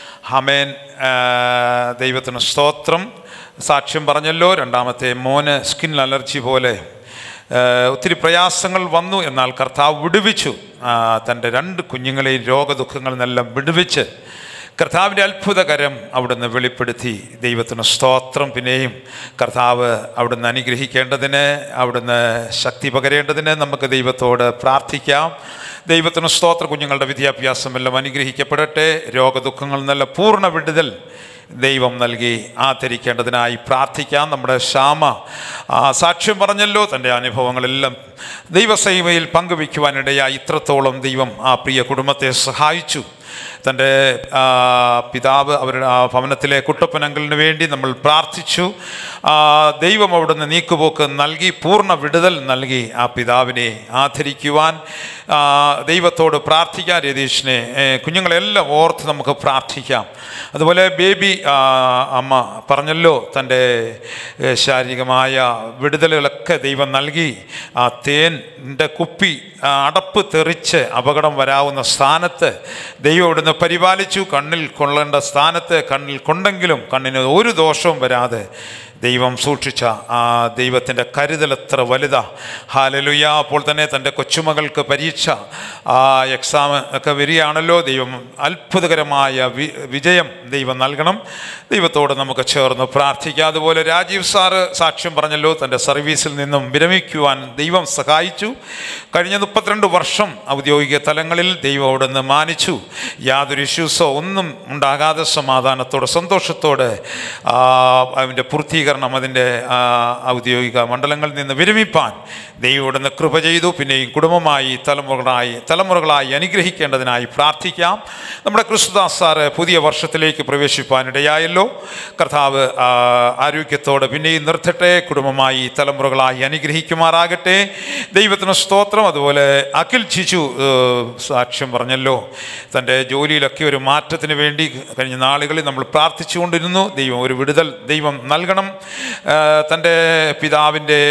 ഹമേൻ ആ, ദൈവത്തിന് സ്തോത്രം സാക്ഷ്യം പറഞ്ഞല്ലോ രണ്ടാമത്തെ മോന് സ്കിൻ അലർജി പോലെ ആ, ഒത്തിരി പ്രയാസങ്ങൾ വന്നു എന്നാൽ കർത്താവ് വിടുവിച്ചു ആ, തൻ്റെ രണ്ട് കുഞ്ഞുങ്ങളെയും രോഗദുഃഖങ്ങളിൽ നിന്നെല്ലാം വിടുവിച്ച് കർത്താവിൻ്റെ അത്ഭുതകരം അവിടുന്ന് വെളിപ്പെടുത്തി ദൈവത്തിന് സ്തോത്രം പിന്നെയും കർത്താവ് അവിടുന്ന് അനുഗ്രഹിക്കേണ്ടതിന് അവിടുന്ന് ശക്തി പകരേണ്ടതിന് നമുക്ക് ദൈവത്തോട് പ്രാർത്ഥിക്കാം ദൈവത്തിന് സ്തോത്ര കുഞ്ഞുങ്ങളുടെ വിദ്യാഭ്യാസം എല്ലാം അനുഗ്രഹിക്കപ്പെടട്ടെ രോഗദുഃഖങ്ങളിൽ നിന്നുള്ള പൂർണ്ണ വിടുതൽ ദൈവം നൽകി ആദരിക്കേണ്ടതിനായി പ്രാർത്ഥിക്കാം നമ്മുടെ ശ്യാമ ആ, സാക്ഷ്യം പറഞ്ഞല്ലോ തൻ്റെ അനുഭവങ്ങളെല്ലാം ദൈവസേവയിൽ പങ്കുവയ്ക്കുവാനിടയായി ഇത്രത്തോളം ദൈവം ആ പ്രിയ കുടുംബത്തെ സഹായിച്ചു തൻ്റെ ആ, പിതാവ് അവരുടെ ആ ഭവനത്തിലെ കുട്ടപ്പനങ്കലിന് വേണ്ടി നമ്മൾ പ്രാർത്ഥിച്ചു ആ, ദൈവം അവിടുന്ന് നീക്കുപോക്ക് നൽകി പൂർണ്ണ വിടുതൽ നൽകി ആ പിതാവിനെ ആദരിക്കുവാൻ ആ, ദൈവത്തോട് പ്രാർത്ഥിക്കാൻ രതീഷിനെ ഏ, കുഞ്ഞുങ്ങളെല്ലാം ഓർത്ത് നമുക്ക് പ്രാർത്ഥിക്കാം അതുപോലെ ബേബി ആ, അമ്മ പറഞ്ഞല്ലോ തൻ്റെ ഏ, ശാരീരികമായ വിടുതലുകളൊക്കെ ദൈവം നൽകി ആ തേൻ്റെ കുപ്പി ആ, അടപ്പ് തെറിച്ച് അപകടം വരാവുന്ന സ്ഥാനത്ത് ദൈവം ഇവിടുന്ന് പരിപാലിച്ചു കണ്ണിൽ കൊള്ളേണ്ട സ്ഥാനത്ത് കണ്ണിൽ കൊണ്ടെങ്കിലും കണ്ണിന് ഒരു ദോഷവും വരാതെ ദൈവം സൂക്ഷിച്ച ആ ദൈവത്തിൻ്റെ കരുതൽ എത്ര വലുതാ ഹാലലുയ അപ്പോൾ തന്നെ തൻ്റെ കൊച്ചുമകൾക്ക് പരീക്ഷ ആ എക്സാം ഒക്കെ വരികയാണല്ലോ ദൈവം അത്ഭുതകരമായ വി വിജയം ദൈവം നൽകണം ദൈവത്തോട് നമുക്ക് ചേർന്ന് പ്രാർത്ഥിക്കാം അതുപോലെ രാജീവ് സാറ് സാക്ഷ്യം പറഞ്ഞല്ലോ തൻ്റെ സർവീസിൽ നിന്നും വിരമിക്കുവാൻ ദൈവം സഹായിച്ചു കഴിഞ്ഞ മുപ്പത്തിരണ്ട് വർഷം ഔദ്യോഗിക തലങ്ങളിൽ ദൈവം അവിടുന്ന് മാനിച്ചു യാതൊരു ഇഷ്യൂസോ ഒന്നും ഉണ്ടാകാതെ സമാധാനത്തോടെ സന്തോഷത്തോടെ ആ, അതിൻ്റെ പൂർത്തീകരണം പ്രതികരണം അതിൻ്റെ ആ, ഔദ്യോഗിക മണ്ഡലങ്ങളിൽ നിന്ന് വിരമിപ്പാൻ ദൈവം ഇവിടുന്ന് കൃപ ചെയ്തു പിന്നെയും കുടുംബമായി തലമുറകളായി തലമുറകളായി അനുഗ്രഹിക്കേണ്ടതിനായി പ്രാർത്ഥിക്കാം നമ്മുടെ ക്രിസ്തുദാസ് സാറ് പുതിയ വർഷത്തിലേക്ക് പ്രവേശിപ്പാനിടയായല്ലോ കർത്താവ് ആ, ആരോഗ്യത്തോടെ പിന്നെയും നിർത്തട്ടെ കുടുംബമായി തലമുറകളായി അനുഗ്രഹിക്കുമാറാകട്ടെ ദൈവത്തിന് സ്തോത്രം അതുപോലെ അഖിൽ ചിച്ചു ഏഹ്, സാക്ഷ്യം പറഞ്ഞല്ലോ തൻ്റെ ജോലിയിലൊക്കെ ഒരു മാറ്റത്തിന് വേണ്ടി കഴിഞ്ഞ നാളുകളിൽ നമ്മൾ പ്രാർത്ഥിച്ചുകൊണ്ടിരുന്നു ദൈവം ഒരു വിടുതൽ ദൈവം നൽകണം ഏഹ്, തൻ്റെ പിതാവിൻ്റെ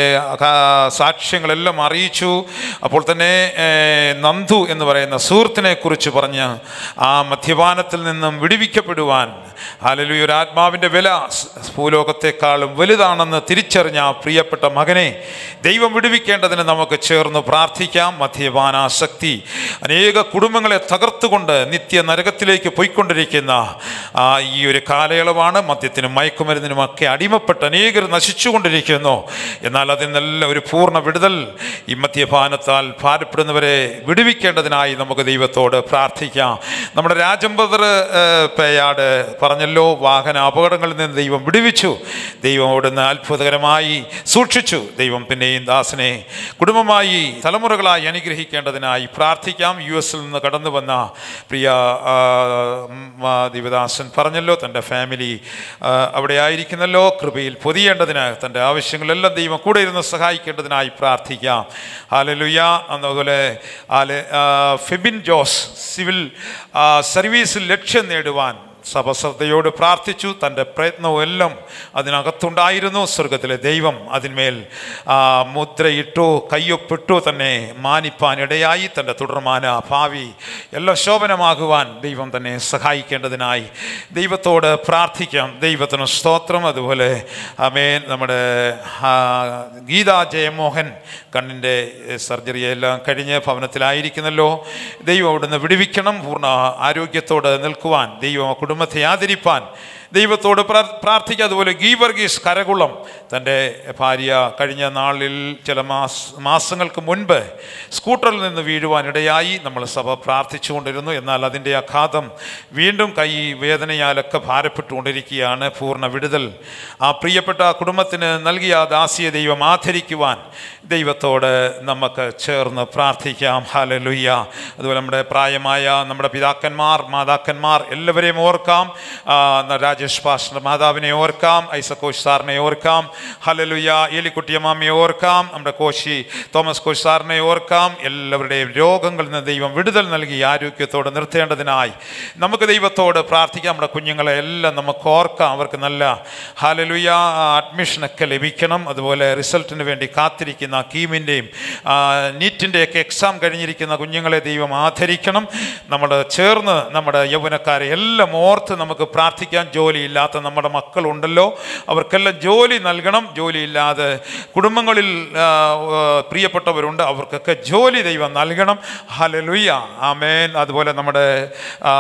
ആ, സാക്ഷ്യങ്ങളെല്ലാം അറിയിച്ചു അപ്പോൾ തന്നെ ഏഹ്, നന്ദു എന്ന് പറയുന്ന സുഹൃത്തിനെ കുറിച്ച് പറഞ്ഞ് ആ മദ്യപാനത്തിൽ നിന്നും വിടുവിക്കപ്പെടുവാൻ ഹാലലൂയ ഒരു ആത്മാവിൻ്റെ വില സ് ഭൂലോകത്തെക്കാളും വലുതാണെന്ന് തിരിച്ചറിഞ്ഞ ആ പ്രിയപ്പെട്ട മകനെ ദൈവം വിടുവിക്കേണ്ടതിന് നമുക്ക് ചേർന്ന് പ്രാർത്ഥിക്കാം മദ്യപാനാസക്തി അനേക കുടുംബങ്ങളെ തകർത്തുകൊണ്ട് നിത്യ നരകത്തിലേക്ക് പോയിക്കൊണ്ടിരിക്കുന്ന ആ, ഈ ഒരു കാലയളവാണ് മദ്യത്തിനും മയക്കുമരുന്നിനുമൊക്കെ അടിമപ്പെട്ട് അനേകർ നശിച്ചുകൊണ്ടിരിക്കുന്നു എന്നാൽ അതിൽ നിന്നെല്ലാം ഒരു പൂർണ്ണ വിടുതൽ ഈ മദ്യപാനത്താൽ ഭാരപ്പെടുന്നവരെ വിടുവിക്കേണ്ടതിനായി നമുക്ക് ദൈവത്തോട് പ്രാർത്ഥിക്കാം നമ്മുടെ രാജംബദർ പേയാട് പറഞ്ഞല്ലോ വാഹന അപകടങ്ങളിൽ നിന്ന് ദൈവം വിടുവിച്ചു ദൈവം അവിടുന്ന് അത്ഭുതകരമായി സൂക്ഷിച്ചു ദൈവം പിന്നെയും ദാസനെ കുടുംബമായി തലമുറകളായി അനുഗ്രഹിക്കേണ്ടതിനായി പ്രാർത്ഥിക്കാം യു എസിൽ നിന്ന് കടന്നു വന്ന പ്രിയ ആ, ഉം, ആ, ദിവദാസൻ പറഞ്ഞല്ലോ തൻ്റെ ഫാമിലി ആ, അവിടെ ആയിരിക്കുന്നല്ലോ കൃപയിൽ പൊതിയേണ്ടതിന് തൻ്റെ ആവശ്യങ്ങളെല്ലാം ദൈവം കൂടെ ഇരുന്ന് സഹായിക്കേണ്ടതിനായി പ്രാർത്ഥിക്കാം ഹാലലുയ അതുപോലെ ആലെ ആ, ഫെബിൻ ജോസ് സിവിൽ ആ, സർവീസിൽ ലക്ഷ്യം നേടുവാൻ സഭ ശ്രദ്ധയോട് പ്രാർത്ഥിച്ചു തൻ്റെ പ്രയത്നവും എല്ലാം അതിനകത്തുണ്ടായിരുന്നു സ്വർഗത്തിലെ ദൈവം അതിന്മേൽ ആ, മുദ്രയിട്ടു കയ്യൊപ്പിട്ടു തന്നെ മാനിപ്പാനിടയായി തൻ്റെ തുടർമാന ഭാവി എല്ലാം ശോഭനമാകുവാൻ ദൈവം തന്നെ സഹായിക്കേണ്ടതിനായി ദൈവത്തോട് പ്രാർത്ഥിക്കാം ദൈവത്തിന് സ്തോത്രം അതുപോലെ അമേൻ നമ്മുടെ ആ, ഗീതാ ജയമോഹൻ കണ്ണിൻ്റെ സർജറി എല്ലാം കഴിഞ്ഞ് ഭവനത്തിലായിരിക്കുന്നല്ലോ ദൈവം അവിടുന്ന് വിടുവിക്കണം പൂർണ്ണ ആരോഗ്യത്തോടെ നിൽക്കുവാൻ ദൈവം ആ കുടുംബത്തെ ആദരിപ്പാൻ ദൈവത്തോട് പ്രാർ- പ്രാർത്ഥിക്കുക അതുപോലെ ഗീവർഗീസ് കരകുളം തൻ്റെ ഭാര്യ കഴിഞ്ഞ നാളിൽ ചില മാസ മാസങ്ങൾക്ക് മുൻപ് സ്കൂട്ടറിൽ നിന്ന് വീഴുവാനിടയായി നമ്മൾ സഭ പ്രാർത്ഥിച്ചുകൊണ്ടിരുന്നു എന്നാൽ അതിൻ്റെ ആഘാതം വീണ്ടും കൈ വേദനയാലൊക്കെ ഭാരപ്പെട്ടുകൊണ്ടിരിക്കുകയാണ് പൂർണ്ണ വിടുതൽ ആ പ്രിയപ്പെട്ട കുടുംബത്തിന് നൽകിയ ആ ദാസിയെ ദൈവം ആദരിക്കുവാൻ ദൈവത്തോട് നമുക്ക് ചേർന്ന് പ്രാർത്ഥിക്കാം ഹാലലുയ്യ അതുപോലെ നമ്മുടെ പ്രായമായ നമ്മുടെ പിതാക്കന്മാർ മാതാക്കന്മാർ എല്ലാവരെയും ഓർക്കാം ആ, ന- രാജേഷ് പാസ്റ്റർ മാതാവിനെ ഓർക്കാം ഐസക്കോഷ് സാറിനെ ഓർക്കാം ഹലലുയ്യ ഏലിക്കുട്ടിയമ്മാമ്മയെ ഓർക്കാം നമ്മുടെ കോശി തോമസ് കോശ് സാറിനെ ഓർക്കാം എല്ലാവരുടെയും രോഗങ്ങളിൽ നിന്ന് ദൈവം വിടുതൽ നൽകി ആരോഗ്യത്തോടെ നിർത്തേണ്ടതിനായി നമുക്ക് ദൈവത്തോട് പ്രാർത്ഥിക്കാം നമ്മുടെ കുഞ്ഞുങ്ങളെ എല്ലാം നമുക്ക് ഓർക്കാം അവർക്ക് നല്ല ഹാലലുയ അഡ്മിഷനൊക്കെ ലഭിക്കണം അതുപോലെ റിസൾട്ടിന് വേണ്ടി കാത്തിരിക്കുന്ന കീമിൻ്റെയും നീറ്റിൻ്റെയൊക്കെ എക്സാം കഴിഞ്ഞിരിക്കുന്ന കുഞ്ഞുങ്ങളെ ദൈവം ആദരിക്കണം നമ്മൾ ചേർന്ന് നമ്മുടെ യൗവനക്കാരെ എല്ലാം ഓർത്ത് നമുക്ക് പ്രാർത്ഥിക്കാൻ ജോലിയില്ലാത്ത നമ്മുടെ മക്കളുണ്ടല്ലോ അവർക്കെല്ലാം ജോലി നൽകണം ജോലിയില്ലാതെ കുടുംബങ്ങളിൽ ആ, ആ, പ്രിയപ്പെട്ടവരുണ്ട് അവർക്കൊക്കെ ജോലി ദൈവം നൽകണം ഹലലുയ്യ ആമേൻ അതുപോലെ നമ്മുടെ ആ,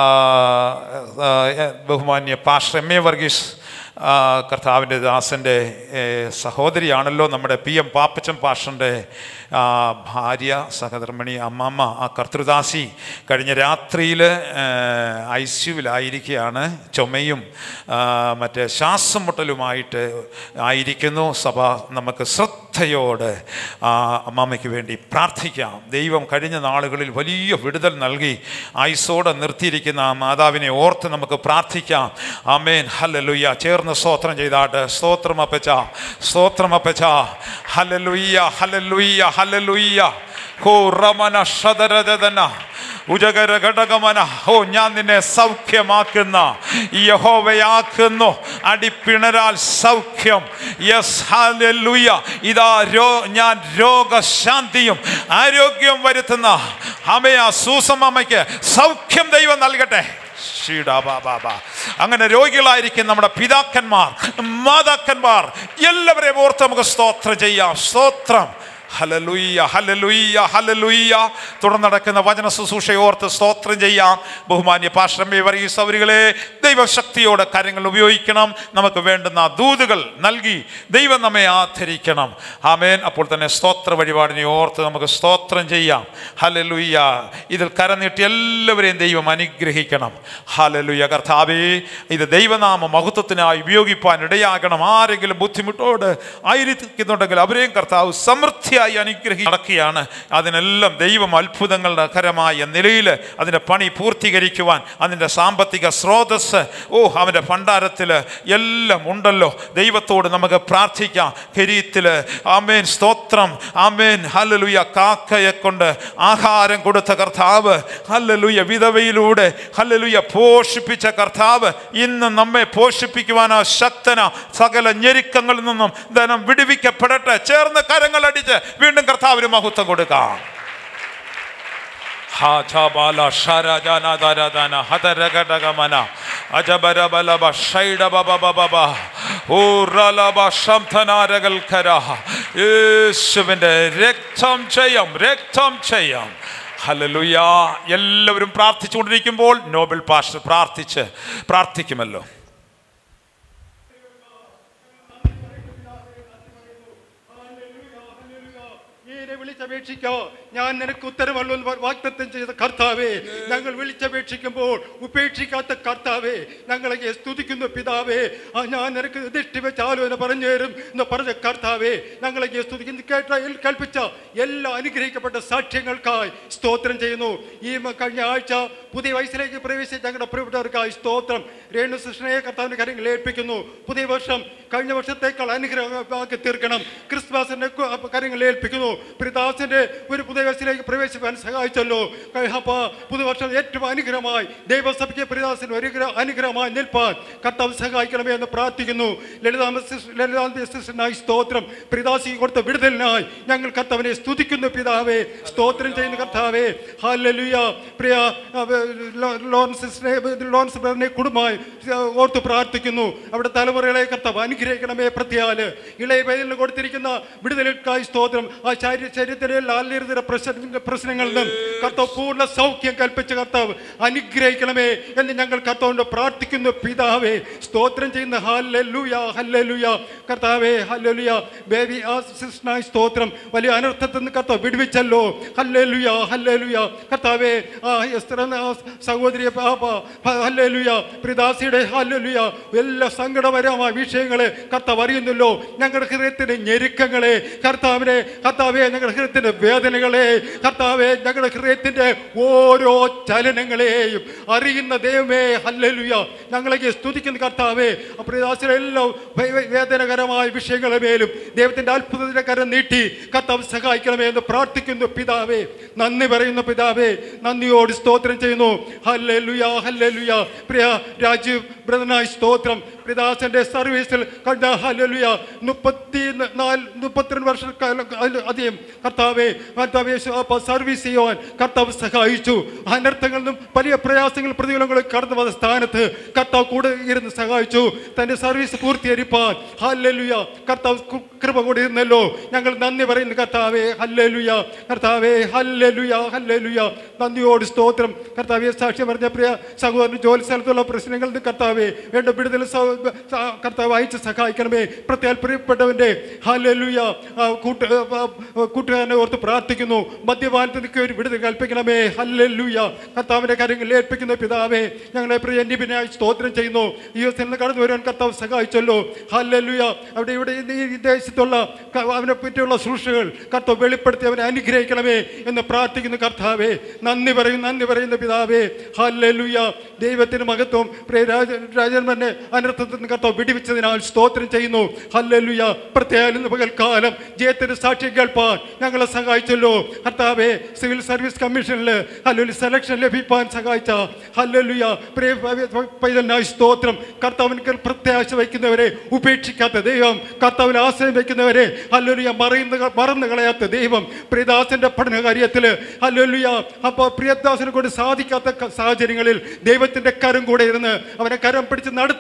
ആ, ബഹുമാന്യ പാസ്റ്റർ എം എ വർഗീസ് ആ, കർത്താവിൻ്റെ ദാസൻ്റെ ഏ, സഹോദരിയാണല്ലോ നമ്മുടെ പി എം പാപ്പച്ചൻ പാഷൻ്റെ ഭാര്യ സഹധർമ്മിണി അമ്മമ്മ ആ കർത്തൃദാസി കഴിഞ്ഞ രാത്രിയിൽ ഐ സിയുവിലായിരിക്കുകയാണ് ചുമയും ആ, മറ്റേ ശ്വാസം മുട്ടലുമായിട്ട് ആയിരിക്കുന്നു സഭ നമുക്ക് ശ്രദ്ധയോടെ ആ അമ്മാമ്മയ്ക്ക് വേണ്ടി പ്രാർത്ഥിക്കാം ദൈവം കഴിഞ്ഞ നാളുകളിൽ വലിയ വിടുതൽ നൽകി ആയുസോടെ നിർത്തിയിരിക്കുന്ന ആ മാതാവിനെ ഓർത്ത് നമുക്ക് പ്രാർത്ഥിക്കാം ആമേൻ ഹല്ലലുയ്യ ചേർന്ന് സ്തോത്രം ചെയ്താട്ട് സ്തോത്രം അപ്പച്ച സ്തോത്രം അപ്പച്ച ഹല്ലലുയ്യ ഹല്ലലുയ്യ ഹല്ലലുയ്യ ഹോ റമന ഷദരജന ഉജകര ഘടകമന ഓ ഞാൻ നിന്നെ സൗഖ്യമാക്കുന്ന യഹോവയാക്കുന്നു അടിപ്പിണരാൽ സൗഖ്യം യെസ് ഹല്ലേലൂയ ഇതാ രോ ഞാൻ രോഗശാന്തിയും ആരോഗ്യവും വരുത്തുന്ന അമയ സൂസമ്മയ്ക്ക് സൗഖ്യം ദൈവം നൽകട്ടെ ഷീഡാ ബാ ബാ ബാ. അങ്ങനെ രോഗികളായിരിക്കും നമ്മുടെ പിതാക്കന്മാർ മാതാക്കന്മാർ എല്ലാവരെയും ഓർത്ത് നമുക്ക് സ്തോത്രം ചെയ്യാം സ്തോത്രം ഹലലുയ്യ ഹലലുയ്യ ഹലലുയ്യ തുടർന്ന് നടക്കുന്ന വചന ശുശ്രൂഷയെ ഓർത്ത് സ്തോത്രം ചെയ്യാം ബഹുമാന്യ പാശ്രമേ വർഗീസ് അവരുകളെ ദൈവശക്തിയോടെ കാര്യങ്ങൾ ഉപയോഗിക്കണം നമുക്ക് വേണ്ടുന്ന ദൂതുകൾ നൽകി ദൈവം നമ്മെ ആദരിക്കണം ആമേൻ അപ്പോൾ തന്നെ സ്തോത്ര വഴിപാടിനെ ഓർത്ത് നമുക്ക് സ്തോത്രം ചെയ്യാം ഹലലുയ്യ ഇതിൽ കരനീട്ടി എല്ലാവരെയും ദൈവം അനുഗ്രഹിക്കണം ഹലലുയ്യ കർത്താവേ ഇത് ദൈവനാമ മഹത്വത്തിനായി ഉപയോഗിപ്പാൻ ഇടയാകണം ആരെങ്കിലും ബുദ്ധിമുട്ടോട് ആയിരിക്കുന്നുണ്ടെങ്കിൽ അവരെയും കർത്താവ് സമൃദ്ധിയായി അനുഗ്രഹി നടക്കുകയാണ് അതിനെല്ലാം ദൈവം അത്ഭുതങ്ങളുടെ കരമായ നിലയിൽ അതിൻ്റെ പണി പൂർത്തീകരിക്കുവാൻ അതിൻ്റെ സാമ്പത്തിക സ്രോതസ് ഓ അവൻ്റെ ഭണ്ഡാരത്തിൽ എല്ലാം ഉണ്ടല്ലോ ദൈവത്തോട് നമുക്ക് പ്രാർത്ഥിക്കാം കരീത്തിൽ ആമേൻ സ്തോത്രം ആമേൻ ഹല്ലലുയ കാക്കയെ കൊണ്ട് ആഹാരം കൊടുത്ത കർത്താവ് ഹല്ലലുയ വിധവയിലൂടെ ഹല്ലലുയ പോഷിപ്പിച്ച കർത്താവ് ഇന്ന് നമ്മെ പോഷിപ്പിക്കുവാനാ ശക്തന സകല ഞെരുക്കങ്ങളിൽ നിന്നും ധനം വിടുവിക്കപ്പെടട്ടെ ചേർന്ന് കരങ്ങളടിച്ച് വീണ്ടും കർത്താവിന് മഹത്വം കൊടുക്കാം ഹാചാബാല ഷരജനദരദന ഹതരഗടഗമന അജബരബലബ ഷൈഡബബബബ ഊറലബ ശംധനാരകൽക്കര യേശുവിൻ്റെ രക്തം ചെയ്യാം രക്തം ചെയ്യാം ഹലലുയ എല്ലാവരും പ്രാർത്ഥിച്ചുകൊണ്ടിരിക്കുമ്പോൾ നോബൽ പാസ്റ്റർ പ്രാർത്ഥിച്ച് പ്രാർത്ഥിക്കുമല്ലോ നീനെ വിളിച്ചപേക്ഷിക്കോ ഞാൻ നിനക്ക് ഉത്തരവല്ലോ എന്ന് വാഗ്ദത്തം ചെയ്ത കർത്താവേ ഞങ്ങൾ വിളിച്ചപേക്ഷിക്കുമ്പോൾ ഉപേക്ഷിക്കാത്ത കർത്താവേ ഞങ്ങളെ സ്തുതിക്കുന്ന പിതാവേ ആ ഞാൻ നിനക്ക് ദൃഷ്ടി വെച്ച് ആലോചന പറഞ്ഞു തരും എന്ന് പറഞ്ഞ കർത്താവേ ഞങ്ങളെ സ്തുതിക്കുന്ന കേട്ട കൽപ്പിച്ച എല്ലാ അനുഗ്രഹിക്കപ്പെട്ട സാക്ഷ്യങ്ങൾക്കായി സ്തോത്രം ചെയ്യുന്നു ഈ മ- കഴിഞ്ഞ ആഴ്ച പുതിയ വയസ്സിലേക്ക് പ്രവേശിച്ച ഞങ്ങളുടെ പ്രിയപ്പെട്ടവർക്കായി സ്തോത്രം രേണു കൃഷ്ണയെ കർത്താവിന്റെ കാര്യങ്ങൾ ഏൽപ്പിക്കുന്നു പുതിയ വർഷം കഴിഞ്ഞ വർഷത്തേക്കാൾ അനുഗ്രഹമാക്കി തീർക്കണം ക്രിസ്മസിന്റെ കു- കാര്യങ്ങൾ ഏൽപ്പിക്കുന്നു പ്രിദാസിന്റെ ഒരു പുതിയ വയസ്സിലേക്ക് പ്രവേശിക്കാൻ സഹായിച്ചല്ലോ കഴി- അപ്പൊ പുതുവർഷം ഏറ്റവും അനുഗ്രഹമായി ദൈവസഭയ്ക്ക് പ്രിദാസിന് ഒരു ഗ്ര- അനുഗ്രഹമായി നിൽപ്പാൻ കർത്താവ് സഹായിക്കണമേ എന്ന് പ്രാർത്ഥിക്കുന്നു ലളിതാമ സിസ്- ലളിതാംബ സിസ്റ്ററിനായി സ്തോത്രം പ്രിദാസിക്ക് കൊടുത്ത വിടുതലിനായി ഞങ്ങൾ കർത്താവിനെ സ്തുതിക്കുന്നു പിതാവേ സ്തോത്രം ചെയ്യുന്ന കർത്താവേ ഹാലലുയ പ്രിയ ആ, ലോ- ലോറൻസ് സിസ്റ്ററെ, ലോറൻസ് ബ്രദറിനെ കുടുംബമായി ഓർത്ത് പ്രാർത്ഥിക്കുന്നു അവിടെ തലമുറകളെ കർത്താവ് അനുഗ്രഹിക്കണമേ പ്രത്യാല് ഇളയ പൈതലിന് കൊടുത്തിരിക്കുന്ന വിടുതലുകൾക്കായി സ്തോത്രം ആ ശരീര ശരീരത്തിലെ ലാലിരുന്ന പ്രശ്ന പ്രശ്നങ്ങളിൽ നിന്നും കർത്താവ് പൂർണ്ണ സൗഖ്യം കൽപ്പിച്ച കർത്താവ് അനുഗ്രഹിക്കണമേ എന്ന് ഞങ്ങൾ കർത്താവിനോട് പ്രാർത്ഥിക്കുന്നു പിതാവേ സ്തോത്രം ചെയ്യുന്ന ഹല്ലേലൂയ ഹല്ലേലൂയ കർത്താവേ ഹല്ലേലൂയ ബേബി ആ സിസ്റ്ററിനായി സ്തോത്രം വലിയ അനർത്ഥത്തിൽ നിന്ന് കർത്താവ് വിടുവിച്ചല്ലോ ഹല്ലേലൂയ ഹല്ലേലൂയ കർത്താവേ ആ എസ്തർ എന്ന ആ സഹോദരിയെ പാപ ഹല്ലേലൂയ പ്രിദാസിയുടെ ഹല്ലേലൂയ എല്ലാ സങ്കടപരമായ വിഷയങ്ങളെ കർത്താവ് അറിയുന്നല്ലോ ഞങ്ങളുടെ ഹൃദയത്തിന്റെ ഞെരുക്കങ്ങളെ കർത്താവിനെ കർത്താവെ ഞങ്ങളുടെ ഹൃദയത്തിന്റെ വേദനകളെ കർത്താവെ ഞങ്ങളുടെ ഹൃദയത്തിന്റെ ഓരോ ചലനങ്ങളെയും അറിയുന്ന ദൈവമേ ഹല്ലേലൂയ ഞങ്ങളെ സ്തുതിക്കുന്ന കർത്താവെ പ്രിയദാസിലെ എല്ലാ വേ- വേ- വേദനകരമായ വിഷയങ്ങളെ മേലും ദൈവത്തിന്റെ അത്ഭുതത്തിന്റെ കരം നീട്ടി കർത്താവ് സഹായിക്കണമേ എന്ന് പ്രാർത്ഥിക്കുന്നു പിതാവേ നന്ദി പറയുന്നു പിതാവേ നന്ദിയോട് സ്തോത്രം ചെയ്യുന്നു ഹല്ലേലൂയ ഹല്ലേലൂയ പ്രിയ രാജീവ് ബ്രദനായി സ്തോത്രം പിതാസന്റെ സർവീസിൽ കഴിഞ്ഞ ഹല്ലേലൂയ മുപ്പത്തി നാല് മുപ്പത്തിരണ്ട് വർഷക്കാലം അതിൽ അധികം കർത്താവെ കർത്താവെ അപ്പ സർവീസ് ചെയ്യുവാൻ കർത്താവ് സഹായിച്ചു അനർത്ഥങ്ങളിൽ നിന്നും വലിയ പ്രയാസങ്ങൾ പ്രതികൂലങ്ങളും കടന്നു വന്ന സ്ഥാനത്ത് കർത്താവ് കൂടെ ഇരുന്ന് സഹായിച്ചു തന്റെ സർവീസ് പൂർത്തീകരിപ്പാൻ ഹല്ലേലൂയ കർത്താവ് കു- കൃപ കൊണ്ടിരുന്നല്ലോ ഞങ്ങൾ നന്ദി പറയുന്നു കർത്താവേ ഹല്ലേലൂയ കർത്താവേ ഹല്ലേലൂയ ഹല്ലേലൂയ നന്ദിയോട് സ്തോത്രം കർത്താവെ സാക്ഷ്യം പറഞ്ഞ പ്രിയ സഹോദരൻ ജോലി സ്ഥലത്തുള്ള പ്രശ്നങ്ങളിൽ നിന്ന് കർത്താവെ വേണ്ട വിടുതൽ സ- സ- കർത്താവ് അയച്ച് സഹായിക്കണമേ പ്രത്യേക പ്രിയപ്പെട്ടവന്റെ ഹല്ലേലൂയ ആ, കൂട്ട് ആ, ആ, കൂട്ടുകാരനെ ഓർത്ത് പ്രാർത്ഥിക്കുന്നു മദ്യപാനത്തിൽ നിൽക്കുക ഒരു വിടുതൽ കൽപ്പിക്കണമേ ഹല്ലേലൂയ കർത്താവിന്റെ കാര്യങ്ങളിൽ ഏൽപ്പിക്കുന്ന പിതാവേ ഞങ്ങളെ പ്രിയ നിബിനായി സ്തോത്രം ചെയ്യുന്നു ഈ ദിവസം നിന്ന് കടന്നു വരുവാൻ കർത്താവ് സഹായിച്ചല്ലോ ഹല്ലേലൂയ അവിടെ ഇവിടെ ഈ ഈ ദേശത്തുള്ള ക- അവനെ പറ്റിയുള്ള ശുശ്രൂഷകൾ കർത്താവ് വെളിപ്പെടുത്തി അവനെ അനുഗ്രഹിക്കണമേ എന്ന് പ്രാർത്ഥിക്കുന്നു കർത്താവേ നന്ദി പറയും നന്ദി പറയുന്ന പിതാവേ ഹല്ലേലൂയ ദൈവത്തിന് മഹത്വം പ്രിയ രാജ രാജന്മാരെ അനർത്ഥത്തിൽ നിന്ന് കർത്താവ് വിടിവിച്ചതിനാൽ സ്തോത്രം ചെയ്യുന്നു ഹല്ലേലൂയ പ്രത്യേകം ഇന്ന് പകൽക്കാലം ജയത്തിന് സാക്ഷ്യം കേൾപ്പാൻ ഞങ്ങളെ സഹായിച്ചല്ലോ കർത്താവേ സിവിൽ സർവീസ് കമ്മീഷനിൽ ഹല്ലേലൂയ സെലക്ഷൻ ലഭിപ്പാൻ സഹായിച്ച ഹല്ലേലൂയ പ്രിയ പൈതലിനായി സ്തോത്രം കർത്താവിന് പ്രത്യാശ വയ്ക്കുന്നവരെ ഉപേക്ഷിക്കാത്ത ദൈവം കർത്താവിൽ ആശ്രയം വയ്ക്കുന്നവരെ ഹല്ലേലൂയ മറയുന്ന മറന്നു കളയാത്ത ദൈവം പ്രിയദാസന്റെ പഠന കാര്യത്തിൽ ഹല്ലേലൂയ അപ്പോൾ പ്രിയദാസനെ കൊണ്ട് സാധിക്കാത്ത ക- സാഹചര്യങ്ങളിൽ ദൈവത്തിന്റെ കരം കൂടെ ഇരുന്ന് അവനെ കരം പിടിച്ച് നടത്തിയതിനാൽ സ്തോത്രം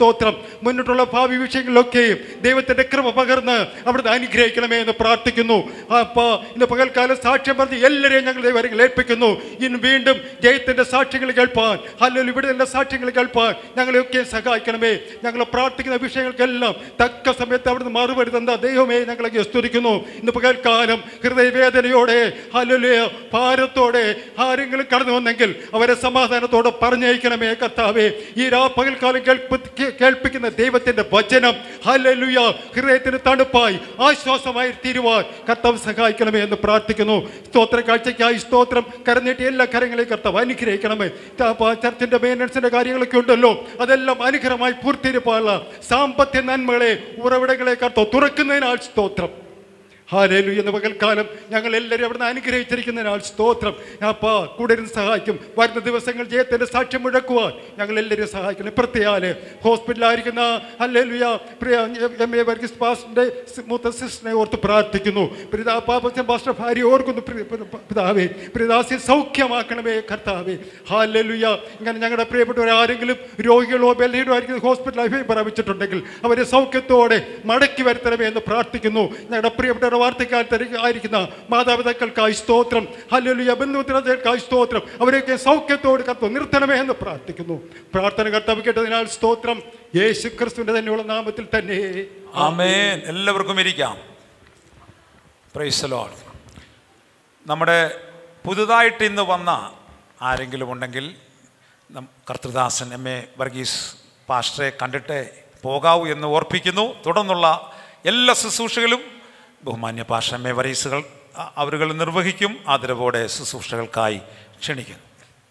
സ്തോത്രം മുന്നോട്ടുള്ള ഭാവി വിഷയങ്ങളിലൊക്കെയും ദൈവത്തിന്റെ കൃപ പകർന്ന് അവിടുന്ന് അനുഗ്രഹിക്കണമേ എന്ന് പ്രാർത്ഥിക്കുന്നു അപ്പാ ഇന്ന് പകൽക്കാലം സാക്ഷ്യം പറഞ്ഞ് എല്ലാവരെയും ഞങ്ങൾ ദൈവങ്ങൾ ഏൽപ്പിക്കുന്നു ഇന്ന് വീണ്ടും ജയത്തിന്റെ സാക്ഷ്യങ്ങൾ കേൾപ്പാൻ അല്ലെങ്കിൽ ഇവിടെ സാക്ഷ്യങ്ങൾ കേൾപ്പാൻ ഞങ്ങളെയൊക്കെ സഹായിക്കണമേ ഞങ്ങൾ പ്രാർത്ഥിക്കുന്ന വിഷയങ്ങൾക്കെല്ലാം തക്ക സമയത്ത് അവിടുന്ന് മറുപടി തന്ന ദൈവമേ ഞങ്ങളെ സ്തുതിക്കുന്നു ഇന്ന് പകൽക്കാലം ഹൃദയവേദനയോടെ ഹല്ലേലൂയ ഭാരത്തോടെ ആരെങ്കിലും കടന്നു വന്നെങ്കിൽ അവരെ സമാധാനത്തോടെ പറഞ്ഞയക്കണമേ കർത്താവേ ഈ രാ പകൽക്കാലം കേൾപ്പി കേൾപ്പിക്കുന്ന ദൈവത്തിന്റെ വചനം ഹല്ലേലൂയ ഹൃദയത്തിന് തണുപ്പായി ആശ്വാസമായി തീരുവാൻ കർത്താവ് സഹായിക്കണമേ എന്ന് പ്രാർത്ഥിക്കുന്നു സ്തോത്ര കാഴ്ചയ്ക്കായി സ്തോത്രം കരനീട്ടി എല്ലാ കരങ്ങളെയും കർത്താവ് അനുഗ്രഹിക്കണമേ ത- ചർച്ചിന്റെ മെയിൻ്റനൻസിന്റെ കാര്യങ്ങളൊക്കെ ഉണ്ടല്ലോ അതെല്ലാം അനുഗ്രഹമായി പൂർത്തിരിപ്പാനുള്ള സാമ്പത്തിക നന്മകളെ ഉറവിടങ്ങളെ കർത്താവ് തുറക്കുന്നതിനാൽ സ്തോത്രം ഹാലേലു എന്ന പകൽക്കാലം ഞങ്ങൾ എല്ലാവരും അവിടുന്ന് അനുഗ്രഹിച്ചിരിക്കുന്നതിനാൽ സ്തോത്രം അപ്പാ കൂടെ ഇരുന്ന് സഹായിക്കും വരുന്ന ദിവസങ്ങൾ ജയത്തിന്റെ സാക്ഷ്യം മുഴക്കുവാൻ ഞങ്ങൾ എല്ലാവരും സഹായിക്കണം പ്രത്യാല് ഹോസ്പിറ്റലായിരിക്കുന്ന ഹല്ലേലുയ പ്രിയ എം എ വർഗീസ് പാസ്റ്ററിന്റെ മൂത്ത സിസ്റ്ററിനെ ഓർത്ത് പ്രാർത്ഥിക്കുന്നു പ്രിതാ പാപ്പച്ചൻ പാസ്റ്റർ ഭാര്യ ഓർക്കുന്നു പ്രി- പ്രി- പിതാവേ പ്രിയദാസി സൗഖ്യമാക്കണമേ കർത്താവേ ഹാലലുയ ഇങ്ങനെ ഞങ്ങളുടെ പ്രിയപ്പെട്ടവർ ആരെങ്കിലും രോഗികളോ ബലഹീനോ ആയിരിക്കും ഹോസ്പിറ്റൽ അഭിപ്രായം പ്രാപിച്ചിട്ടുണ്ടെങ്കിൽ അവരെ സൗഖ്യത്തോടെ മടക്കി വരുത്തണമേ എന്ന് പ്രാർത്ഥിക്കുന്നു ഞങ്ങളുടെ പ്രിയപ്പെട്ട വാർത്തക്കാർ ആയിരിക്കുന്ന മാതാപിതാക്കൾക്കായി സ്തോത്രം ഹല്ലേലൂയ ബന്ധുമിത്രങ്ങൾക്കായി സ്തോത്രം അവരെയൊക്കെ സൗഖ്യത്തോട് കർത്താവ് നിർത്തണമേ എന്ന് പ്രാർത്ഥിക്കുന്നു പ്രാർത്ഥന കർത്താവ് കേട്ടതിനാൽ സ്തോത്രം യേശു ക്രിസ്തുവിന്റെ തന്നെയുള്ള നാമത്തിൽ തന്നെ ആമേൻ എല്ലാവർക്കും ഇരിക്കാം പ്രൈസ് ലോഡ് നമ്മുടെ പുതുതായിട്ട് ഇന്ന് വന്ന ആരെങ്കിലും ഉണ്ടെങ്കിൽ നം- കർത്തൃദാസൻ എം എ വർഗീസ് പാസ്റ്ററെ കണ്ടിട്ട് പോകാവൂ എന്ന് ഓർപ്പിക്കുന്നു തുടർന്നുള്ള എല്ലാ ശുശ്രൂഷകളും ബഹുമാന്യ പാഷ എം എ വരീസുകൾ അവരുകൾ നിർവഹിക്കും ആദരവോടെ ശുശ്രൂഷകൾക്കായി ക്ഷണിക്കുന്നു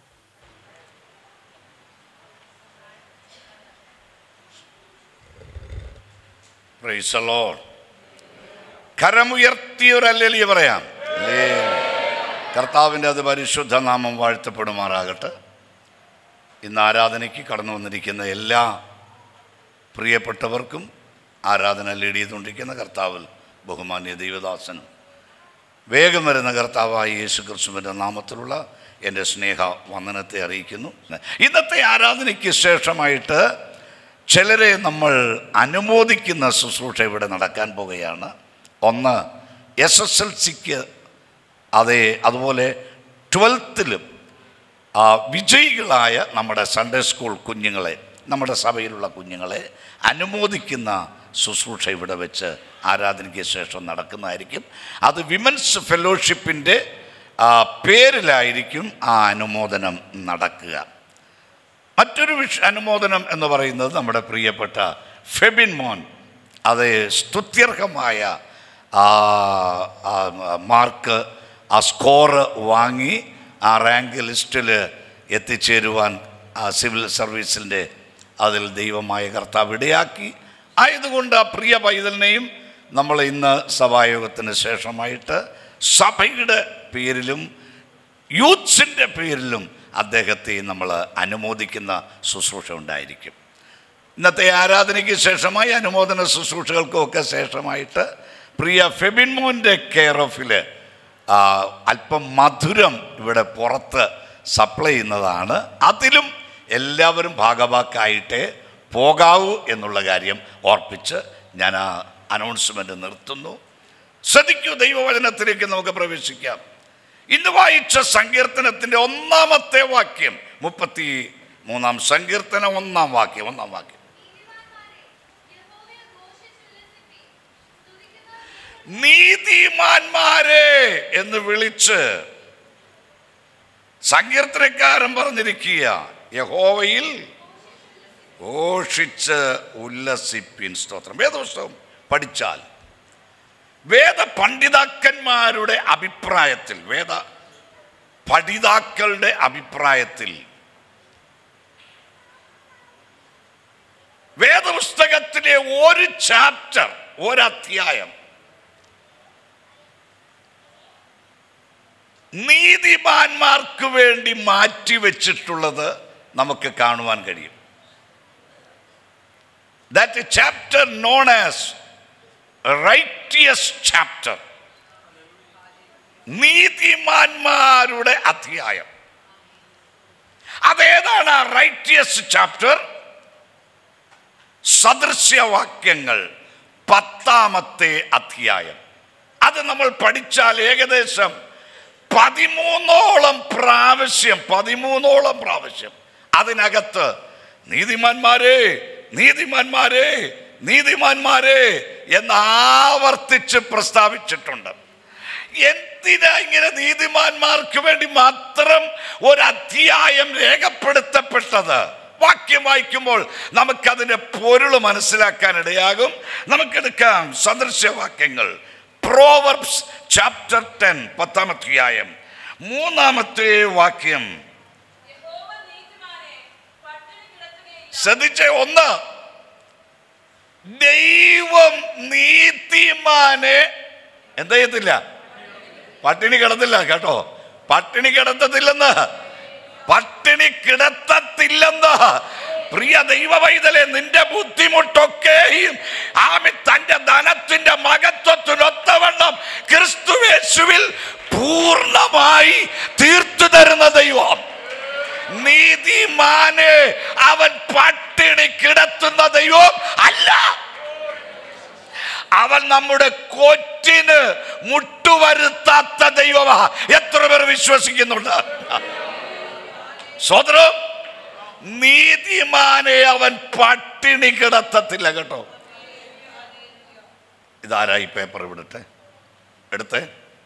Praise the Lord. കരമുയർത്തിയൊരല്ലെലിയ പറയാം ഹല്ലേലൂയ. കർത്താവിൻ്റെ അത് പരിശുദ്ധ നാമം വാഴ്ത്തപ്പെടുമാറാകട്ടെ ഇന്ന് ആരാധനയ്ക്ക് കടന്നു വന്നിരിക്കുന്ന എല്ലാ പ്രിയപ്പെട്ടവർക്കും ആരാധന ലീഡ് ചെയ്തുകൊണ്ടിരിക്കുന്ന കർത്താവിൽ ബഹുമാന്യ ദൈവദാസനും വേഗം വരുന്ന കർത്താവായ യേശു ക്രിസ്തുവിൻ്റെ നാമത്തിലുള്ള എൻ്റെ സ്നേഹ വന്ദനത്തെ അറിയിക്കുന്നു ഇന്നത്തെ ആരാധനയ്ക്ക് ശേഷമായിട്ട് ചിലരെ നമ്മൾ അനുമോദിക്കുന്ന ശുശ്രൂഷ ഇവിടെ നടക്കാൻ പോകുകയാണ് ഒന്ന് എസ് എസ് എൽ സിക്ക് അതേ അതുപോലെ ട്വൽത്തിലും വിജയികളായ നമ്മുടെ സൺഡേ സ്കൂൾ കുഞ്ഞുങ്ങളെ നമ്മുടെ സഭയിലുള്ള കുഞ്ഞുങ്ങളെ അനുമോദിക്കുന്ന ശുശ്രൂഷ ഇവിടെ വെച്ച് ആരാധനയ്ക്ക് ശേഷം നടക്കുന്നതായിരിക്കും അത് വിമൻസ് ഫെലോഷിപ്പിൻ്റെ പേരിലായിരിക്കും ആ അനുമോദനം നടക്കുക മറ്റൊരു വിഷ അനുമോദനം എന്ന് പറയുന്നത് നമ്മുടെ പ്രിയപ്പെട്ട ഫെബിൻ മോൻ അത് സ്തുത്യർഹമായ ആ ആ മാർക്ക് ആ സ്കോറ് വാങ്ങി ആ റാങ്ക് ലിസ്റ്റിൽ എത്തിച്ചേരുവാൻ ആ സിവിൽ സർവീസിൻ്റെ അതിൽ ദൈവമായ കർത്താവ് ഇടയാക്കി ആയതുകൊണ്ട് ആ പ്രിയ പൈതലിനെയും നമ്മൾ ഇന്ന് സഭായോഗത്തിന് ശേഷമായിട്ട് സഭയുടെ പേരിലും യൂത്ത്സിൻ്റെ പേരിലും അദ്ദേഹത്തെ നമ്മൾ അനുമോദിക്കുന്ന ശുശ്രൂഷ ഉണ്ടായിരിക്കും ഇന്നത്തെ ആരാധനയ്ക്ക് ശേഷമായി അനുമോദന ശുശ്രൂഷകൾക്കുമൊക്കെ ശേഷമായിട്ട് പ്രിയ ഫെബിൻ മോൻ്റെ കെയർ ഓഫിൽ അല്പം മധുരം ഇവിടെ പുറത്ത് സപ്ലൈ ചെയ്യുന്നതാണ് അതിലും എല്ലാവരും ഭാഗവാക്കായിട്ടേ പോകാവൂ എന്നുള്ള കാര്യം ഓർപ്പിച്ച് ഞാൻ ആ അനൗൺസ്മെൻറ്റ് നിർത്തുന്നു ശ്രദ്ധിക്കൂ ദൈവവചനത്തിലേക്ക് നമുക്ക് പ്രവേശിക്കാം ഇന്ന് വായിച്ച സങ്കീർത്തനത്തിൻ്റെ ഒന്നാമത്തെ വാക്യം മുപ്പത്തി മൂന്നാം സങ്കീർത്തനം ഒന്നാം വാക്യം ഒന്നാം വാക്യം നീതിമാന്മാരെ എന്ന് വിളിച്ച് സങ്കീർത്തനക്കാരൻ പറഞ്ഞിരിക്കുക യഹോവയിൽ ഘോഷിച്ച് ഉല്ലസിപ്പിൻ സ്തോത്രം വേദപുസ്തകം പഠിച്ചാൽ വേദ പണ്ഡിതാക്കന്മാരുടെ അഭിപ്രായത്തിൽ വേദ പഠിതാക്കളുടെ അഭിപ്രായത്തിൽ വേദപുസ്തകത്തിലെ ഒരു ചാപ്റ്റർ ഒരധ്യായം നീതിമാന്മാർക്ക് വേണ്ടി മാറ്റിവെച്ചിട്ടുള്ളത് നമുക്ക് കാണുവാൻ കഴിയും that chapter known as righteous chapter നീതിമാന്മാരുടെ അധ്യായം അതേതാണ് ആ റൈറ്റിയസ് ചാപ്റ്റർ സദൃശ്യവാക്യങ്ങൾ പത്താമത്തെ അധ്യായം അത് നമ്മൾ പഠിച്ചാൽ ഏകദേശം പതിമൂന്നോളം പ്രാവശ്യം പതിമൂന്നോളം പ്രാവശ്യം അതിനകത്ത് നീതിമാന്മാരെ നീതിമാന്മാരെ നീതിമാന്മാരെ എന്ന് ആവർത്തിച്ച് പ്രസ്താവിച്ചിട്ടുണ്ട് എന്തിനാ ഇങ്ങനെ നീതിമാന്മാർക്ക് വേണ്ടി മാത്രം ഒരു അധ്യായം രേഖപ്പെടുത്തപ്പെട്ടത് വാക്യം വായിക്കുമ്പോൾ നമുക്കതിൻ്റെ പൊരുൾ മനസ്സിലാക്കാൻ ഇടയാകും നമുക്കെടുക്കാം സദൃശ്യവാക്യങ്ങൾ പ്രോവർബ്സ് ചാപ്റ്റർ ടെൻ പത്താം അധ്യായം മൂന്നാമത്തെ വാക്യം ശ്രദ്ധിച്ചേ ഒന്ന് ദൈവം നീതിമാനെ എന്താ ചെയ്യത്തില്ല പട്ടിണി കിടന്നില്ല കേട്ടോ പട്ടിണി കിടത്തത്തില്ലെന്ന് പട്ടിണി കിടത്തത്തില്ലെന്ന് പ്രിയ ദൈവവൈതലെ നിന്റെ ബുദ്ധിമുട്ടൊക്കെയും ആമി തന്റെ ധനത്തിന്റെ മകത്വത്തിനൊത്തവണ്ണം ക്രിസ്തുവേശുവിൽ പൂർണ്ണമായി തീർത്തു തരുന്ന ദൈവം നീതിമാനെ അവൻ പട്ടിണി കിടത്തുന്ന ദൈവം അല്ല അവൻ നമ്മുടെ കൊറ്റിന് മുട്ടുവരുത്താത്ത ദൈവമാ എത്ര പേർ വിശ്വസിക്കുന്നുണ്ട് സോദരം നീതിമാനെ അവൻ പട്ടിണി കിടത്തത്തില്ല കേട്ടോ ഇതാരായി പേപ്പർ ഇവിടുത്തെ എടുത്തേ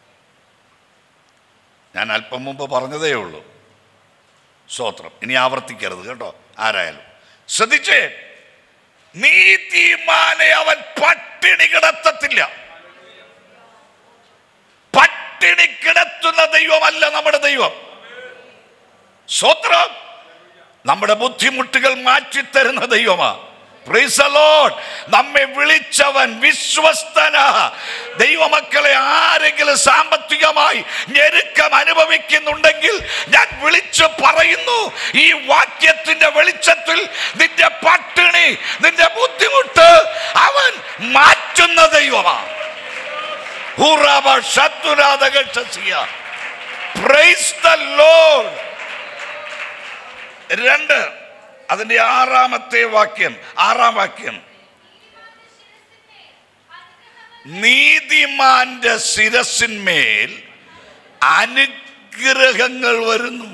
ഞാൻ അല്പം മുമ്പ് പറഞ്ഞതേ ഉള്ളൂ സ്തോത്രം ഇനി ആവർത്തിക്കരുത് കേട്ടോ ആരായാലും ശ്രദ്ധിച്ചേ നീതിമാനെ അവൻ പട്ടിണി കിടത്തത്തില്ല പട്ടിണി കിടത്തുന്ന ദൈവമല്ല നമ്മുടെ ദൈവം സ്വത്രം നമ്മുടെ ബുദ്ധിമുട്ടുകൾ മാറ്റിത്തരുന്ന ദൈവമാ Praise the Lord. നമ്മെ വിളിച്ചവൻ വിശ്വസ്തന ദൈവമക്കളെ ആരെങ്കിലും സാമ്പത്തികമായി ഞെരുക്കം അനുഭവിക്കുന്നുണ്ടെങ്കിൽ ഞാൻ വിളിച്ചു പറയുന്നു ഈ വാക്യത്തിന്റെ വെളിച്ചത്തിൽ നിന്റെ പട്ടിണി നിന്റെ ബുദ്ധിമുട്ട് അവൻ മാറ്റുന്ന ദൈവമാണ് ഹുറാബ ശത്രുനാഥകക്ഷസിയ പ്രൈസ് ദ ലോർഡ് രണ്ട് അതിന്റെ ആറാമത്തെ വാക്യം ആറാം വാക്യം നീതിമാന്റെ ശിരസിന്മേൽ അനുഗ്രഹങ്ങൾ വരുന്നു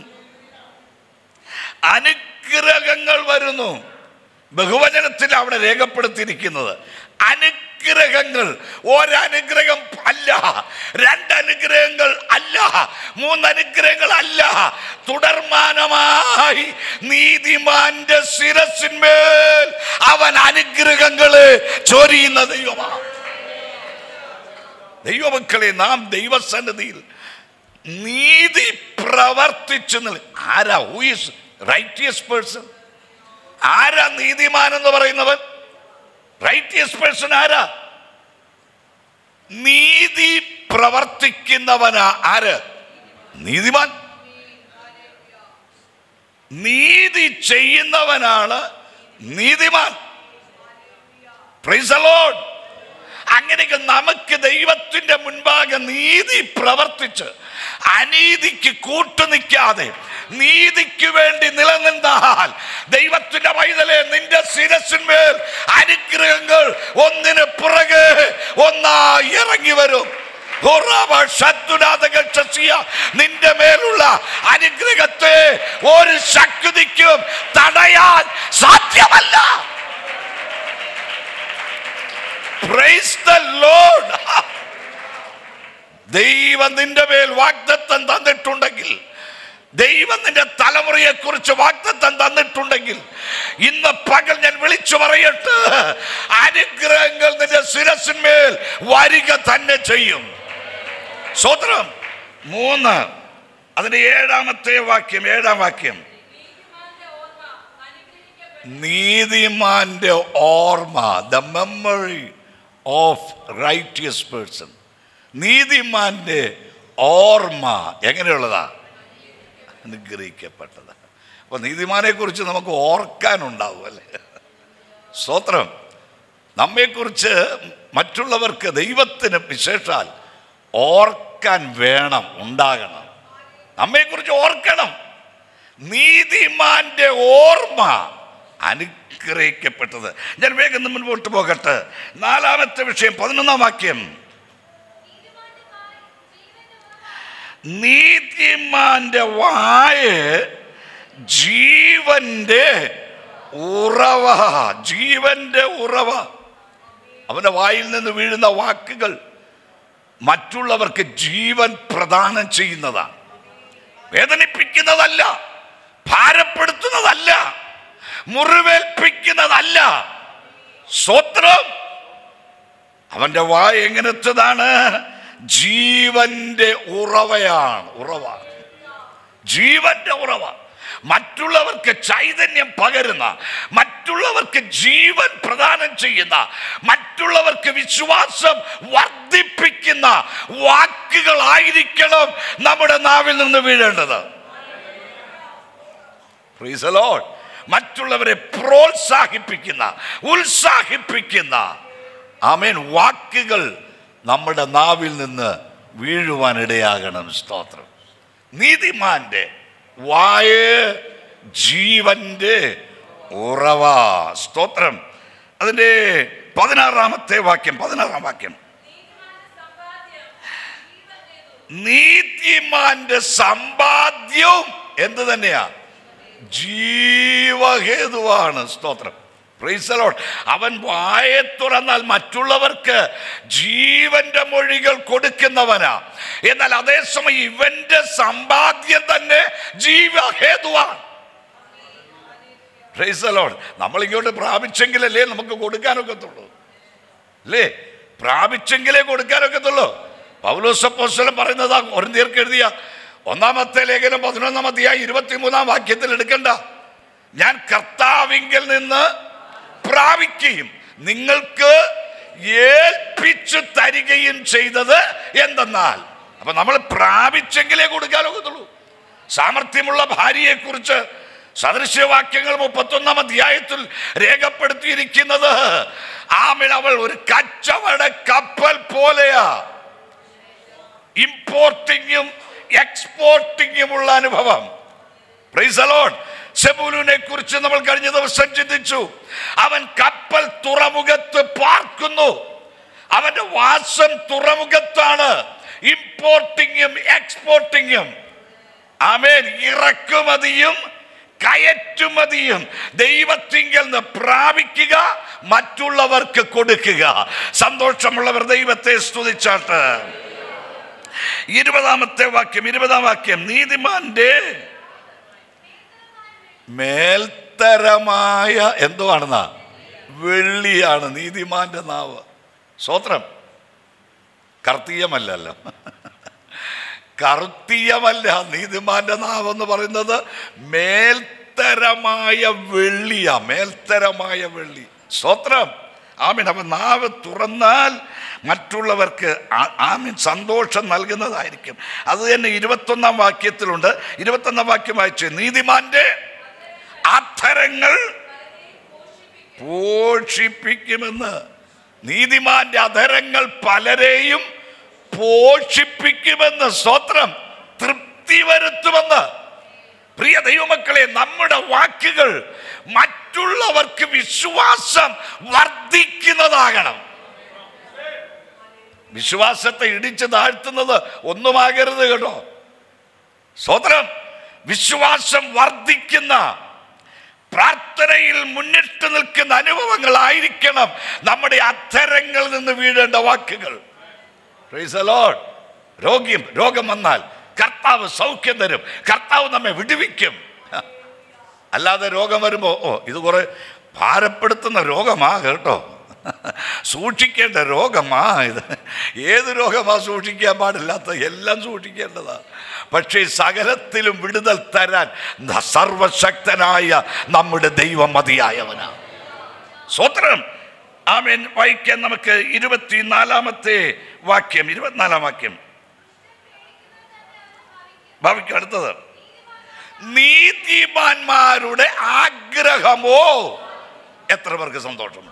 അനുഗ്രഹങ്ങൾ വരുന്നു ബഹുവചനത്തിൽ അവിടെ രേഖപ്പെടുത്തിയിരിക്കുന്നത് അനുഗ്രഹങ്ങൾ ഒരനുഗ്രഹം അല്ല രണ്ടനുഗ്രഹങ്ങൾ അല്ല മൂന്നനുഗ്രഹങ്ങൾ അല്ല തുടർമാനമായി നീതിമാന്റെ ശിരസിന്മേൽ അവൻ അനുഗ്രഹങ്ങള് ചൊരിയുന്ന ദൈവമാണ് ദൈവമക്കളെ നാം ദൈവസന്നിധിയിൽ നീതി പ്രവർത്തിച്ചു നിൽ- ആരാ ഹൂ ഈസ് റൈറ്റിയസ് പേഴ്സൺ ആരാ നീതിമാൻ എന്ന് പറയുന്നവൻ റൈറ്റിയസ് പേഴ്സൺ ആരാ നീതി പ്രവർത്തിക്കുന്നവനാ ആര് നീതിമാൻ നീതി ചെയ്യുന്നവനാണ് നീതിമാൻ പ്രൈസ് ലോഡ് അങ്ങനെയൊക്കെ നമുക്ക് ദൈവത്തിന്റെ മുൻപാകെ നീതി പ്രവർത്തിച്ച് അനീതിക്ക് കൂട്ടുനിൽക്കാതെ നീതിക്ക് വേണ്ടി നിലനിന്നാൽ ദൈവത്തിന്റെ പൈതലെ നിന്റെ ശിരസിന്മേൽ അനുഗ്രഹങ്ങൾ ഒന്നിന് പുറകെ ഒന്നായി ഇറങ്ങി വരും ഹുറാബ ശത്രുനാഥകക്ഷസിയ നിന്റെ മേലുള്ള അനുഗ്രഹത്തെ ഒരു ശക്തിക്കും തടയാൻ സാധ്യമല്ല Praise the Lord. ദൈവം നിന്റെ മേൽ വാഗ്ദത്തം തന്നിട്ടുണ്ടെങ്കിൽ ദൈവം നിന്റെ തലമുറയെ കുറിച്ച് വാഗ്ദത്തം തന്നിട്ടുണ്ടെങ്കിൽ ഇന്ന് പകൽ ഞാൻ വിളിച്ചു പറയട്ടെ അനുഗ്രഹങ്ങൾ നിന്റെ ശിരസിന്മേൽ വരിക തന്നെ ചെയ്യും സ്വത്രം മൂന്ന് അതിന്റെ ഏഴാമത്തെ വാക്യം ഏഴാം വാക്യം നീതിമാന്റെ ഓർമ്മ the memory of righteous person നീതിമാന്റെ ഓർമ്മ എങ്ങനെയുള്ളതാ അനുഗ്രഹിക്കപ്പെട്ടത് അപ്പൊ നീതിമാനെ കുറിച്ച് നമുക്ക് ഓർക്കാനുണ്ടാവും അല്ലേ സ്തോത്രം നമ്മെക്കുറിച്ച് മറ്റുള്ളവർക്ക് ദൈവത്തിന് വിശേഷാൽ ഓർക്കാൻ വേണം ഉണ്ടാകണം നമ്മെക്കുറിച്ച് ഓർക്കണം നീതിമാന്റെ ഓർമ്മ അനുഗ്രഹിക്കപ്പെട്ടത് ഞാൻ വേഗം മുൻപോട്ട് പോകട്ടെ നാലാമത്തെ വിഷയം പതിനൊന്നാം വാക്യം നീതിമാന്റെ വായ ജീവന്റെ ഉറവ ജീവന്റെ ഉറവ അവന്റെ വായിൽ നിന്ന് വീഴുന്ന വാക്കുകൾ മറ്റുള്ളവർക്ക് ജീവൻ പ്രദാനം ചെയ്യുന്നതാണ് വേദനിപ്പിക്കുന്നതല്ല ഭാരപ്പെടുത്തുന്നതല്ല മുറിവേൽപ്പിക്കുന്നതല്ല സ്വത്രം അവന്റെ വായ എങ്ങനത്തതാണ് ജീവന്റെ ഉറവയാണ് ഉറവ ജീവന്റെ ഉറവ മറ്റുള്ളവർക്ക് ചൈതന്യം പകരുന്ന മറ്റുള്ളവർക്ക് ജീവൻ പ്രദാനം ചെയ്യുന്ന മറ്റുള്ളവർക്ക് വിശ്വാസം വർദ്ധിപ്പിക്കുന്ന വാക്കുകളായിരിക്കണം നമ്മുടെ നാവിൽ നിന്ന് വീഴേണ്ടത് Praise the Lord. മറ്റുള്ളവരെ പ്രോത്സാഹിപ്പിക്കുന്ന ഉത്സാഹിപ്പിക്കുന്ന ആമേൻ വാക്കുകൾ നമ്മുടെ നാവിൽ നിന്ന് വീഴുവാനിടയാകണം സ്തോത്രം നീതിമാന്റെ വായ ജീവന്റെ ഉറവ സ്തോത്രം അതിൻ്റെ പതിനാറാമത്തെ വാക്യം പതിനാറാം വാക്യം നീതിമാന്റെ സമ്പാദ്യവും എന്ത് തന്നെയാ ജീവഹേതുവാണ് സ്തോത്രം Praise the Lord. അവൻ വായെ തുറന്നാൽ മറ്റുള്ളവർക്ക് ജീവന്റെ മൊഴികൾ കൊടുക്കുന്നവനാ എന്നാൽ അതേസമയം ഇവന്റെ സമ്പാദ്യം തന്നെ ജീവഹേതുവാണ് Praise the Lord. നമ്മൾ ഇങ്ങോട്ട് പ്രാപിച്ചെങ്കിലല്ലേ നമുക്ക് കൊടുക്കാനൊക്കത്തുള്ളൂ അല്ലേ പ്രാപിച്ചെങ്കിലേ കൊടുക്കാനൊക്കത്തുള്ളൂ പൗലോസപ്പോസ്വലം പറയുന്നതാ ഒരന്തീർക്ക് എഴുതിയ ഒന്നാമത്തെ ലേഖനം പതിനൊന്നാം അധ്യായം ഇരുപത്തിമൂന്നാം വാക്യത്തിൽ എടുക്കണ്ട ഞാൻ കർത്താവിങ്കിൽ നിന്ന് പ്രാപിക്കുകയും നിങ്ങൾക്ക് ഏൽപ്പിച്ചു തരികയും ചെയ്തത് എന്തെന്നാൽ അപ്പൊ നമ്മൾ പ്രാപിച്ചെങ്കിലേ കൊടുക്കാനൊക്കത്തുള്ളൂ സാമർഥ്യമുള്ള ഭാര്യയെക്കുറിച്ച് സദൃശ്യവാക്യങ്ങൾ മുപ്പത്തൊന്നാം അധ്യായത്തിൽ രേഖപ്പെടുത്തിയിരിക്കുന്നത് ആമിൽ അവൾ ഒരു കച്ചവട കപ്പൽ പോലെയാ ഇമ്പോർട്ടിങ്ങും എക്സ്പോർട്ടിങ്ങുമുള്ള അനുഭവം Praise the Lord. സെബൂലുവിനെ കുറിച്ച് നമ്മൾ കഴിഞ്ഞ ദിവസം ചിന്തിച്ചു അവൻ കപ്പൽ തുറമുഖത്ത് പാർക്കുന്നു അവന്റെ വാസം തുറമുഖത്താണ് ഇമ്പോർട്ടിങ്ങും എക്സ്പോർട്ടിങ്ങും ആമേൻ ഇറക്കുമതിയും കയറ്റുമതിയും ദൈവത്തിങ്കിൽ നിന്ന് പ്രാപിക്കുക മറ്റുള്ളവർക്ക് കൊടുക്കുക സന്തോഷമുള്ളവർ ദൈവത്തെ സ്തുതിച്ചാട്ട് ഇരുപതാമത്തെ വാക്യം ഇരുപതാം വാക്യം നീതിമാന്റെ മേൽത്തരമായ എന്തുവാണെന്നാ വെള്ളിയാണ് നീതിമാന്റെ നാവ് സ്വത്രം കർത്തീയമല്ലല്ലോ കറുത്തീയമല്ല നീതിമാന്റെ നാവ് എന്ന് പറയുന്നത് മേൽത്തരമായ വെള്ളിയാ മേൽത്തരമായ വെള്ളി സ്വത്രം ആമീൻ അപ്പൊ നാവ് തുറന്നാൽ മറ്റുള്ളവർക്ക് ആ- ആമീൻ സന്തോഷം നൽകുന്നതായിരിക്കും അത് തന്നെ ഇരുപത്തൊന്നാം വാക്യത്തിലുണ്ട് ഇരുപത്തൊന്നാം വാക്യം വായിച്ചു നീതിമാന്റെ അധരങ്ങൾ പോഷിപ്പിക്കുമെന്ന് നീതിമാന്റെ അധരങ്ങൾ പലരെയും പോഷിപ്പിക്കുമെന്ന് സ്വത്രം തൃപ്തി വരുത്തുമെന്ന് പ്രിയ ദൈവമക്കളെ നമ്മുടെ വാക്കുകൾ മറ്റുള്ളവർക്ക് വിശ്വാസം വർദ്ധിക്കുന്നതാകണം വിശ്വാസത്തെ ഇടിച്ചു താഴ്ത്തുന്നത് ഒന്നുമാകരുത് കേട്ടോ സ്വതന്ത്രം വിശ്വാസം വർദ്ധിക്കുന്ന പ്രാർത്ഥനയിൽ മുന്നിട്ട് നിൽക്കുന്ന അനുഭവങ്ങളായിരിക്കണം നമ്മുടെ അധരങ്ങളിൽ നിന്ന് വീഴേണ്ട വാക്കുകൾ Praise the Lord. രോഗ്യം രോഗം വന്നാൽ കർത്താവ് സൗഖ്യം തരും കർത്താവ് നമ്മെ വിടുവിക്കും അല്ലാതെ രോഗം വരുമ്പോൾ ഓ ഇത് കുറെ ഭാരപ്പെടുത്തുന്ന രോഗമാ കേട്ടോ സൂക്ഷിക്കേണ്ട രോഗമാ ഇത് ഏത് രോഗമാ സൂക്ഷിക്കാൻ പാടില്ലാത്ത എല്ലാം സൂക്ഷിക്കേണ്ടതാ പക്ഷേ സകലത്തിലും വിടുതൽ തരാൻ ന- സർവശക്തനായ നമ്മുടെ ദൈവം മതിയായവനാ സ്വത്രം ആമേൻ വായിക്കാൻ നമുക്ക് ഇരുപത്തിനാലാമത്തെ വാക്യം ഇരുപത്തിനാലാം വാക്യം ഭാവിക്കും അടുത്തത് നീതിമാന്മാരുടെ ആഗ്രഹമോ എത്ര പേർക്ക് സന്തോഷം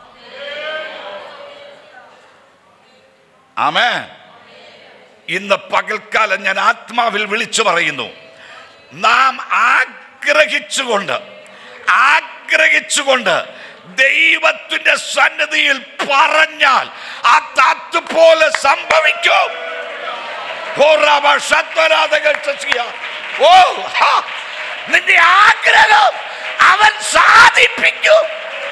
ആമേ ഇന്ന് പകൽക്കാലം ഞാൻ ആത്മാവിൽ വിളിച്ചു പറയുന്നു നാം ആഗ്രഹിച്ചുകൊണ്ട് ആഗ്രഹിച്ചുകൊണ്ട് ദൈവത്തിന്റെ സന്നദ്ധിയിൽ പറഞ്ഞാൽ അത് അതുപോലെ സംഭവിക്കും ഹോറാബ ഷത്വരാധകൾ ശശിയ. ഓ ഹാ. നിന്റെ ആഗ്രഹം അവൻ സാധിപ്പിക്കും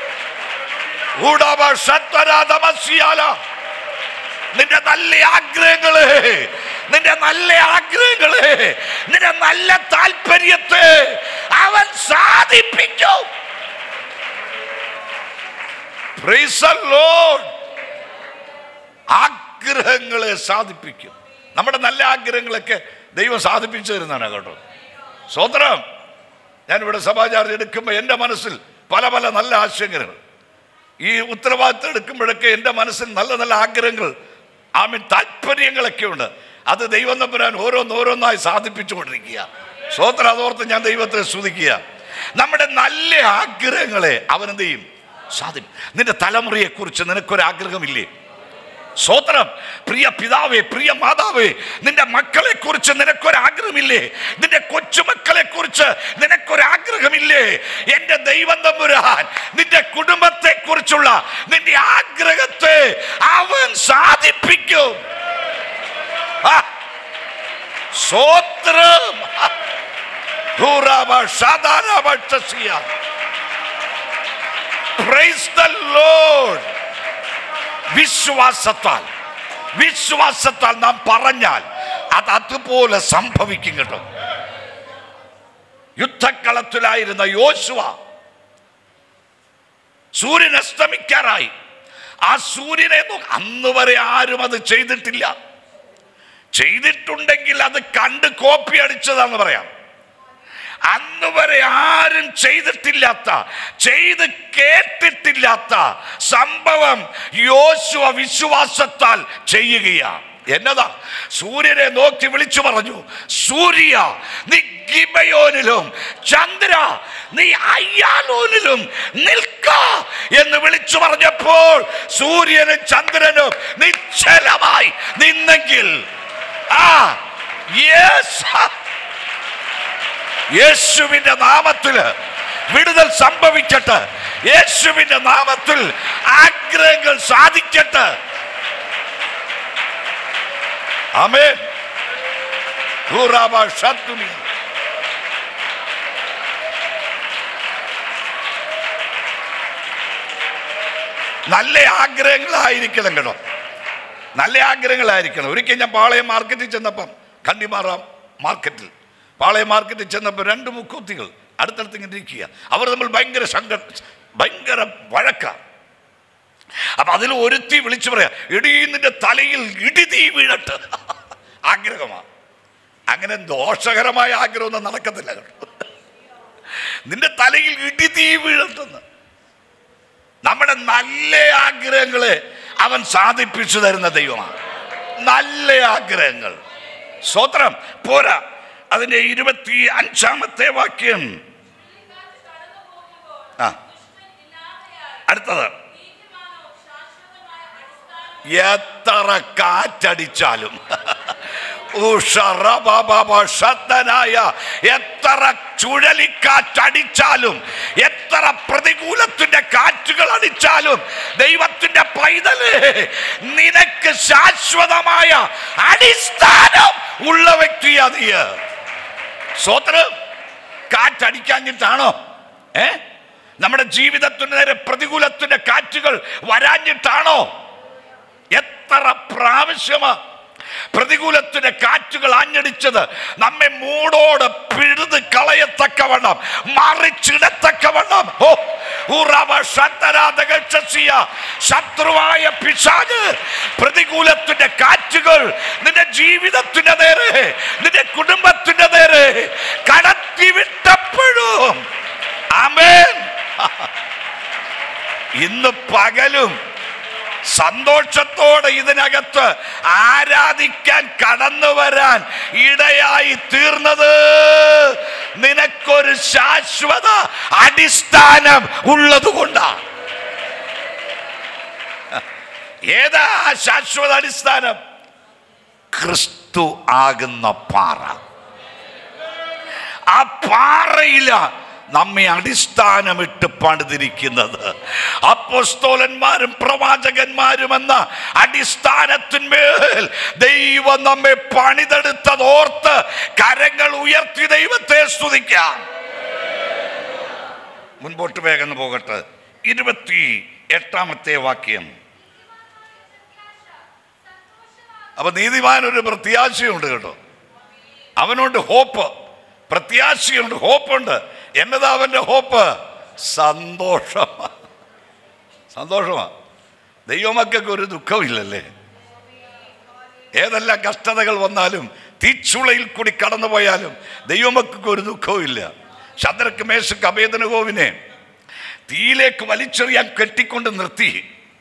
ഊടാബ ഷത്വരാധമസ്യാല. നിന്റെ നല്ല ആഗ്രഹങ്ങളെ നിന്റെ നല്ല ആഗ്രഹങ്ങളെ നിന്റെ നല്ല താല്പര്യത്തെ അവൻ സാധിപ്പിക്കും Praise the Lord. ആഗ്രഹങ്ങളെ സാധിപ്പിക്കും നമ്മുടെ നല്ല ആഗ്രഹങ്ങളൊക്കെ ദൈവം സാധിപ്പിച്ചു തരുന്നതാണ് കേട്ടോ സ്വതന്ത്രം ഞാനിവിടെ സഭാചാരം എടുക്കുമ്പോൾ എൻ്റെ മനസ്സിൽ പല പല നല്ല ആശയങ്ങൾ ഈ ഉത്തരവാദിത്തം എടുക്കുമ്പോഴൊക്കെ എൻ്റെ മനസ്സിൽ നല്ല നല്ല ആഗ്രഹങ്ങൾ ആമീൻ താല്പര്യങ്ങളൊക്കെ ഉണ്ട് അത് ദൈവം തമ്പുരാൻ ഓരോന്നോരോന്നായി സാധിപ്പിച്ചുകൊണ്ടിരിക്കുക സ്വോത്രം അതോർത്ത് ഞാൻ ദൈവത്തെ സ്തുതിക്കുക നമ്മുടെ നല്ല ആഗ്രഹങ്ങളെ അവൻ എന്ത് ചെയ്യും സാധിക്കും നിന്റെ തലമുറയെക്കുറിച്ച് നിനക്കൊരാഗ്രഹമില്ലേ സ്വോത്രം പ്രിയ പിതാവേ പ്രിയ മാതാവേ നിന്റെ മക്കളെ കുറിച്ച് നിനക്കൊരാഗ്രഹമില്ലേ നിന്റെ കൊച്ചുമക്കളെ കുറിച്ച് നിനക്കൊരാഗ്രഹമില്ലേ എന്റെ ദൈവം തമ്പുരാൻ നിന്റെ കുടുംബത്തെ കുറിച്ചുള്ള നിന്റെ ആഗ്രഹത്തെ അവൻ സാധിപ്പിക്കും ആ, സ്വോത്രം ധൂരാബ ഷാദാരാബ ഷസിയ. Praise the Lord. വിശ്വാസത്താൽ വിശ്വാസത്താൽ നാം പറഞ്ഞാൽ അത് അതുപോലെ സംഭവിക്കും കേട്ടോ യുദ്ധക്കളത്തിലായിരുന്ന യോശുവ സൂര്യൻ അസ്തമിക്കാറായി ആ സൂര്യനെ നോ- അന്ന് വരെ ആരും അത് ചെയ്തിട്ടില്ല ചെയ്തിട്ടുണ്ടെങ്കിൽ അത് കണ്ട് കോപ്പി അടിച്ചതാന്ന് പറയാം അന്ന് വരെ ആരും ചെയ്തിട്ടില്ലാത്ത ചെയ്ത് കേട്ടിട്ടില്ലാത്ത സംഭവം യോശുവ വിശ്വാസത്താൽ ചെയ്യുകയാ എന്നതാ സൂര്യനെ നോക്കി വിളിച്ചു പറഞ്ഞു സൂര്യ നീ ഗിബയോനിലും ചന്ദ്ര നീ അയ്യാലോനിലും നിൽക്ക എന്ന് വിളിച്ചു പറഞ്ഞപ്പോൾ സൂര്യനും ചന്ദ്രനും നിശ്ചലമായി നിന്നെങ്കിൽ ആ യേശ യേശുവിന്റെ നാമത്തില് വിടുതൽ സംഭവിക്കട്ടെ യേശുവിന്റെ നാമത്തിൽ ആഗ്രഹങ്ങൾ സാധിക്കട്ടെ ആമേൻ ഹൂറാബ ഷത്തുനി. നല്ല ആഗ്രഹങ്ങളായിരിക്കണം കേട്ടോ നല്ല ആഗ്രഹങ്ങളായിരിക്കണം ഒരിക്കൽ ഞാൻ പാളയം മാർക്കറ്റിൽ ചെന്നപ്പം കണ്ടിമാറാം മാർക്കറ്റിൽ പാളയം മാർക്കറ്റിൽ ചെന്നപ്പോൾ രണ്ട് മുക്കൂത്തികൾ അടുത്തടുത്ത് ഇങ്ങനെ ഇരിക്കുക അവർ തമ്മിൽ ഭയങ്കര സങ്ക ഭയങ്കര വഴക്ക അപ്പൊ അതിൽ ഒരുത്തി വിളിച്ചു പറയാ ഇടി നിന്റെ തലയിൽ ഇടിതീ വീഴട്ട് ആഗ്രഹമാ അങ്ങനെ ദോഷകരമായ ആഗ്രഹമൊന്നും നടക്കത്തില്ല കേട്ടോ നിന്റെ തലയിൽ ഇടിതീ വീഴട്ടെന്ന് നമ്മുടെ നല്ല ആഗ്രഹങ്ങളെ അവൻ സാധിപ്പിച്ചു തരുന്ന ദൈവമാണ് നല്ല ആഗ്രഹങ്ങൾ സ്വത്രം പോരാ അതിന്റെ ഇരുപത്തി അഞ്ചാമത്തെ വാക്യം ആ അടുത്തത് എത്ര കാറ്റടിച്ചാലും ഉഷറബബബഷത്തനായ എത്ര ചുഴലിക്കാറ്റടിച്ചാലും എത്ര പ്രതികൂലത്തിന്റെ കാറ്റുകൾ അടിച്ചാലും ദൈവത്തിന്റെ പൈതല് നിനക്ക് ശാശ്വതമായ അടിസ്ഥാനം ഉള്ള വ്യക്തിയാ നീ സ്വത്രം കാറ്റടിക്കാഞ്ഞിട്ടാണോ ഏ നമ്മുടെ ജീവിതത്തിന് നേരെ പ്രതികൂലത്തിന്റെ കാറ്റുകൾ വരാഞ്ഞിട്ടാണോ എത്ര പ്രാവശ്യമാ പ്രതികൂലത്തിന്റെ കാറ്റുകൾ ആഞ്ഞടിച്ചത് നമ്മെ മൂടോട് പിഴുത് കളയത്തക്കവണ്ണം മറിച്ചിടത്തക്കവണ്ണം ഓ ഉറവ ശതരാധകൾ ശശിയ. ശത്രുവായ പിശാജ് പ്രതികൂലത്തിന്റെ കാറ്റുകൾ നിന്റെ ജീവിതത്തിന്റെ നേരെ നിന്റെ കുടുംബത്തിന്റെ നേരെ കടത്തിവിട്ടപ്പോഴും ആമേൻ ഇന്ന് പകലും സന്തോഷത്തോടെ ഇതിനകത്ത് ആരാധിക്കാൻ കടന്നു വരാൻ ഇടയായി തീർന്നത് നിനക്കൊരു ശാശ്വത അടിസ്ഥാനം ഉള്ളത് കൊണ്ടാണ് ഏതാ ആ ശാശ്വത അടിസ്ഥാനം ക്രിസ്തു ആകുന്ന പാറ ആ പാറയില നമ്മെ അടിസ്ഥാനമിട്ട് പണിതിരിക്കുന്നത് അപ്പോസ്തോലന്മാരും പ്രവാചകന്മാരും എന്ന അടിസ്ഥാനത്തിന്മേൽ ദൈവം നമ്മെ പണിതെടുത്തതോർത്ത് കരങ്ങൾ ഉയർത്തി ദൈവത്തെ സ്തുതിക്കാം മുൻപോട്ട് വേഗം പോകട്ടെ ഇരുപത്തി എട്ടാമത്തെ വാക്യം അപ്പൊ നീതിമാൻ ഒരു പ്രത്യാശയുണ്ട് കേട്ടോ അവനുണ്ട് ഹോപ്പ് പ്രത്യാശയുണ്ട് ഹോപ്പുണ്ട് എന്നതാ അവന്റെ ഹോപ്പ് സന്തോഷമാ സന്തോഷമാ ദൈവമക്കൾക്ക് ഒരു ദുഃഖമില്ലല്ലേ ഏതെല്ലാം കഷ്ടതകൾ വന്നാലും തീച്ചുളയിൽ കൂടി കടന്നുപോയാലും ദൈവമക്കൾക്ക് ഒരു ദുഃഖവും ഇല്ല ശദ്രക്ക് മേശക്ക് അഭേദനകോവിനെ തീയിലേക്ക് വലിച്ചെറിയാൻ കെട്ടിക്കൊണ്ട് നിർത്തി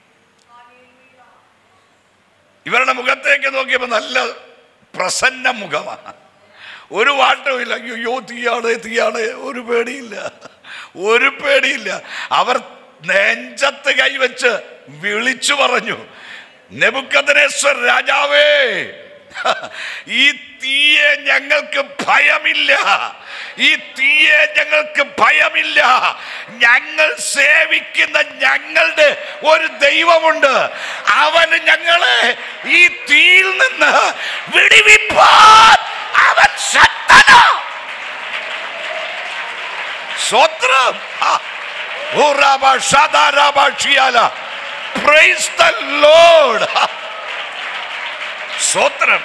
ഇവരുടെ മുഖത്തേക്ക് നോക്കിയപ്പോൾ നല്ല പ്രസന്ന മുഖമാണ് ഒരു വാട്ടവുമില്ല അയ്യോ തീയാണ് തീയാണ് ഒരു പേടിയില്ല ഒരു പേടിയില്ല അവർ നെഞ്ചത്ത് കൈവച്ച് വിളിച്ചു പറഞ്ഞു നെബുക്കദനേശ്വർ രാജാവേ ഈ തീയെ ഞങ്ങൾക്ക് ഭയമില്ല ഈ തീയെ ഞങ്ങൾക്ക് ഭയമില്ല ഞങ്ങൾ സേവിക്കുന്ന ഞങ്ങളുടെ ഒരു ദൈവമുണ്ട് അവന് ഞങ്ങളെ ഈ തീയിൽ നിന്ന് വിടിവിപ്പാൻ അവൻ ശക്തനാ സ്വത്രം പ്രൈസ് ദ ലോർഡ് സ്വത്രം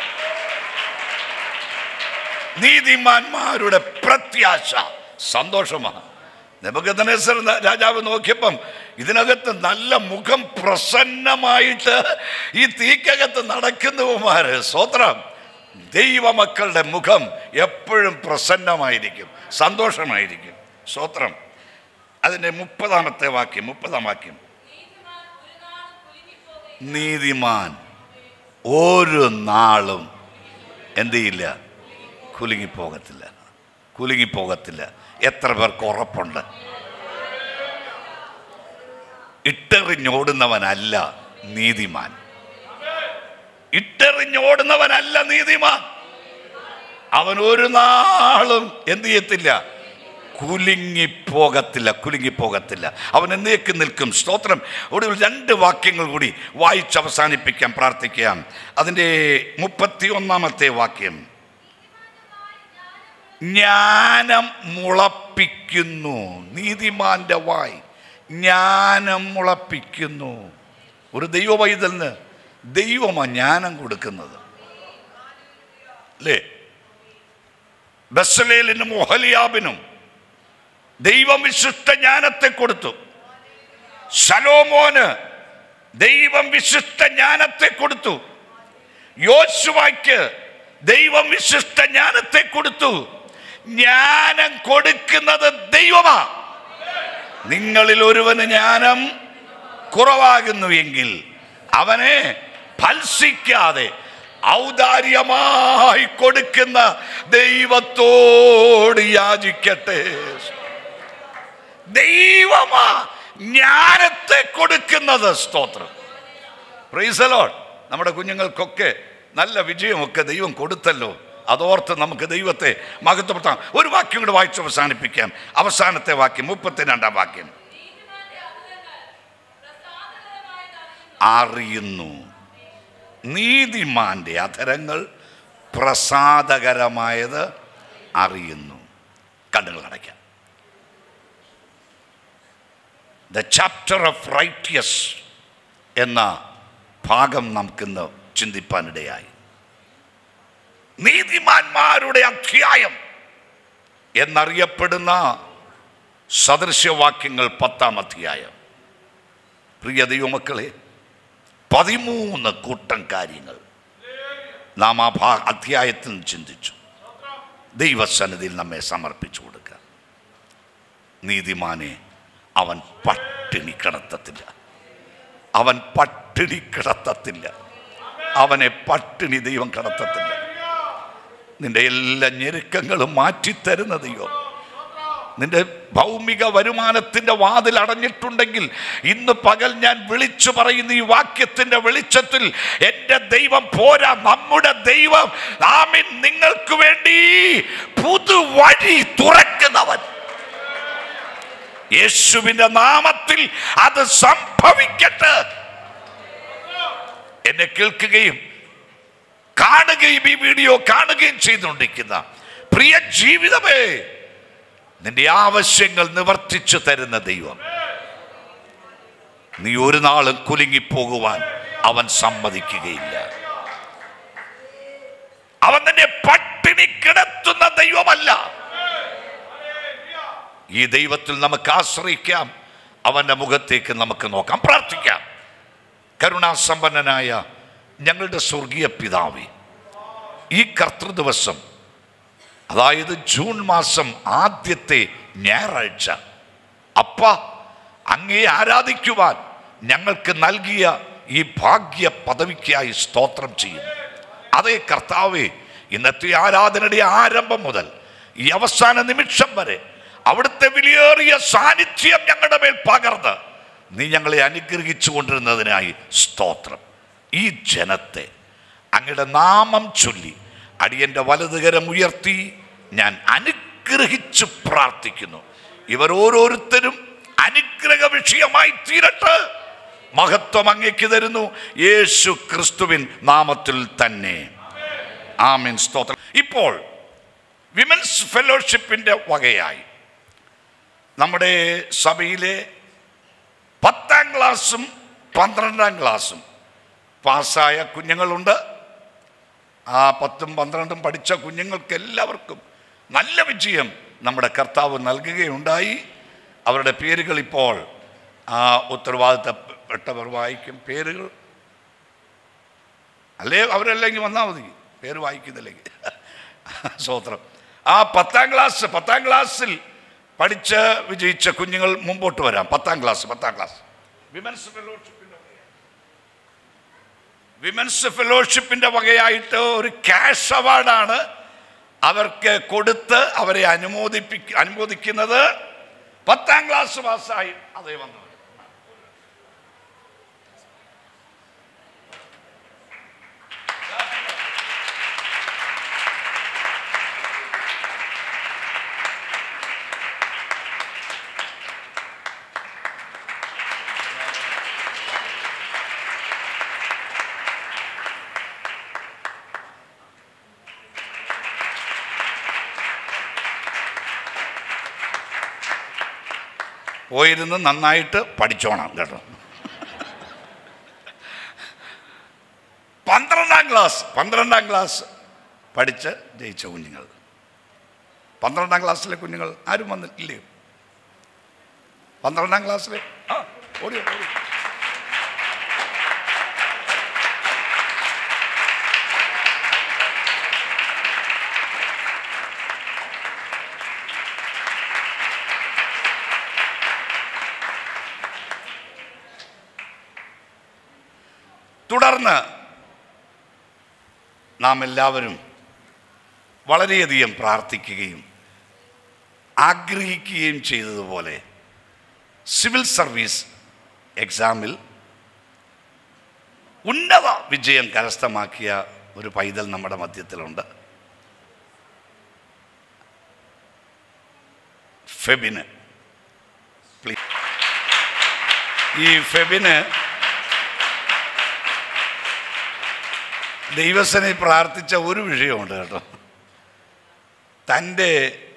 നീതിമാന്മാരുടെ പ്രത്യാശ സന്തോഷമാണ് നെബുക്കദ്നേസർ രാജാവ് നോക്കിയപ്പം ഇതിനകത്ത് നല്ല മുഖം പ്രസന്നമായിട്ട് ഈ തീക്കകത്ത് നടക്കുന്നവന്മാര് സ്വത്രം ദൈവമക്കളുടെ മുഖം എപ്പോഴും പ്രസന്നമായിരിക്കും സന്തോഷമായിരിക്കും സ്വത്രം അതിൻ്റെ മുപ്പതാമത്തെ വാക്യം മുപ്പതാം വാക്യം നീതിമാൻ ഒരു നാളും എന്ത് ചെയ്യില്ല കുലുങ്ങിപ്പോകത്തില്ല കുലുങ്ങിപ്പോകത്തില്ല എത്ര പേർക്ക് ഉറപ്പുണ്ട് ഇട്ടെറിഞ്ഞോടുന്നവനല്ല നീതിമാൻ ഇട്ടെറിഞ്ഞോടുന്നവനല്ല നീതിമാൻ അവൻ ഒരു നാളും എന്ത് ചെയ്യത്തില്ല കുലുങ്ങിപ്പോകത്തില്ല കുലുങ്ങിപ്പോകത്തില്ല അവൻ എന്നേക്ക് നിൽക്കും സ്തോത്രം ഒടുവിൽ രണ്ട് വാക്യങ്ങൾ കൂടി വായിച്ച് അവസാനിപ്പിക്കാൻ പ്രാർത്ഥിക്കാം അതിൻ്റെ മുപ്പത്തി ഒന്നാമത്തെ വാക്യം ജ്ഞാനം മുളപ്പിക്കുന്നു നീതിമാന്റെ വായ് ജ്ഞാനം മുളപ്പിക്കുന്നു ഒരു ദൈവവൈതലിന് ദൈവമാ ജ്ഞാനം കൊടുക്കുന്നത് അല്ലേ ബസ്സലേലിനും ഒഹലിയാബിനും ദൈവം വിശിഷ്ട ജ്ഞാനത്തെ കൊടുത്തു ശലോമോന് ദൈവം വിശിഷ്ട ജ്ഞാനത്തെ കൊടുത്തു യോശുവായ്ക്ക് ദൈവം വിശിഷ്ട ജ്ഞാനത്തെ കൊടുത്തു ജ്ഞാനം കൊടുക്കുന്നത് ദൈവമാ നിങ്ങളിൽ ഒരുവന് ജ്ഞാനം കുറവാകുന്നു എങ്കിൽ അവനെ ഫൽസിക്കാതെ ഔദാര്യമായി കൊടുക്കുന്ന ദൈവത്തോട് യാചിക്കട്ടെ ദൈവമാ ജ്ഞാനത്തെ കൊടുക്കുന്നത് സ്തോത്രം പ്രൈസലോൺ നമ്മുടെ കുഞ്ഞുങ്ങൾക്കൊക്കെ നല്ല വിജയമൊക്കെ ദൈവം കൊടുത്തല്ലോ അതോർത്ത് നമുക്ക് ദൈവത്തെ മഹത്വപ്പെടുത്താം ഒരു വാക്യം കൂടെ വായിച്ച് അവസാനിപ്പിക്കാം അവസാനത്തെ വാക്യം മുപ്പത്തിരണ്ടാം വാക്യം അറിയുന്നു നീതിമാന്റെ അധരങ്ങൾ പ്രസാദകരമായത് അറിയുന്നു കണ്ണുകൾ അടയ്ക്കാം ദ ചാപ്റ്റർ ഓഫ് റൈറ്റിയസ് എന്ന ഭാഗം നമുക്കിന്ന് ചിന്തിപ്പാനിടയായി നീതിമാന്മാരുടെ അധ്യായം എന്നറിയപ്പെടുന്ന സദൃശ്യവാക്യങ്ങൾ പത്താം അധ്യായം പ്രിയ ദൈവമക്കളെ പതിമൂന്ന് കൂട്ടം കാര്യങ്ങൾ നാം ആ ഭാ അധ്യായത്തിൽ ചിന്തിച്ചു ദൈവസന്നിധിയിൽ നമ്മെ സമർപ്പിച്ചു കൊടുക്കുക നീതിമാനെ അവൻ പട്ടിണി കിടത്തത്തില്ല അവൻ പട്ടിണി കിടത്തത്തില്ല അവനെ പട്ടിണി ദൈവം കിടത്തത്തില്ല നിന്റെ എല്ലാ ഞെരുക്കങ്ങളും മാറ്റിത്തരുന്ന ദൈവം നിന്റെ ഭൗമിക വരുമാനത്തിന്റെ വാതിൽ അടഞ്ഞിട്ടുണ്ടെങ്കിൽ ഇന്ന് പകൽ ഞാൻ വിളിച്ചു പറയുന്ന ഈ വാക്യത്തിന്റെ വെളിച്ചത്തിൽ എൻ്റെ ദൈവം പോരാ നമ്മുടെ ദൈവം നാമിൻ നിങ്ങൾക്ക് വേണ്ടി പുതുവഴി തുറക്കുന്നവൻ യേശുവിന്റെ നാമത്തിൽ അത് സംഭവിക്കട്ടെ എന്നെ കേൾക്കുകയും കാണുകയും ഈ വീഡിയോ കാണുകയും ചെയ്തുകൊണ്ടിരിക്കുന്ന പ്രിയ ജീവിതമേ നിന്റെ ആവശ്യങ്ങൾ നിവർത്തിച്ചു തരുന്ന ദൈവം നീ ഒരു നാളും കുലുങ്ങിപ്പോകുവാൻ അവൻ സമ്മതിക്കുകയില്ല അവൻ നിന്നെ പട്ടിണി കിടത്തുന്ന ദൈവമല്ല ഈ ദൈവത്തിൽ നമുക്ക് ആശ്രയിക്കാം അവന്റെ മുഖത്തേക്ക് നമുക്ക് നോക്കാം പ്രാർത്ഥിക്കാം കരുണാസമ്പന്നനായ ഞങ്ങളുടെ സ്വർഗീയ പിതാവേ ഈ കർത്തൃദിവസം അതായത് ജൂൺ മാസം ആദ്യത്തെ ഞായറാഴ്ച അപ്പ അങ്ങേ ആരാധിക്കുവാൻ ഞങ്ങൾക്ക് നൽകിയ ഈ ഭാഗ്യ പദവിക്കായി സ്തോത്രം ചെയ്യുന്നു അതേ കർത്താവേ ഇന്നത്തെ ആരാധനയുടെ ആരംഭം മുതൽ ഈ അവസാന നിമിഷം വരെ അവിടുത്തെ വിലയേറിയ സാന്നിധ്യം ഞങ്ങളുടെ മേൽ പകർന്ന് നീ ഞങ്ങളെ അനുഗ്രഹിച്ചു കൊണ്ടിരുന്നതിനായി സ്തോത്രം ഈ ജനത്തെ അങ്ങയുടെ നാമം ചൊല്ലി അടിയന്റെ വലതുകരം ഉയർത്തി ഞാൻ അനുഗ്രഹിച്ചു പ്രാർത്ഥിക്കുന്നു ഇവർ ഓരോരുത്തരും അനുഗ്രഹ വിഷയമായി തീരട്ടെ മഹത്വം അങ്ങേക്ക് തരുന്നു യേശു ക്രിസ്തുവിൻ നാമത്തിൽ തന്നെ ആമീൻ സ്തോത്രം ഇപ്പോൾ വിമൻസ് ഫെലോഷിപ്പിന്റെ വകയായി നമ്മുടെ സഭയിലെ പത്താം ക്ലാസ്സും പന്ത്രണ്ടാം ക്ലാസ്സും പാസ്സായ കുഞ്ഞുങ്ങളുണ്ട് ആ പത്തും പന്ത്രണ്ടും പഠിച്ച കുഞ്ഞുങ്ങൾക്ക് എല്ലാവർക്കും നല്ല വിജയം നമ്മുടെ കർത്താവ് നൽകുകയുണ്ടായി അവരുടെ പേരുകൾ ഇപ്പോൾ ആ ഉത്തരവാദിത്തപ്പെട്ടവർ വായിക്കും പേരുകൾ അല്ലേ അവരല്ലെങ്കിൽ വന്നാൽ മതി പേര് വായിക്കുന്നില്ലെങ്കിൽ സ്വോത്രം ആ പത്താം ക്ലാസ് പത്താം ക്ലാസ്സിൽ പഠിച്ച് വിജയിച്ച കുഞ്ഞുങ്ങൾ മുമ്പോട്ട് വരാം പത്താം ക്ലാസ് പത്താം ക്ലാസ് വിമൻസ് ഫെലോഷിപ്പിന്റെ വിമൻസ് ഫെലോഷിപ്പിന്റെ വകയായിട്ട് ഒരു ക്യാഷ് അവാർഡാണ് അവർക്ക് കൊടുത്ത് അവരെ അനുമോദിപ്പി അനുമോദിക്കുന്നത് പത്താം ക്ലാസ് പാസ്സായി അതേ വന്നു പോയിരുന്ന് നന്നായിട്ട് പഠിച്ചോണം കേട്ടോ പന്ത്രണ്ടാം ക്ലാസ് പന്ത്രണ്ടാം ക്ലാസ് പഠിച്ച് ജയിച്ച കുഞ്ഞുങ്ങൾ പന്ത്രണ്ടാം ക്ലാസ്സിലെ കുഞ്ഞുങ്ങൾ ആരും വന്നിട്ടില്ലേ പന്ത്രണ്ടാം ക്ലാസ്സിലെ ആ ഓടിയോ ഓടി തുടർന്ന് നാം എല്ലാവരും വളരെയധികം പ്രാർത്ഥിക്കുകയും ആഗ്രഹിക്കുകയും ചെയ്തതുപോലെ സിവിൽ സർവീസ് എക്സാമിൽ ഉന്നത വിജയം കരസ്ഥമാക്കിയ ഒരു പൈതൽ നമ്മുടെ മധ്യത്തിലുണ്ട് ഫെബിന് പ്ലീസ് ഈ ഫെബിന് ദൈവസനെ പ്രാർത്ഥിച്ച ഒരു വിഷയമുണ്ട് കേട്ടോ തൻ്റെ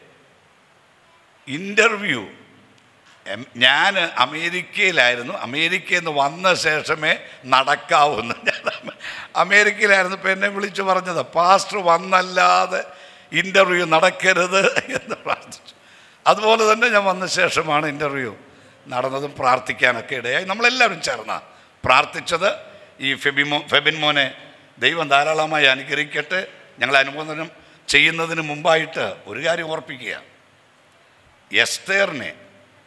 ഇൻ്റർവ്യൂ ഞാൻ അമേരിക്കയിലായിരുന്നു അമേരിക്കയിൽ നിന്ന് വന്ന ശേഷമേ നടക്കാവൂന്ന് ഞാൻ അമേരിക്കയിലായിരുന്നു ഇപ്പം എന്നെ വിളിച്ചു പറഞ്ഞത് പാസ്റ്റർ വന്നല്ലാതെ ഇൻ്റർവ്യൂ നടക്കരുത് എന്ന് പ്രാർത്ഥിച്ചു അതുപോലെ തന്നെ ഞാൻ വന്ന ശേഷമാണ് ഇൻ്റർവ്യൂ നടന്നതും പ്രാർത്ഥിക്കാനൊക്കെ ഇടയായി നമ്മളെല്ലാവരും ചേർന്ന പ്രാർത്ഥിച്ചത് ഈ ഫെബിമോ ഫെബിൻ മോനെ ദൈവം ധാരാളമായി അനുഗ്രഹിക്കട്ടെ ഞങ്ങൾ അനുമോദനം ചെയ്യുന്നതിന് മുമ്പായിട്ട് ഒരു കാര്യം ഓർപ്പിക്കുക എസ്തേറിനെ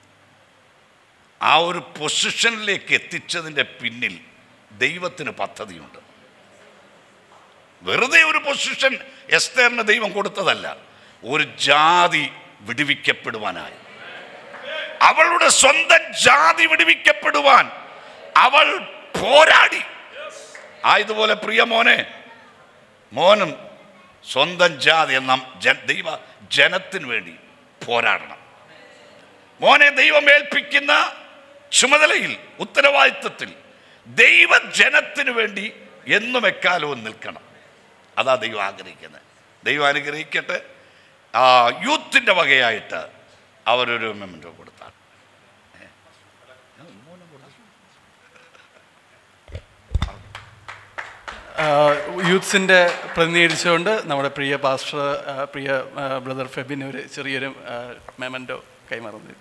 ആ ഒരു പൊസിഷനിലേക്ക് എത്തിച്ചതിൻ്റെ പിന്നിൽ ദൈവത്തിന് പദ്ധതിയുണ്ട് വെറുതെ ഒരു പൊസിഷൻ എസ്തേറിന് ദൈവം കൊടുത്തതല്ല ഒരു ജാതി വിടുവിക്കപ്പെടുവാനായി അവളുടെ സ്വന്തം ജാതി വിടുവിക്കപ്പെടുവാൻ അവൾ പോരാടി ആയതുപോലെ പ്രിയ മോനെ മോനും സ്വന്തം ജാതി എന്ന ജ- ദൈവ ജനത്തിന് വേണ്ടി പോരാടണം മോനെ ദൈവം ഏൽപ്പിക്കുന്ന ചുമതലയിൽ ഉത്തരവാദിത്വത്തിൽ ദൈവജനത്തിന് വേണ്ടി എന്നും എക്കാലവും നിൽക്കണം അതാ ദൈവം ആഗ്രഹിക്കുന്നത് ദൈവം അനുഗ്രഹിക്കട്ടെ ആ യൂത്തിൻ്റെ വകയായിട്ട് അവരൊരു മെമ്മൻറ്റോ കൊടുത്താണ് യൂത്ത്സിൻ്റെ പ്രതിനിധീകരിച്ചുകൊണ്ട് നമ്മുടെ പ്രിയ പാസ്റ്റർ ആ, പ്രിയ ആ, ബ്രദർ ഫെബിന് ഒരു ചെറിയൊരു മെമൻറ്റോ കൈമാറുന്നത്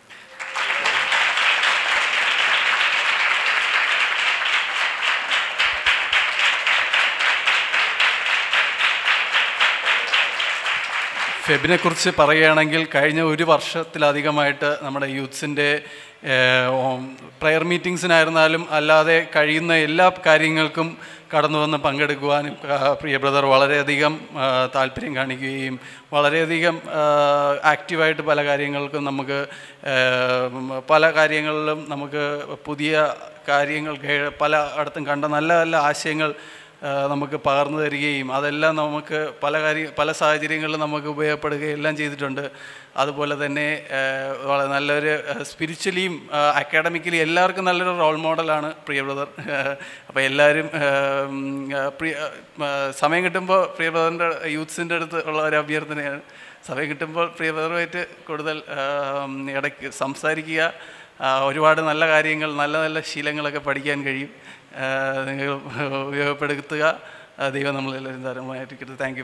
ഫെബിനെ കുറിച്ച് പറയുകയാണെങ്കിൽ കഴിഞ്ഞ ഒരു വർഷത്തിലധികമായിട്ട് നമ്മുടെ യൂത്ത്സിൻ്റെ പ്രയർ മീറ്റിങ്സിനായിരുന്നാലും അല്ലാതെ കഴിയുന്ന എല്ലാ കാര്യങ്ങൾക്കും കടന്നു വന്ന് പങ്കെടുക്കുവാനും ആ, പ്രിയ ബ്രദർ വളരെയധികം ആ, താല്പര്യം കാണിക്കുകയും വളരെയധികം ആ, ആക്റ്റീവായിട്ട് പല കാര്യങ്ങൾക്കും നമുക്ക് ആ, പല കാര്യങ്ങളിലും നമുക്ക് പുതിയ കാര്യങ്ങൾ കേ- പല ഇടത്തും കണ്ട നല്ല നല്ല ആശയങ്ങൾ ആ, നമുക്ക് പകർന്നു തരികയും അതെല്ലാം നമുക്ക് പല കാര്യ പല സാഹചര്യങ്ങളിലും നമുക്ക് ഉപയോഗപ്പെടുകയും എല്ലാം ചെയ്തിട്ടുണ്ട് അതുപോലെ തന്നെ ആ, വളരെ നല്ലൊരു സ്പിരിച്വലിയും അക്കാഡമിക്കലി എല്ലാവർക്കും നല്ലൊരു റോൾ മോഡലാണ് പ്രിയ ബ്രദർ അപ്പോൾ എല്ലാവരും ആ, ഉം, ആ, പ്രിയ ആ, സമയം കിട്ടുമ്പോൾ പ്രിയ ബ്രദറിൻ്റെ യൂത്ത്സിൻ്റെ അടുത്ത് ഉള്ള ഒരു അഭ്യർത്ഥനയാണ് സമയം കിട്ടുമ്പോൾ പ്രിയ ബ്രദറുമായിട്ട് കൂടുതൽ ആ, ഉം, ഇടയ്ക്ക് സംസാരിക്കുക ആ, ഒരുപാട് നല്ല കാര്യങ്ങൾ നല്ല നല്ല ശീലങ്ങളൊക്കെ പഠിക്കാൻ കഴിയും ആ, നിങ്ങൾ ഉപയോഗപ്പെടുത്തുക ആ, ദൈവം നമ്മളെല്ലാവരും ധാരാളമായിരിക്കട്ടെ താങ്ക് യു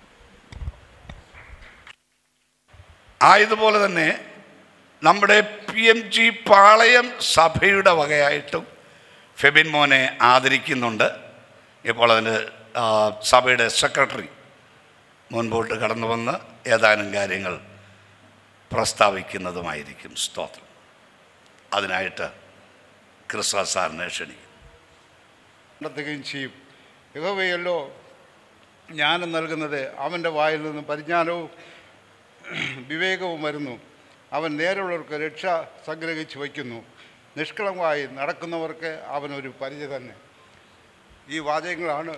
ആയതുപോലെ തന്നെ നമ്മുടെ പി എം ജി പാളയം സഭയുടെ വകയായിട്ടും ഫെബിൻ മോനെ ആദരിക്കുന്നുണ്ട് ഇപ്പോൾ അതിൻ്റെ ആ, സഭയുടെ സെക്രട്ടറി മുൻപോട്ട് കടന്നു വന്ന് ഏതാനും കാര്യങ്ങൾ പ്രസ്താവിക്കുന്നതുമായിരിക്കും സ്തോത്രം അതിനായിട്ട് ക്രിസ്മസ് സാറിനെ ക്ഷണിക്കും നടത്തുകയും ചെയ്യും യഹോവയല്ലോ ജ്ഞാനം നൽകുന്നത് അവൻ്റെ വായിൽ നിന്ന് പരിജ്ഞാനവും വിവേകവും വരുന്നു അവൻ നേരെയുള്ളവർക്ക് രക്ഷ സംഗ്രഹിച്ച് വയ്ക്കുന്നു നിഷ്കളങ്കമായി നടക്കുന്നവർക്ക് അവനൊരു പരിചയ തന്നെ ഈ വാചകങ്ങളാണ്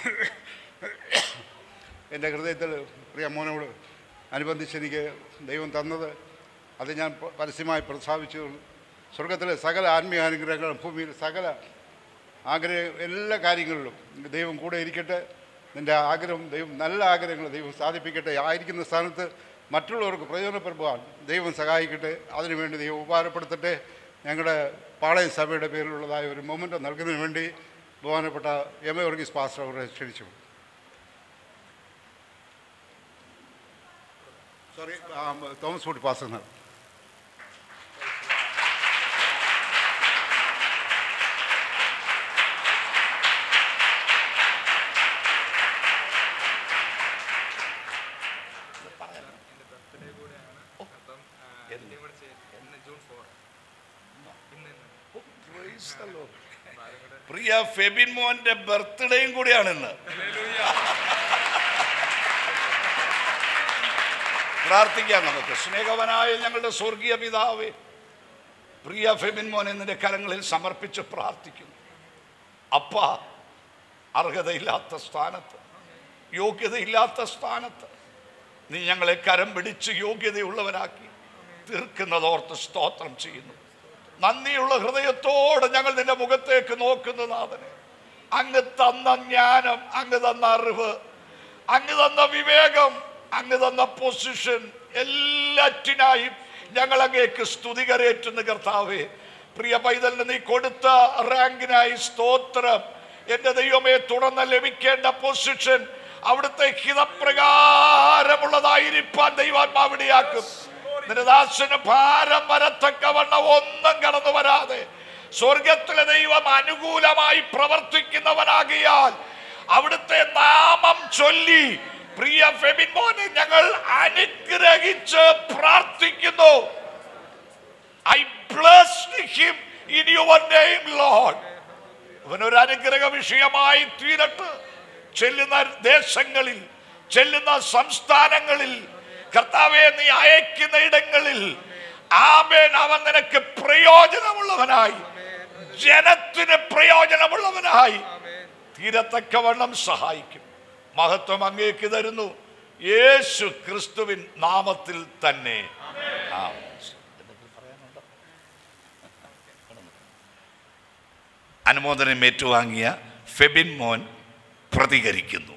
എൻ്റെ ഹൃദയത്തിൽ പ്രിയ മോനോട് അനുബന്ധിച്ച് എനിക്ക് ദൈവം തന്നത് അത് ഞാൻ പ- പരസ്യമായി പ്രസ്താവിച്ചു സ്വർഗത്തിലെ സകല ആത്മീയ അനുഗ്രഹങ്ങളും ഭൂമിയിൽ സകല ആഗ്രഹ എല്ലാ കാര്യങ്ങളിലും ദൈവം കൂടെ ഇരിക്കട്ടെ നിൻ്റെ ആഗ്രഹം ദൈവം നല്ല ആഗ്രഹങ്ങൾ ദൈവം സാധിപ്പിക്കട്ടെ ആയിരിക്കുന്ന സ്ഥാനത്ത് മറ്റുള്ളവർക്ക് പ്രയോജനപ്പെടുവാൻ ദൈവം സഹായിക്കട്ടെ അതിനുവേണ്ടി ദൈവം ഉപകാരപ്പെടുത്തട്ടെ ഞങ്ങളുടെ പാളയം സഭയുടെ പേരിലുള്ളതായ ഒരു മൊമെൻ്റ് നൽകുന്നതിന് വേണ്ടി ബഹുമാനപ്പെട്ട എം എ വർഗീസ് പാസ്റ്റർ അവരെ ക്ഷണിച്ചു സോറി തോമസ് കുട്ടി പാസ്റ്റർ എന്നാണ് പ്രിയ ഫെബിൻ മോന്റെ ബർത്ത്ഡേയും കൂടിയാണ് ഇന്ന് പ്രാർത്ഥിക്കാം നമുക്ക് സ്നേഹവനായ ഞങ്ങളുടെ സ്വർഗീയ പിതാവേ പ്രിയ ഫെബിൻ മോനെ നിന്റെ കരങ്ങളിൽ സമർപ്പിച്ച് പ്രാർത്ഥിക്കുന്നു അപ്പ അർഹതയില്ലാത്ത സ്ഥാനത്ത് യോഗ്യതയില്ലാത്ത സ്ഥാനത്ത് നീ ഞങ്ങളെ കരം പിടിച്ച് യോഗ്യതയുള്ളവരാക്കി തീർക്കുന്നതോർത്ത് സ്തോത്രം ചെയ്യുന്നു നന്ദിയുള്ള ഹൃദയത്തോടെ ഞങ്ങൾ നിന്റെ മുഖത്തേക്ക് നോക്കുന്ന നാഥനെ അങ്ങ് തന്ന ജ്ഞാനം അങ്ങ് തന്ന അറിവ് അങ്ങ് തന്ന വിവേകം അങ്ങ് തന്ന പൊസിഷൻ എല്ലാറ്റിനായും ഞങ്ങൾ അങ്ങേക്ക് സ്തുതി കരയേറ്റുന്ന കർത്താവേ പ്രിയ പൈതലിന് നീ കൊടുത്ത റാങ്കിനായി സ്തോത്രം എന്റെ ദൈവമേ തുടർന്ന് ലഭിക്കേണ്ട പൊസിഷൻ അവിടുത്തെ ഹിതപ്രകാരമുള്ളതായിരിക്കാൻ ദൈവാത്മാവിടെയാക്കും നിന്റെ ദാസന് ഭാരം വരത്തക്കവണ്ണം ഒന്നും കടന്നു വരാതെ സ്വർഗത്തിലെ ദൈവം അനുകൂലമായി പ്രവർത്തിക്കുന്നവനാകിയാൽ അവിടുത്തെ നാമം ചൊല്ലി പ്രിയ ഫെബിൻ മോനെ ഞങ്ങൾ അനുഗ്രഹിച്ച് പ്രാർത്ഥിക്കുന്നു I blessed him in your name lord അവനൊരു അനുഗ്രഹ വിഷയമായി തീരട്ട് ചെല്ലുന്ന ദേശങ്ങളിൽ ചെല്ലുന്ന സംസ്ഥാനങ്ങളിൽ കർത്താവെ നീ അയക്കുന്ന ഇടങ്ങളിൽ ആമേൻ അവൻ നിനക്ക് പ്രയോജനമുള്ളവനായി ജനത്തിന് പ്രയോജനമുള്ളവനായി തീരത്തക്കവണ്ണം സഹായിക്കും മഹത്വം അങ്ങേക്ക് തരുന്നു യേശു ക്രിസ്തുവിൻ നാമത്തിൽ തന്നെ ആമേൻ. അനുമോദനം ഏറ്റുവാങ്ങിയ ഫെബിൻ മോൻ പ്രതികരിക്കുന്നു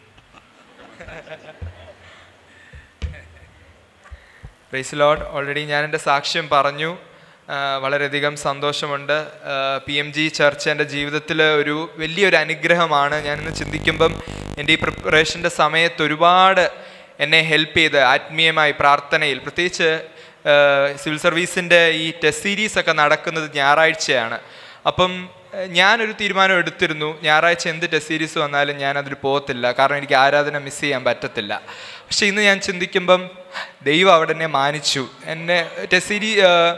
പ്രൈസ് ലോഡ് ഓൾറെഡി ഞാൻ എൻ്റെ സാക്ഷ്യം പറഞ്ഞു ആ, വളരെയധികം സന്തോഷമുണ്ട് പി എം ജി ചർച്ച് എൻ്റെ ജീവിതത്തിൽ ഒരു വലിയൊരു അനുഗ്രഹമാണ് ഞാനിന്ന് ചിന്തിക്കുമ്പം എൻ്റെ ഈ പ്രിപ്പറേഷൻ്റെ സമയത്ത് ഒരുപാട് എന്നെ ഹെൽപ്പ് ചെയ്ത് ആത്മീയമായി പ്രാർത്ഥനയിൽ പ്രത്യേകിച്ച് ആ, സിവിൽ സർവീസിൻ്റെ ഈ ടെസ്റ്റ് സീരീസ് ഒക്കെ നടക്കുന്നത് ഞായറാഴ്ചയാണ് അപ്പം ഏഹ്, ഞാനൊരു തീരുമാനം എടുത്തിരുന്നു ഞായറാഴ്ച എന്ത് ടെസ്റ്റ് സീരീസ് വന്നാലും ഞാൻ അതിൽ പോകത്തില്ല കാരണം എനിക്ക് ആരാധന മിസ് ചെയ്യാൻ പറ്റത്തില്ല പക്ഷേ ഇന്ന് ഞാൻ ചിന്തിക്കുമ്പം ദൈവം അവിടെ എന്നെ മാനിച്ചു എന്നെ ടെസ്റ്റ് സീരീ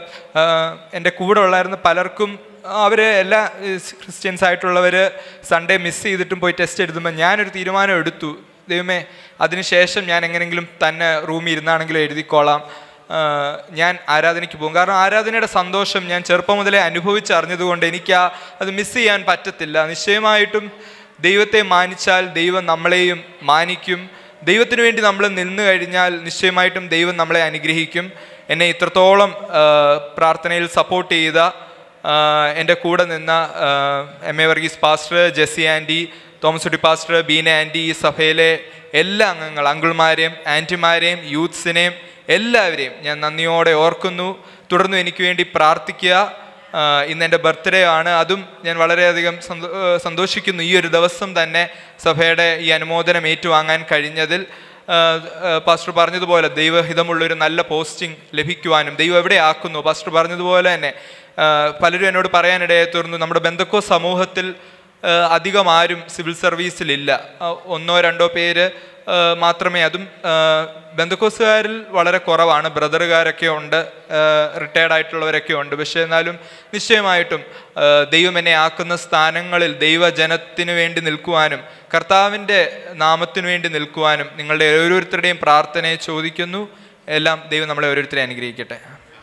എൻ്റെ കൂടെ ഉള്ളായിരുന്ന പലർക്കും അവർ എല്ലാ ക്രിസ്ത്യൻസ് ആയിട്ടുള്ളവർ സൺഡേ മിസ് ചെയ്തിട്ടും പോയി ടെസ്റ്റ് എഴുതുമ്പോൾ ഞാനൊരു തീരുമാനം എടുത്തു ദൈവമേ അതിനുശേഷം ഞാൻ എങ്ങനെയെങ്കിലും തന്നെ റൂമിൽ ഇരുന്നാണെങ്കിലും എഴുതിക്കോളാം ആ, ഞാൻ ആരാധനയ്ക്ക് പോകും കാരണം ആരാധനയുടെ സന്തോഷം ഞാൻ ചെറുപ്പം മുതലേ അനുഭവിച്ചറിഞ്ഞതുകൊണ്ട് എനിക്ക് ആ അത് മിസ് ചെയ്യാൻ പറ്റത്തില്ല നിശ്ചയമായിട്ടും ദൈവത്തെ മാനിച്ചാൽ ദൈവം നമ്മളെയും മാനിക്കും ദൈവത്തിന് വേണ്ടി നമ്മൾ നിന്ന് കഴിഞ്ഞാൽ നിശ്ചയമായിട്ടും ദൈവം നമ്മളെ അനുഗ്രഹിക്കും എന്നെ ഇത്രത്തോളം ആ, പ്രാർത്ഥനയിൽ സപ്പോർട്ട് ചെയ്ത ആ, എൻ്റെ കൂടെ നിന്ന ആ, M A Varghese pastor Jessy aunty Thomas കുട്ടി പാസ്റ്റർ ബീന ആൻറ്റി ഈ സഭയിലെ എല്ലാ അംഗങ്ങൾ അങ്കിൾമാരെയും ആൻറ്റിമാരെയും യൂത്ത്സിനെയും എല്ലാവരെയും ഞാൻ നന്ദിയോടെ ഓർക്കുന്നു തുടർന്നും എനിക്ക് വേണ്ടി പ്രാർത്ഥിക്കുക ആ, ഇന്ന് എൻ്റെ ബർത്ത്ഡേ ആണ് അതും ഞാൻ വളരെയധികം സന്തോ- ആ, സന്തോഷിക്കുന്നു ഈ ഒരു ദിവസം തന്നെ സഭയുടെ ഈ അനുമോദനം ഏറ്റുവാങ്ങാൻ കഴിഞ്ഞതിൽ ആ, ആ, പാസ്റ്റർ പറഞ്ഞതുപോലെ ദൈവഹിതമുള്ളൊരു നല്ല പോസ്റ്റിംഗ് ലഭിക്കുവാനും ദൈവം എവിടെ ആക്കുന്നു പാസ്റ്റർ പറഞ്ഞതുപോലെ തന്നെ ആ, പലരും എന്നോട് പറയാനിടയായി തീർന്നു നമ്മുടെ ബന്ധക്കോ സമൂഹത്തിൽ ആ, അധികം ആരും സിവിൽ സർവീസിലില്ല ആ, ഒന്നോ രണ്ടോ പേര് ആ, മാത്രമേ അതും ആ, ബന്ധക്കോസുകാരിൽ വളരെ കുറവാണ് ബ്രദറുകാരൊക്കെ ഉണ്ട് റിട്ടയർഡ് ആയിട്ടുള്ളവരൊക്കെ ഉണ്ട് പക്ഷേ എന്നാലും നിശ്ചയമായിട്ടും ആ, ദൈവം എന്നെ ആക്കുന്ന സ്ഥാനങ്ങളിൽ ദൈവജനത്തിന് വേണ്ടി നിൽക്കുവാനും കർത്താവിൻ്റെ നാമത്തിനു വേണ്ടി നിൽക്കുവാനും നിങ്ങളുടെ ഓരോരുത്തരുടെയും പ്രാർത്ഥനയെ ചോദിക്കുന്നു എല്ലാം ദൈവം നമ്മളെ ഓരോരുത്തരെ അനുഗ്രഹിക്കട്ടെ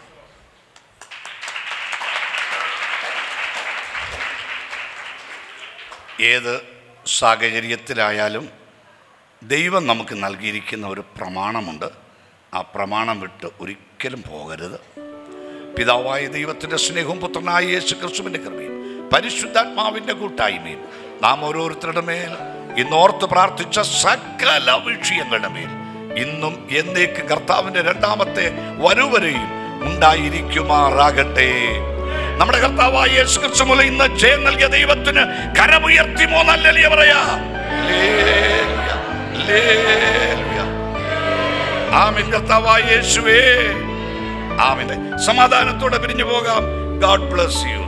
ഏത് സാഹചര്യത്തിലായാലും ദൈവം നമുക്ക് നൽകിയിരിക്കുന്ന ഒരു പ്രമാണമുണ്ട് ആ പ്രമാണം വിട്ട് ഒരിക്കലും പോകരുത് പിതാവായ ദൈവത്തിൻ്റെ സ്നേഹവും പുത്രനായ യേശു ക്രിസ്തുവിൻ്റെ കൃപയും പരിശുദ്ധാത്മാവിൻ്റെ കൂട്ടായ്മയും നാം ഓരോരുത്തരുടെ മേൽ ഇന്നോർത്ത് പ്രാർത്ഥിച്ച സകല വിഷയങ്ങളുടെ മേൽ ഇന്നും എന്നേക്ക് കർത്താവിൻ്റെ രണ്ടാമത്തെ വരവരെയും ഉണ്ടായിരിക്കുമാറാകട്ടെ നമ്മുടെ കർത്താവായ യേശു ക്രിസ്തു മൂലം ഇന്ന് ജയം നൽകിയ ദൈവത്തിന് കരമുയർത്തി മൂന്നല്ലേ പറയാ ലേലുയ, ലേലുയ. ആമേൻ കർത്താവായ യേശുവേ ആമിന്റെ സമാധാനത്തോടെ പിരിഞ്ഞു പോകാം ഗാഡ് ബ്ലസ് യു